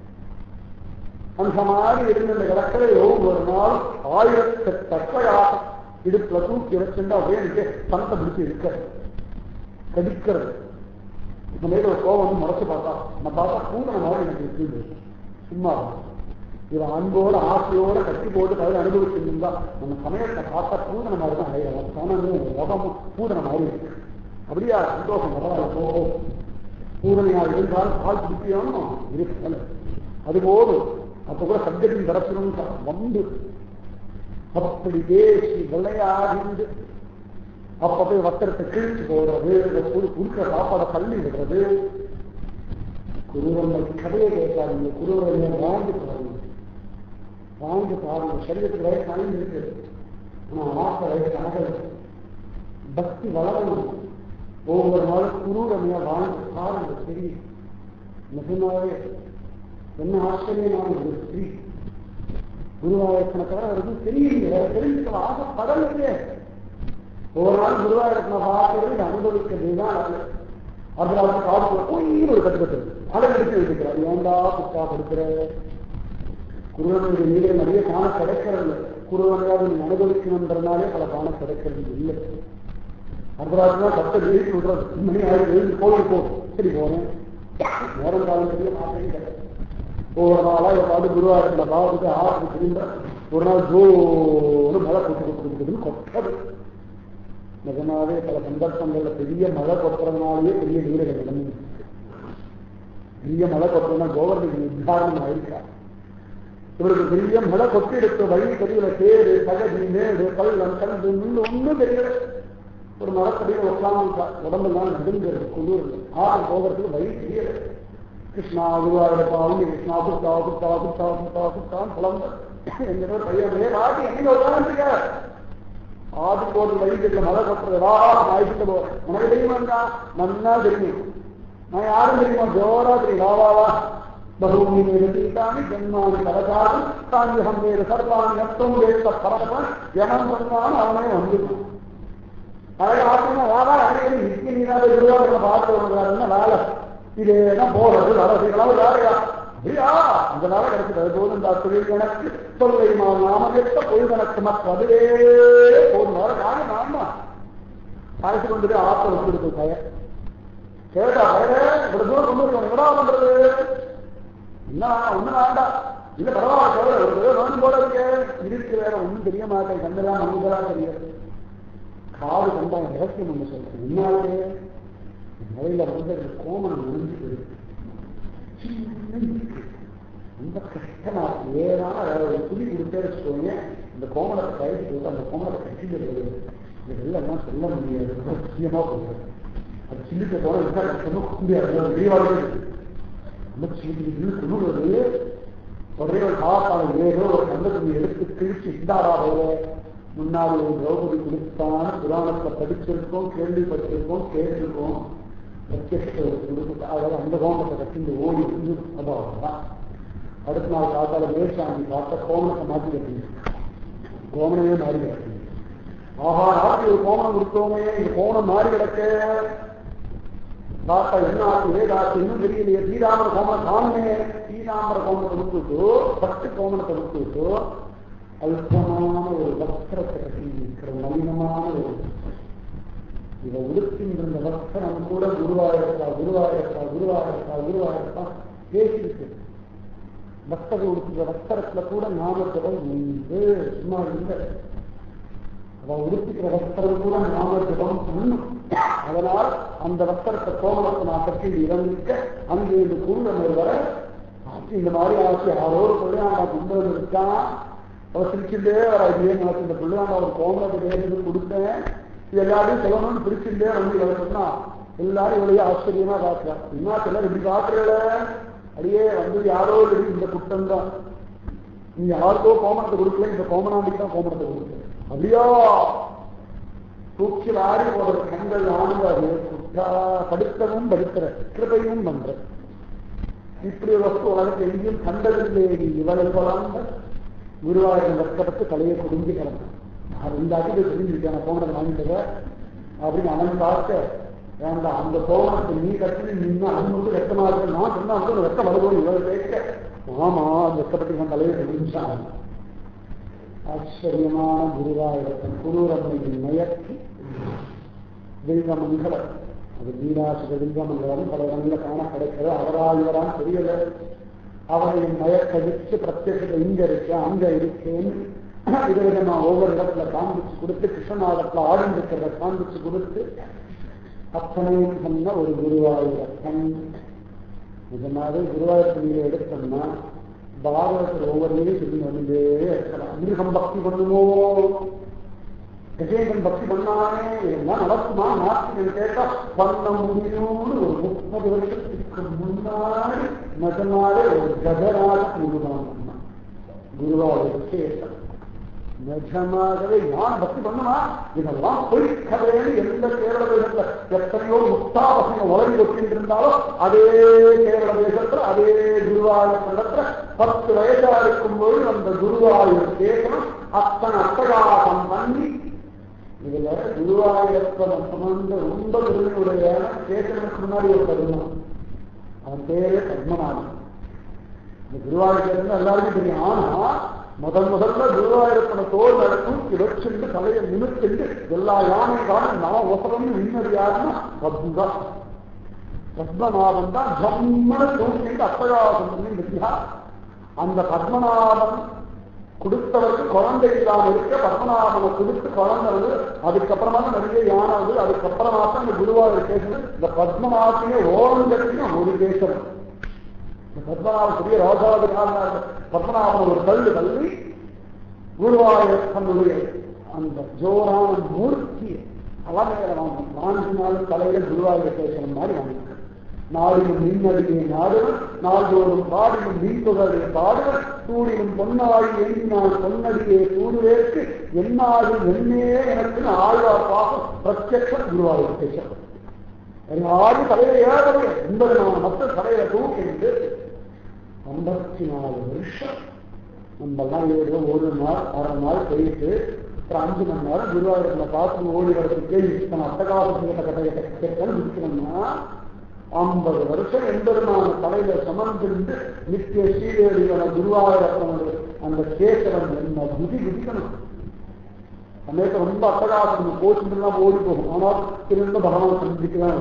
அந்த மாதிரி இருந்த இந்த கிடக்கலை ஒவ்வொரு நாள் ஆயிரத்து தக்கையாக இடுப்புல தூக்கி வச்சுட்டு அப்படியே எனக்கு பணத்தை பிடிச்சி இருக்கிறது கடிக்கிறது இந்த மாதிரி ஒரு கோவம் வந்து முறைச்சு பார்த்தா நான் பார்த்தா பூனை மாதிரி எனக்கு இருக்குது சும்மா இவன் அன்போட ஆசையோட கட்டி போட்டு கையில் அனுபவிச்சிருந்தா நம்ம சமயத்தை பார்த்தா பூதனை மாதிரி தான் அடையலாம் சனமும் உடம்பும் பூதனை மாதிரி இருக்கு அப்படியா சந்தோஷம் பரவாயில்ல போ பூதனையாக இருந்தால் பால் குடிப்பியானோ இருக்கு அதுபோது அப்ப கூட சப்ஜெக்டின் தரப்பினும் வந்து அப்படி பேசி விளையாடிந்து அப்ப போய் வத்திரத்தை கிழிச்சு போடுறது குடுக்கிற சாப்பாடை தள்ளி விடுறது குருவனை கதையை கேட்காதீங்க குருவனை வாழ்ந்து பாருங்க வாழ்ந்து பாருங்க சரீரத்துக்கு வயசு அழிந்து இருக்கு ஆனா ஆசை வயசு அகல் பக்தி வளரணும் ஒவ்வொரு நாளும் குருவனையா வாழ்ந்து பாருங்க தெரியும் நிஜமாவே என்ன ஆச்சரியமான ஒரு ஸ்திரீ குருவாயூரப்பனை தவிர அவருக்கு தெரியல தெரிஞ்சுக்க ஆசைப்படலையே ஒவ்வொரு நாள் குருவாயூரப்பனை பார்க்கறது அனுபவிக்கிறது தான் அதனால காலத்துல போய் ஒரு கட்டுக்கட்டு அதை எடுத்து வைக்கிறார் ஏண்டா புத்தா படுக்கிற குருவனுடைய நீரை நிறைய காண கிடைக்கிறது குருவனையாவது நீ அனுபவிக்கணுன்றதுனாலே பல காண கிடைக்கிறது இல்லை அர்த்தராஜனா பத்து எழுதி விடுறது மணி ஆயிரம் எழுதி கோவில் போ சரி போறேன் நேரம் காலம் தெரிய மாட்டேன் ஒவ்வொரு நாளா எப்பாவது குருவாரத்துல பாவத்துக்கு ஆற்றுக்கு திரும்ப ஒரு நாள் ஜோன்னு மழை கொட்டு கொட்டு கொட்டுன்னு கொட்டது நிஜமாவே பல சந்தர்ப்பங்கள்ல பெரிய மழை கொட்டுறதுனாலேயே பெரிய வீடுகள் நடந்து பெரிய மழை கொட்டுறதுனா கோவர்தன் நிர்தாரணம் ஆயிருக்கா இவருக்கு பெரிய மழை கொட்டி எடுத்த வழி தெரியல தேடு பகதி மேடு பள்ளம் கண்டு முள்ளு ஒன்றும் தெரியல ஒரு மரத்தடியில் உட்காந்து உடம்பெல்லாம் நடுங்கிறது குளிர் ஆறு போகிறதுக்கு வழி தெரியல கிருஷ்ணா குருவாரோட பாவம் கிருஷ்ணா குப்தா குப்தா குப்தா குப்தா குப்தான் புலம்ப எங்கிட்ட பையன் ராஜி எங்க உட்காந்துருக்க ஆது போது வழிகிட்ட மழை கொட்டுறது வா ஆயிட்டு போறேன் உனக்கு தெரியுமாண்டா நன்னா தெரியும் நான் யாரும் தெரியுமா ஜோரா தெரியும் வா வா வா பகூமி நிறுத்திட்டானி ஜென்மானி கலகாது தாண்டி ஹம்பேரு சர்வாணி அர்த்தம் வேத்த பரப்பன் எவன் சொன்னாலும் அவனே வந்துடும் அதை ஆசைனா வாடா அடிக்கடி நிற்க நீராக இருபது பார்த்து வருகிறாருன்னா வேலை இதேதான் போறது வரதுகளா யாரையா அப்படியா அந்த நாள் கிடைச்சது போதும் இந்த தொழில் கணக்கு தொல்லை நாம எத்த பொய் கணக்கு மற்ற அதுவே போதும் வர நானும் நாமா அழைச்சு கொண்டு போய் ஆத்த வச்சுருக்கு பய கேட்டா பய இவ்வளவு தூரம் கொண்டு இருக்கோம் என்னடா பண்றது என்ன ஒண்ணு வேண்டாம் இல்ல பரவாயில்ல சொல்ற ஒரு தடவை வேணும் போல இருக்கு இருக்கு வேற ஒண்ணும் தெரிய மாட்டேன் கண்ணெல்லாம் மனிதரா தெரியாது காது கண்டா ரகசியம் ஒண்ணு சொல்றேன் என்ன மழையில வந்து அந்த கோமனம் முடிஞ்சு போயிருக்கு சின்ன இருக்கு. ரொம்ப கஷ்டமா இருக்கு ஏன்னா ஒரு துணி கொடுத்தே வச்சுக்கோங்க இந்த கோமணத்தை கழிச்சு போட்டு அந்த கோமணத்தை கட்டிட்டு போயிடுது இது எல்லாம் சொல்ல முடியாது ரொம்ப முக்கியமா போகுது அது சில்லுக்கு போன சொல்ல முடியாது தீபாவளி ரொம்ப சில்லு குழுவது ஒரே ஒரு காப்பாளர் ஏதோ ஒரு நல்ல துணி எடுத்து கிழிச்சு இந்தாராகவோ முன்னாடி ஒரு திரௌபதி கொடுத்தான்னு புராணத்தை படிச்சிருக்கோம் கேள்விப்பட்டிருக்கோம் கேட்டிருக்கோம் பிரத்யட்ச ஒரு கொடுத்து அதாவது அந்த கோமத்தை கட்டி ஓடி இருந்து சம்பவம் தான் அடுத்த நாள் காத்தால மேற்சாமி பார்த்த கோமணத்தை மாற்றி கட்டிங்க கோமணமே மாறி கிடக்குங்க ஆஹா நாட்டுக்கு ஒரு கோமணம் கொடுத்தோமே இந்த கோமணம் மாறி கிடக்க தாத்தா என்ன ஆச்சு ஏதாச்சு இன்னும் தெரியலையே ஸ்ரீராமர் கோமணம் காணுமே ஸ்ரீராமர கோமணத்தை கொடுத்துட்டு பட்டு கோமணத்தை கொடுத்துட்டு அல்பமான ஒரு வஸ்திரத்தை கட்டி இருக்கிற நவீனமான ஒரு இதை உடுத்தின்ற வஸ்திரம் கூட குருவாயிருக்கா குருவாயிருக்கா குருவாயிருக்கா குருவாயிருக்கா பேசியிருக்கு வஸ்திரம் உடுத்துற வஸ்திரத்துல கூட நாமத்துகள் உண்டு சும்மா இல்லை அவன் உடுத்திக்கிற வஸ்திரம் கூட நாமத்துவம் பண்ணும் அதனால் அந்த வஸ்திரத்தை கோமலத்தை நான் பற்றி இறந்துக்க அங்கே இந்த குருநர் வர ஆச்சு இந்த மாதிரி ஆச்சு யாரோ ஒரு பிள்ளையாண்டா குண்டல் இருக்கான் அவன் சிரிச்சுட்டே வர இதே மாதிரி இந்த பிள்ளையாண்டா ஒரு கோமலத்தை தேர்ந்து கொடுத்தேன் இது எல்லாரையும் சொல்லணும்னு பிரிச்சுட்டே வந்து இவரை சொன்னா எல்லாரும் இவளையே ஆச்சரியமா பார்க்கிறான் என்ன சிலர் இப்படி பார்க்கறல அடியே வந்து யாரோ இல்லை இந்த குற்றம் தான் நீ யாருக்கோ கோமணத்தை கொடுக்கல இந்த கோமணாண்டிக்கு தான் கோமணத்தை கொடுக்கல அப்படியா தூக்கி ஆடி போகிற கண்கள் ஆனந்தாது படுத்தவும் படுத்துற கிருபையும் பண்ற இப்படி ஒரு வஸ்து உலகத்தில் எங்கேயும் கண்டதில்லை இவளை சொல்லாம குருவாயூர் கஷ்டப்பட்டு தலையை குடிஞ்சு கிடந்தான் அது இந்த அடிப்பை தெரிஞ்சிருக்கேன் கோமணம் வாங்கிட்டத அப்படின்னு அவன் பார்க்க வேண்டாம் அந்த கோமணத்தை நீ கட்டி நின்று அவன் வந்து வெட்டமா இருக்கு நான் சொன்னா வந்து வெட்ட வருவோம் இவரை கேட்க ஆமா அந்த வெட்டப்பட்டு இவன் தலையை குடிஞ்சான் ஆச்சரியமான குருவாயிரத்தன் குரூரம்மையின் மயக்கி வில்வமங்கலம் அது மீனாசிக வில்வமங்கலம் பல இடங்களில் காண கிடைக்கிறது அவரால் இவரான் தெரியல அவரையும் மயக்கடிச்சு பிரத்யேகத்தை இங்க இருக்கு அங்க இருக்கேன்னு விதவிதமா ஒவ்வொரு இடத்துல காண்பிச்சு கொடுத்து கிருஷ்ணநாடத்துல ஆடிந்து இருக்கிறத காண்பிச்சு கொடுத்து அத்தனையும் சொன்ன ஒரு குருவாயூரப்பன் நிஜமாவே குருவாயூரப்பனியை எடுத்தோம்னா பாரதத்தில் ஒவ்வொரு நிலையும் சொல்லி வந்துட்டே இருக்கலாம் மிருகம் பக்தி பண்ணுமோ கஜேந்திரன் பக்தி பண்ணானே என்ன நடக்குமா நாட்டில் கேட்டா பண்ண முடியும்னு ஒரு முப்பது வருஷத்துக்கு முன்னாடி நிஜமாவே ஒரு கஜராஜ குருவான் குருவாயூர் கேட்டான் நிஜமாகவே ஞான பக்தி பண்ணுமா இதெல்லாம் பொய்க்கதைன்னு எந்த கேரள தேசத்துல எத்தனையோ முக்தாபசங்க உலகி கொட்டிட்டு இருந்தாலும் அதே கேரள தேசத்துல அதே குருவாயூர் இடத்துல பத்து வயசா இருக்கும்போது அந்த குருவாயூர் கேட்கணும் அத்தனை அட்டகாசம் பண்ணி இதுல குருவாயூரப்பனை சுமந்த ரொம்ப பெருமையுடைய கேட்கறதுக்கு முன்னாடி ஒரு கருணம் அவன் பேரு பத்மநாதன் இந்த குருவாயூர் எல்லாருக்கும் தெரியும் ஆனா முதல் முதல்ல குருவாயூரப்பனை தோல் நடக்கும் வச்சுண்டு தலையை நிமிர்த்துண்டு எல்லா யானைக்காரும் நான் ஒசரம் நிம்மதி யாருன்னா பத்மதா பத்மநாபன் தான் ஜம்மன தூக்கிட்டு அட்டகாசம் பண்ணி நிற்கிறா அந்த பத்மநாபன் கொடுத்தவருக்கு குழந்தை இல்லாம இருக்க பத்மநாபனை கொடுத்து குழந்தை வந்து அதுக்கப்புறமா தான் நிறைய யானை வந்து அதுக்கப்புறமா தான் இந்த குருவாயூர் கேசன் இந்த பத்மநாபனையே ஓரம் கட்டியும் ஒரு கேசன் இந்த பத்மநாபன் பெரிய ராஜாவுக்காக பத்மநாபன் ஒரு கல்லு தள்ளி குருவாயூரப்பனுடைய அந்த ஜோரான மூர்த்தி அவநேரம் நான்கு நாள் தலையில குருவாயூர் கேசனம் மாதிரி வாங்கினார் நாடினும் மின்னடியை நாடுவன் நாள்தோறும் பாடினும் மீன்புகளை பாடுவன் சூடினும் பொன்னாடி எண்ணி நான் பொன்னடியே சூடுவேற்கு என்னாடு என்னே எனக்கு ஆழ்வார் பாசம் பிரத்யட்ச குருவாயூர் கேசனம் யாரும் தலையில ஏறவே என்பது நான் மற்ற தலையில தூக்கிட்டு ஐம்பத்தி நாலு வருஷம் நம்மெல்லாம் ஏதோ ஒரு நாள் அரை நாள் போயிட்டு அப்புறம் அஞ்சு மணி நேரம் குருவாயூரத்தில் பார்த்து ஓடி வரதுக்கே இத்தனை அட்டகாசம் கதையை கேட்கணும் இருக்கணும்னா ஐம்பது வருஷம் எம்பெருமான தலையில சமர்ந்திருந்து நித்திய ஸ்ரீதேவியோட குருவாயூரப்பனோட அந்த கேசவன் என்ன குதி குதிக்கணும் சமயத்தை ரொம்ப அட்டகாசம் கோச்சுலாம் ஓடி போகும் ஆனால் திரும்ப பகவான் சந்திக்கலாம்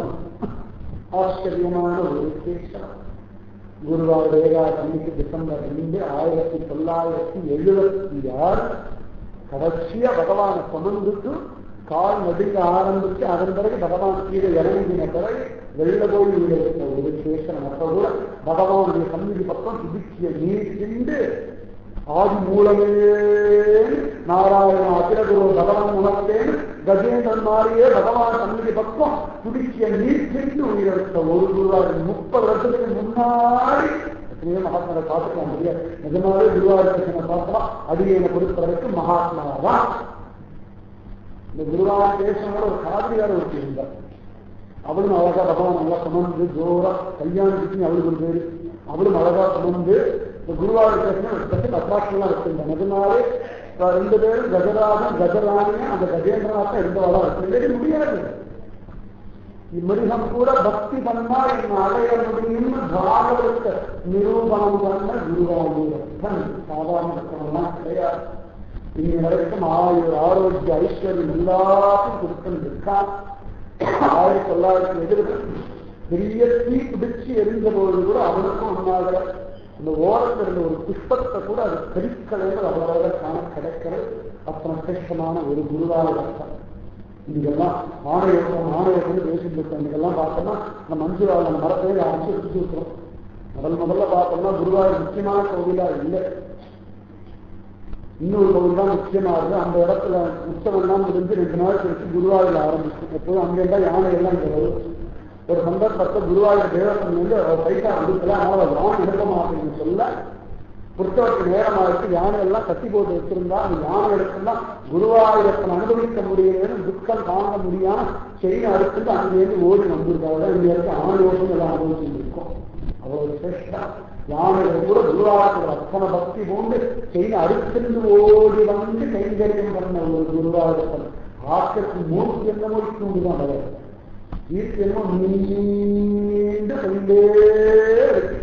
ஆச்சரியமான ஒரு கேசவன் குருவாயூர் ஏகாதமிக்கு டிசம்பர் ரெண்டு ஆயிரத்தி தொள்ளாயிரத்தி எழுபத்தி ஆறு கடைசியா பகவானை சுமந்துட்டு கால் நடுங்க ஆரம்பிச்சு அதன் பிறகு பகவான் கீழே இறங்கின பிறகு வெள்ள போய் இருக்கிற ஒரு சேஷன் அப்ப கூட பகவானுடைய சந்நிதி பக்கம் துதிக்கிய நீர் திண்டு ஆதி மூலமே நாராயண அகிலகுரு பகவான் உணர்த்தேன் கஜேந்திரன் மாதிரியே பகவான் சந்நிதி பக்கம் துடிக்கிய நீர் திண்டு உயிரெடுத்த ஒரு குருவாய் முப்பது வருஷத்துக்கு முன்னாடி எத்தனையோ மகாத்மாவை பார்த்துக்கலாம் முடியாது நிஜமாவே குருவாயூர் பார்த்தா அடியனை பொறுத்தவரைக்கும் மகாத்மா தான் இந்த குருவாயூர் தேசனோட ஒரு காதலியார் ஒருத்தி இருந்தார் அவளும் அழகா பகவான் நல்லா சுமந்து ஜோரா கல்யாணத்துக்கு அவளுக்கு ஒரு பேரு அவளும் அழகா சுமந்து இந்த குருவாயூர் தேசம் பற்றி அட்ராக்ஷன்லாம் வச்சிருந்தேன் நிஜமாவே இப்ப ரெண்டு பேரும் கஜராஜன் கஜராணியும் அந்த கஜேந்திரநாத்தான் இருந்தவளா வச்சிருந்தது முடியாது இம்மிருகம் கூட பக்தி பண்ணா இவன் அடைய முடியும்னு பாகவத்தை நிரூபணம் பண்ண குருவாயூரப்பன் சாதாரண பக்தமெல்லாம் கிடையாது இன்னி வரைக்கும் ஆயுள் ஆரோக்கிய ஐஸ்வர்யம் எல்லாத்தையும் கொடுத்துட்டு இருக்கான் ஆயிரத்தி தொள்ளாயிரத்தி எழுபது பெரிய தீ பிடிச்சு எரிஞ்ச போது கூட அவனுக்கும் ஒன்றாக இந்த ஓரத்தில் இருந்த ஒரு புஷ்பத்தை கூட அது கரிக்கலைன்னு அவ்வளவு காண கிடைக்கிறது அத்தனை சிரேஷ்டமான ஒரு குருவாயூரப்பன் இதெல்லாம் ஆணையம் ஆணையத்தில் பேசிட்டு இருக்கோம் இதெல்லாம் பார்த்தோம்னா நம்ம மஞ்சு அந்த மரத்தையே ஆரம்பிச்சு சுற்றி இருக்கிறோம் முதல் முதல்ல பார்த்தோம்னா குருவாயூர் முக்கியமான கோவிலா இல்லை இன்னொரு கோவில் தான் முக்கியமா இருக்கு அந்த இடத்துல உற்சவம் எல்லாம் முடிஞ்சு ரெண்டு நாள் கழிச்சு குருவாயூர் ஆரம்பிச்சு எப்போதும் அங்கெல்லாம் யானை எல்லாம் இங்க வரும் ஒரு சந்தர்ப்பத்தை குருவாயூர் தேவசம் வந்து அவர் பைசா கொடுக்கல ஆனால் அவர் யானை எடுக்க மாட்டேன்னு சொல்ல புத்தகத்துக்கு நேரமா இருக்கு யானை எல்லாம் கட்டி போட்டு வச்சிருந்தா அந்த யானை எடுத்துனா குருவாயூரப்பன் அனுபவிக்க முடியலன்னு துக்கம் தாங்க முடியாம செயின் அறுத்துட்டு அங்கேருந்து ஓடி வந்திருக்காங்க இங்க இருக்க ஆணோஷம் எல்லாம் அனுபவிச்சுட்டு இருக்கோம் அவ்வளவு சிரேஷ்டா யானைகள் கூட குருவாயூர் அத்தனை பக்தி பூண்டு செயின் அறுத்திருந்து ஓடி வந்து கைங்கரியம் பண்ண ஒரு குருவாயூரப்பன் ஆக்கத்துக்கு மூர்த்தி என்னமோ தூண்டுதான் அவர் ஈர்த்தி என்னமோ நீண்டு கொண்டே இருக்கு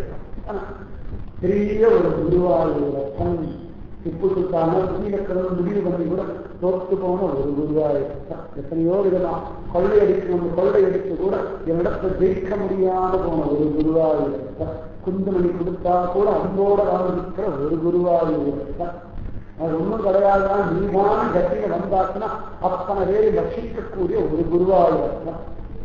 பெரிய ஒரு குருவாயூரப்பன் திப்பு சுல்தான சீலக்கடல் முடிவு பண்ணி கூட தோற்று போன ஒரு குருவாயூரப்பன் எத்தனையோ விதமா கொள்ளையடிக்கணும் கொள்ளையடித்து கூட என்னிடத்தை ஜெயிக்க முடியாம போன ஒரு குருவாயூரப்பன் குந்துமணி கொடுத்தா கூட அன்போட வாழ்ந்திருக்கிற ஒரு குருவாயூரப்பன் அது ஒண்ணும் கிடையாதுதான் நீதான் கட்டில வந்தாச்சுன்னா அத்தனை பேரை ரட்சிக்கக்கூடிய ஒரு குருவாயூரப்பன்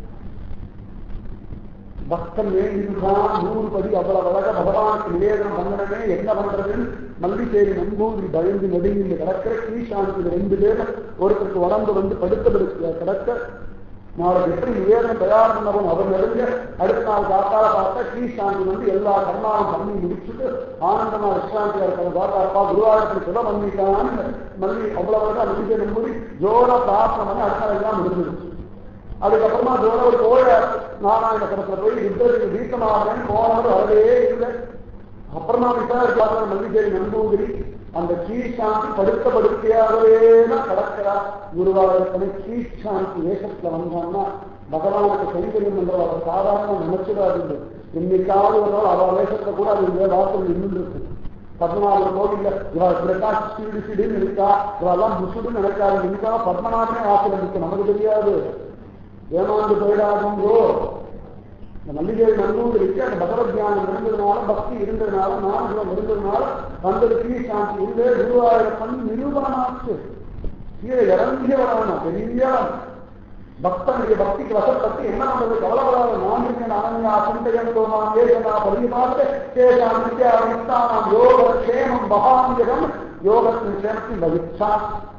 பக்தன் வேண்டிதான் நூறு படி அவ்வளவு அழக பகவானுக்கு நிவேதனம் பண்ணணுமே என்ன பண்றதுன்னு மல்லிசேரி நம்பூதிரி பயந்து நடுங்கி கிடக்கிற கீஷாந்தி ரெண்டு பேரும் ஒருத்தருக்கு உடம்பு வந்து படுத்த படுக்க கிடக்க நாளைக்கு எப்படி நிவேதனம் தயார் பண்ணவும் அவர் நெருங்க அடுத்த நாள் காத்தால பார்த்தா கீஷாந்தி வந்து எல்லா கர்மாவும் பண்ணி முடிச்சுட்டு ஆனந்தமா விஸ்ராந்தியா இருக்கிற பார்த்தா அப்பா குருவாரத்தில் சுட பண்ணிட்டான்னு மல்லி அவ்வளவுதான் மல்லிசேரி நம்பூதி ஜோரா பிரார்த்தனை பண்ணி அடுத்த நாள் எல்லாம் முடிஞ்சிருச்சு அதுக்கப்புறமா தோற ஒரு கோழ நாராயணபுரத்துல போய் யுத்தத்துக்கு வீட்டமாகறேன்னு போனவர் வரவே இல்லை அப்புறமா விசாரிச்சாங்க மல்லிகேரி நம்பூதிரி அந்த கீழ்சாந்தி படுத்த படுக்கையாகவே தான் கடக்கிறார் குருவாயூரப்பனை கீழ்சாந்தி வேஷத்துல வந்தான்னா பகவானுக்கு கைங்கரியம் என்ற அவர் சாதாரண நினைச்சிடாது இன்னைக்காவது ஒரு நாள் அவ வேஷத்துல கூட அது இந்த வாசல் நின்று இருக்கு பத்மநாபர் கோவில்ல இவா இப்படிக்கா சிடு சிடுன்னு இருக்கா இவெல்லாம் முசுடுன்னு நினைக்காது இன்னைக்காக பத்மநாபனே வாசல் இருக்கு நமக்கு தெரியாது ஏமாந்து போயிடாதுங்கோ இந்த மல்லிகை நன்னூருக்கு அந்த பகவத் தியானம் இருந்ததுனால பக்தி இருந்ததுனால நாமஜம் இருந்ததுனால வந்ததுக்கு சாந்தி இல்லை குருவாயூரப்பன் நிரூபணமாச்சு கீழே இறங்கிய வரணும் பெரிய பக்தனுடைய பக்திக்கு வசப்பட்டு என்ன பண்றது கவலைப்படாத நான் இருக்கேன் அனன்யா சிந்தையன் தோமான் ஏகனா பரிமாற்ற சேஷாம் வித்யா வித்தானாம் யோக க்ஷேமம் மகாந்திரம் யோகத்தின் சேமத்தின் பவிச்சா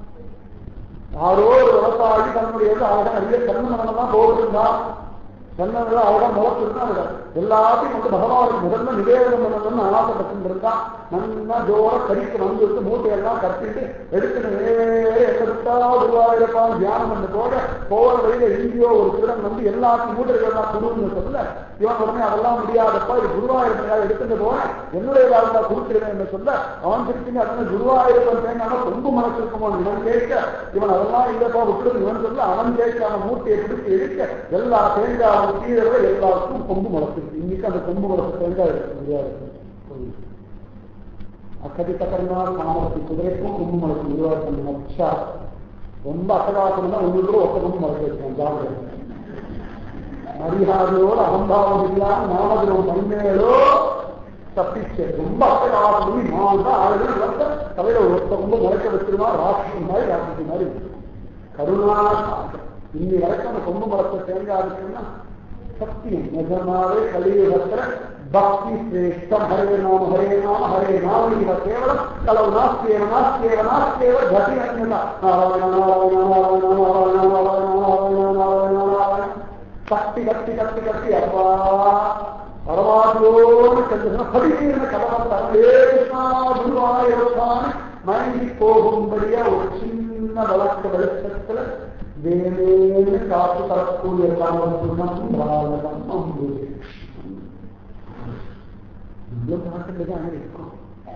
யாரோ ஒரு விவசாயி தன்னுடைய அழகா நிறைய தென்னமரம் தான் போட்டிருந்தான் தென்னமரம் அழகா முளைச்சிருந்தா எல்லாத்தையும் வந்து பகவானுக்கு முதல்ல நிவேதனம் பண்ணணும்னு ஆசைப்பட்டு இருந்தான் நல்லா ஜோர கடிக்கு வந்துட்டு மூட்டையெல்லாம் கட்டிட்டு எடுத்துட்டு நேரே எடுத்தா குருவாயிரப்பா தியானம் பண்ண போக போற வழியில எங்கேயோ ஒரு திருடன் வந்து எல்லாத்தையும் மூட்டைகள் எல்லாம் கொடுன்னு சொல்ல இவன் உடனே அதெல்லாம் முடியாதப்பா இது குருவாயிரப்பா எடுத்துட்டு போனேன் என்னுடைய வாழ்க்கை கொடுத்துருவேன் என்று சொல்ல அவன் திருப்பி அதனால குருவாயிரப்பன் தேங்காம கொம்பு மனசு இருக்குமோ இவன் கேட்க இவன் அதெல்லாம் இல்லப்பா விட்டுரு இவன் சொல்ல அவன் கேட்க அவன் மூட்டையை பிடிச்சு எடுக்க எல்லா தேங்காய் கீழே எல்லாருக்கும் கொம்பு முளைச்சிருக்கு இன்னைக்கு அந்த கொம்பு முளைச்ச தேங்காய் எடுக்க முடியாது அக்கடி தக்கறனா காமரத்தி குதிரைக்கும் கொம்பு முளைச்சு உருவாக்கி மச்சா ரொம்ப அட்டகாசம் தான் ஒன்று கூட ஒத்த கொம்பு முளைச்சு வச்சேன் ஜாகிரதை மரியாதையோடு அகம்பாவம் இல்லாம நாமதிரம் பண்ணேளோ தப்பிச்சு ரொம்ப அட்டகாசம் பண்ணி நான் தான் ஆளுநர் தலையில ஒருத்த கொம்பு முளைக்க வச்சிருமா ராட்சி மாதிரி ராட்சி மாதிரி கருணாசாகரம் இன்னி வரைக்கும் அந்த கொம்பு மரத்தை தேங்காய் இருக்குன்னா சத்தியம் நிஜமாவே கலியுகத்துல பக்தி சிரேஷ்டம் ஹரே நாம ஹரே நாம ஹரே நாம இவ கேவலம் கலவு நாஸ்தியேவ நாஸ்தியேவ நாஸ்தியேவ கதி அன்யதா நாராயண நாராயண நாராயண நாராயண நாராயண நாராயண நாராயண நாராயண கட்டி கட்டி கட்டி கட்டி அப்பா பரமாத்மோடு சென்று கடிதீர்ன கவனத்தான் மயங்கி போகும்படியா ஒரு சின்ன வழக்க வெளிச்சத்துல வேலேன்னு காத்து தரக்கூடிய காமத்துணம் பாரதம் அம்பு இவ்வளவு பாட்டுலதான் இருக்கும்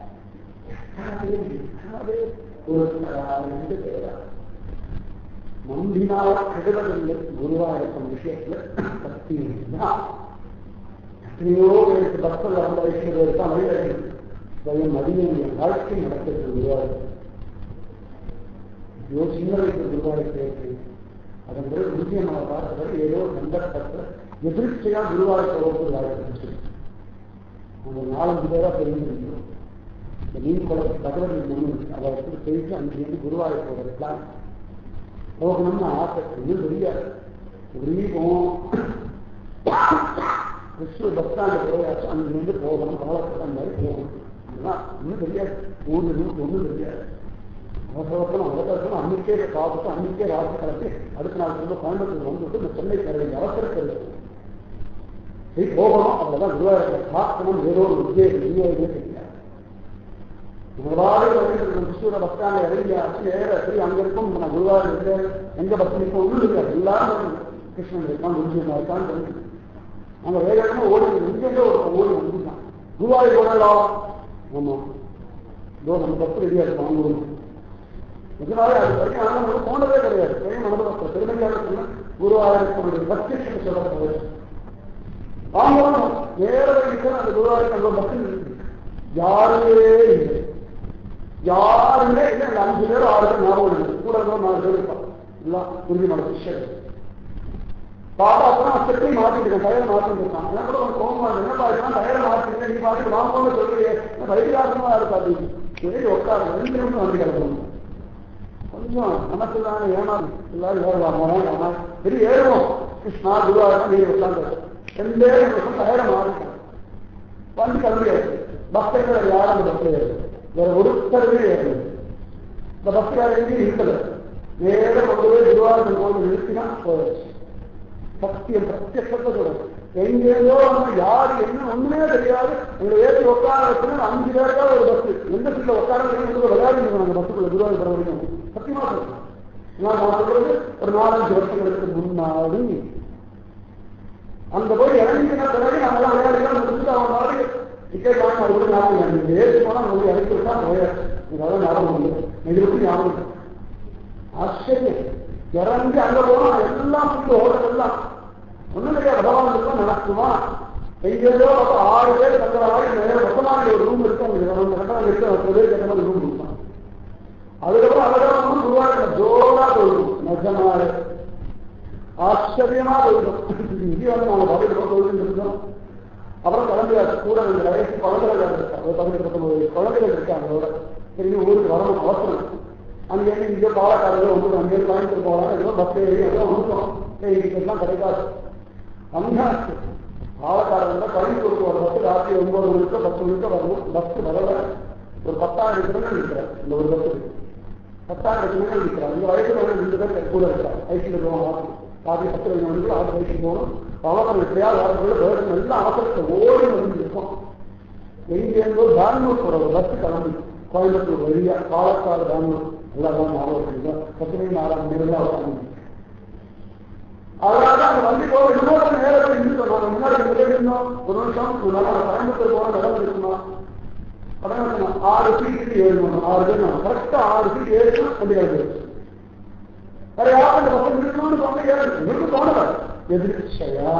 ஒரு ரெண்டு பேரா நம்பினால் கெடுவதில்லை குருவாயிருக்கும் விஷயத்துல சக்தி எத்தனையோ பேருக்கு பக்தர்கள் அந்த ஐஸ்வர்யம் தான் வழிவகை பயம் அதிக வாழ்க்கை நடக்கிறது குருவாயிருக்கும் ஐயோ சின்ன வயசு குருவாயிருக்கு அதன் பிறகு முக்கியமாக பார்த்தவர் ஏதோ சந்தர்ப்பத்தில் எதிர்ச்சியா குருவாயூர் போகிறது வாய்ப்பு அந்த நாலஞ்சு பேரா தெரிஞ்சிருந்தோம் இந்த மீன் குளத்து தகவல் மனு அதை வச்சு போயிட்டு அங்கிருந்து குருவாயூர் போகிற பிளான் போகணும்னு ஆசை இன்னும் தெரியாது இப்படி போவோம் கிறிஸ்துவ பஸ் ஸ்டாண்டு போயாச்சு அங்கிருந்து போகணும் பாலக்கட்டம் மாதிரி போகணும் இதெல்லாம் இன்னும் தெரியாது ஊர்ல ஒன்றும் தெரியாது அவசரத்தில் அவசரத்தில் அன்னைக்கே காப்பிட்டு அன்னைக்கே ராசி கலந்து அடுத்த நாள் வந்து கோயம்புத்தூர் வந்துட்டு இந்த சென்னை தர வேண்டிய அவசரத்தில் சரி போகணும் அவ்வளவுதான் குருவாயூர் பார்க்கணும் ஏதோ ஒரு உத்தியோகம் விநியோகமே தெரியாது முதலாவது கிறிஸ்துவ பஸ் ஸ்டாண்ட் இறங்கியாச்சு நேர சரி அங்க இருக்கும் நான் குருவாயூர் இல்லை எங்க பஸ் நிற்கும் ஒன்றும் இருக்காது எல்லாரும் கிருஷ்ணன் இருக்கான் குருஜியமா இருக்கான்னு தெரிஞ்சு அங்க வேகமா ஓடி இங்கே ஒரு ஓடி வந்துட்டான் குருவாயூர் ஓடலாம் ஆமா இதோ நம்ம பஸ் ரெடியா இருக்கும் அவங்க இதனால அது வரைக்கும் ஆனால் நம்ம போனதே கிடையாது பெரிய மனதில் பெருமையாக சொன்ன குருவாயூர் பக்தி சொல்லப்படுது வாங்கணும் நேர வரைக்கும் அந்த குருவாயூர் அந்த பக்தி யாருமே இல்லை யாருமே இல்லை அந்த அஞ்சு பேர் ஆறு பேர் ஞாபகம் இல்லை கூட இருந்தோம் நாலு பேர் இருப்பான் எல்லாம் உறுதி மன சிஷ்யர் பாப்பா அப்புறம் செட்டி மாத்திட்டு டயர் மாத்திட்டு இருக்கான் எனக்கு கூட ஒரு கோபமா இருக்கு என்ன பாருக்கலாம் டயர் மாத்திட்டு நீ பாத்துட்டு நான் போன சொல்றியே வைத்தியாசமா இருக்காது சரி உட்காரு ரெண்டு நிமிஷம் வந்து கிடக்கணும் கொஞ்சம் நமக்கு தான் ஏமாறு எல்லாரும் ஏறலாமா வேணாமா சரி ஏறுவோம் கிருஷ்ணா குருவாரம் நீ உட்காந்து ரெண்டே நிமிஷம் டயரை மாறிட்டேன் வந்து கிளம்பியாச்சு பக்தர்கள் யாரும் அந்த பஸ்ல ஏறு வேற ஒருத்தருமே ஏறல இந்த பஸ்கார எங்கேயும் இருக்கல நேரம் கொண்டு போய் குருவாரம் கோவில் நிறுத்தினா போயிடுச்சு சத்தியம் பிரத்யத்தை சொல்றது எங்கேயோ நம்ம யாரு என்ன ஒண்ணுமே தெரியாது எங்களை ஏற்றி உட்கார வச்சுன்னா அஞ்சு பேருக்கா ஒரு பஸ் எந்த சீட்ல உட்கார வைக்கணும் விளையாடி அந்த பஸ்ஸுக்குள்ள குருவாயூர் பெற வரைக்கும் சத்தியமா சொல்றேன் நான் நான் சொல்றது ஒரு நாலஞ்சு வருஷங்களுக்கு முன்னாடி அந்த போய் இறங்கின பிறகு நம்மளாம் விளையாடிலாம் முடிச்சுட்டு அவன் மாதிரி டிக்கெட் வாங்கி மறுபடியும் ஞாபகம் நீங்க ஏற்றி போனா உங்களுக்கு இறக்கி விட்டா போயாச்சு அதாவது ஞாபகம் இல்லை நெகிழ்ச்சி ஞாபகம் இல்லை. ஆச்சரியம் இறங்கி அங்க போனா எல்லாம் புரிந்து ஓடுறது எல்லாம் ஒண்ணும் கிடையாது பகவான் இருக்கும் நடக்குமா எங்கேயோ அப்ப ஆறு பேர் தங்குற மாதிரி நிறைய மொத்தமாக ஒரு ரூம் இருக்கும் உங்களுக்கு நம்ம கட்டணம் இருக்கு பத்து பேர் கேட்ட மாதிரி ரூம் இருக்கும் அதுக்கப்புறம் அழகாக வந்து உருவாக்க ஜோரா போயிடும் நிஜமாவே ஆச்சரியமா போயிடும் இங்கே வந்து நாங்கள் பதில் போயிட்டு இருக்கோம் அப்புறம் கிளம்பியாச்சு கூட ரெண்டு வயசு குழந்தைகள் இருக்காங்க ஒரு பதினெட்டு பத்தொன்பது குழந்தைகள் இருக்காங்க அதோட சரி ஊருக்கு வரணும் அவசரம் அங்கேருந்து இங்கே பாலக்காரர்கள் வந்து அங்கேருந்து கோயம்புத்தூர் போகலாம் ஏதோ பஸ் ஏறி ஏதோ வந்துட்டோம் எல்லாம் கிடைக்காது வந்தாச்சு பாலக்காரங்க கோயம்புத்தூருக்கு ஒரு பஸ் ராத்திரி ஒன்பது மணிக்கு பத்து மணிக்கு வரணும் பஸ் வரல ஒரு பத்தாயிரம் கிலோமீட்டர் இருக்கிறார் இந்த ஒரு பஸ்ஸுக்கு பத்தாயிரம் கிலோமீட்டர் இருக்கிறார் இந்த வயசுல வந்து ரெண்டு பேர் கூட இருக்கிறார் ஐசியில் போகணும் ராத்திரி பத்து ரெண்டு மணிக்கு ஆறு வயசுக்கு போகணும் பாலக்காரர் எப்படியாவது வரக்குள்ள வேறு எல்லாம் அவசரத்தை ஓடி வந்து இருக்கும் எங்கேருந்தோ பெங்களூர் போற ஒரு பஸ் கிளம்பி கோயம்புத்தூர் வழியா பாலக்காடு பெங்களூர் எல்லாம் ஞாபகம் பத்து மணி நாலாம் மணி அவசரம் அதனால அந்த வண்டி போக இன்னொரு நேரத்தில் இருந்து சொல்றாங்க முன்னாடி எங்க இருந்தோம் ஒரு நிமிஷம் கோயம்புத்தூர் போன இடம் இருக்கணும் உடனே ஆறு சீட்டுக்கு ஏறணும் ஆறு பேர் கரெக்டா ஆறு சீட் ஏறணும் வண்டி கிளம்பி வேற யாரும் அந்த பக்கம் இருக்கணும்னு சொன்ன ஏறது இருக்கு தோணல எதிர்ச்சையா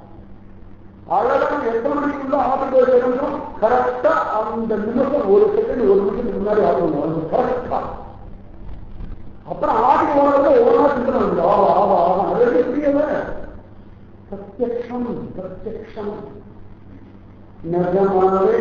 அழகான எத்தனை மணிக்குள்ள ஆபத்து சேரணும் கரெக்டா அந்த நிமிஷம் ஒரு செகண்ட் ஒரு நிமிஷம் முன்னாடி ஆகணும் கரெக்டா அப்புறம் ஆடி போனதுல ஒரு நாள் சிந்தனை வந்து ஆவா ஆவா ஆவா அது புரியல பிரத்யக்ஷம் பிரத்யக்ஷம் நிஜமானவே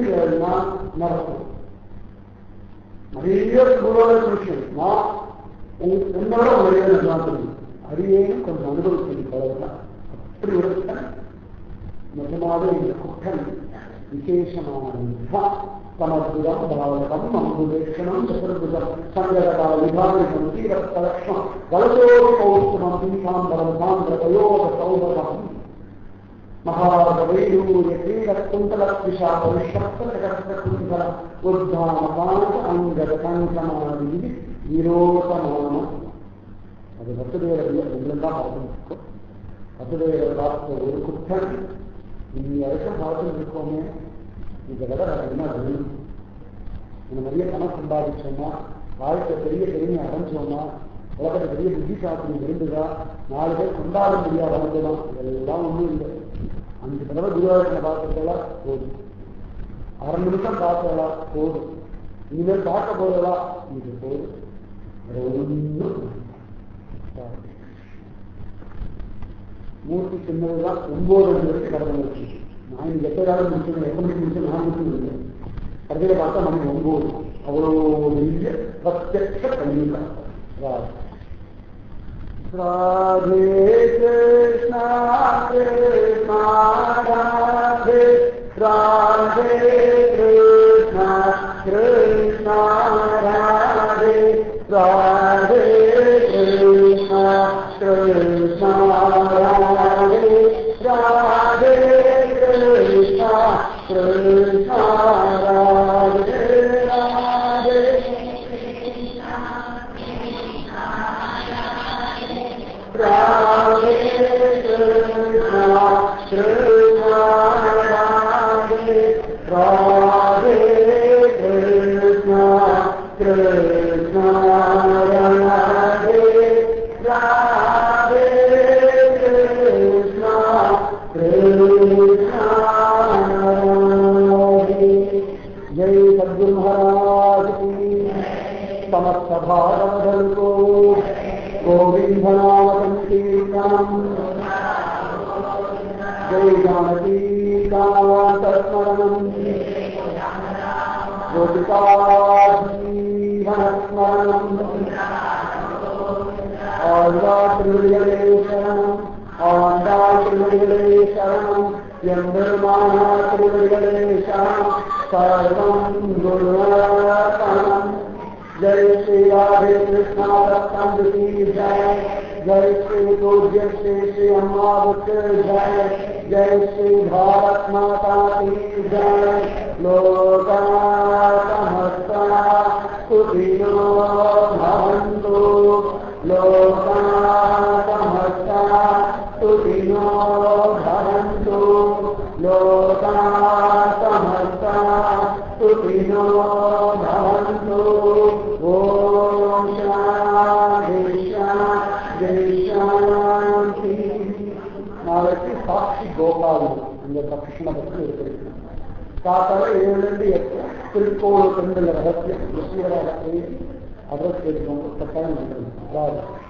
நம்பிக்கைனா நடக்கும் நிறைய குருவான விஷயம் நான் உங்களுக்கு உங்களோட ஒரே தான் தெரியும் அரியேனும் கொஞ்சம் அனுபவிச்சு பழகலாம் அப்படி ஒரு நிஜமாவே இந்த குற்றம் விசேஷமான சமர்ப்புதம் பாவகம் அம்புதேஷனம் சதுர்புதம் சங்கரகால விபாகம் தீரத்தலக்ஷம் வலதோடு கௌஸ்தமம் பீகாம்பரம் சாந்திர தயோக சௌபகம் மகாபவையூரிய கிரீடக்குண்டலத்விஷா பரிஷப்தகுண்டல உத்தாமகாந்த அங்கத கங்கமாதி விரோதமானம் அது வசுதேவர் எல்லாம் பார்த்துருக்கோம் வசுதேவர் பார்த்த ஒரு குற்றம் இனி வரைக்கும் பார்த்துட்டு இருக்கோமே இதை விட வேற என்ன வேணும் நம்ம நிறைய பணம் சம்பாதிச்சோமா வாழ்க்கை பெரிய பெருமை அடைஞ்சோமா உலகத்தை பெரிய புத்திசாஸ்திரம் இருந்துதா நாலு பேர் கொண்டாட முடியாத வளர்ந்துதான் இதெல்லாம் ஒன்றும் இல்லை அஞ்சு தடவை குருவாயூரனை பார்த்துட்டா போதும் அரை நிமிஷம் பார்த்ததா போதும் இனிமேல் பார்க்க போதா இது போதும் வேற ஒன்றும் மூர்த்தி சின்னதுதான் ஒன்பது மணி வரைக்கும் கடந்து வச்சு நான் இன்னைக்கு எப்போதாவது முடிச்சு எப்போ மணிக்கு முடிச்சு நான் முடிச்சு கடைசியில் பார்த்தா நமக்கு ஒன்பது அவ்வளோ பெரிய பிரத்யட்ச கல்விதான் ராதே கிருஷ்ணா கிருஷ்ணா ராதே ராதே கிருஷ்ணா கிருஷ்ணா ராதே ராதே கிருஷ்ணா கிருஷ்ணா ராதே ராதே கிருஷ்ணா கிருஷ்ணா ராதே ராதே ராதே கிருஷ்ணா கிருஷ்ணா ராதே ராதே கிருஷ்ணா கிருஷ்ணா ராதே ராதே கிருஷ்ணா கிருஷ்ணா ராதே ஜெய் சத்குரு மகாராஜ் की समस्त भारत को गोविंद नाम संकीर्तनम जय जानकी कांतस्मरणम गोपिकाजीवनस्मरणम ஆழ்வா திருவடிகளே சரணம் ஆண்டாள் திருவடிகளே சரணம் எம்பெருமானா திருவடிகளே சரணம் சரணம் குருவரணம் जय श्री राधे कृष्णा रत्न की जय जय श्री पूज्य श्री श्री अम्मावत जय जय श्री भारत माता की जय लोका समस्ता सुखिनो भवन्तु लोका समस्ता सुखिनो भवन्तु लोका समस्ता सुखिनो भवन्तु ॐ शान्ति शान्ति शान्ति நாளைக்கு சாட்சி கோபாலம் அந்த கிருஷ்ண பக்தி இருக்கிறது காத்தால ஏழுலேருந்து எட்டு திருக்கோவில் பெண்கள் ரகசியம் விஷய ரகசியம் அதற்கு கட்டாயம்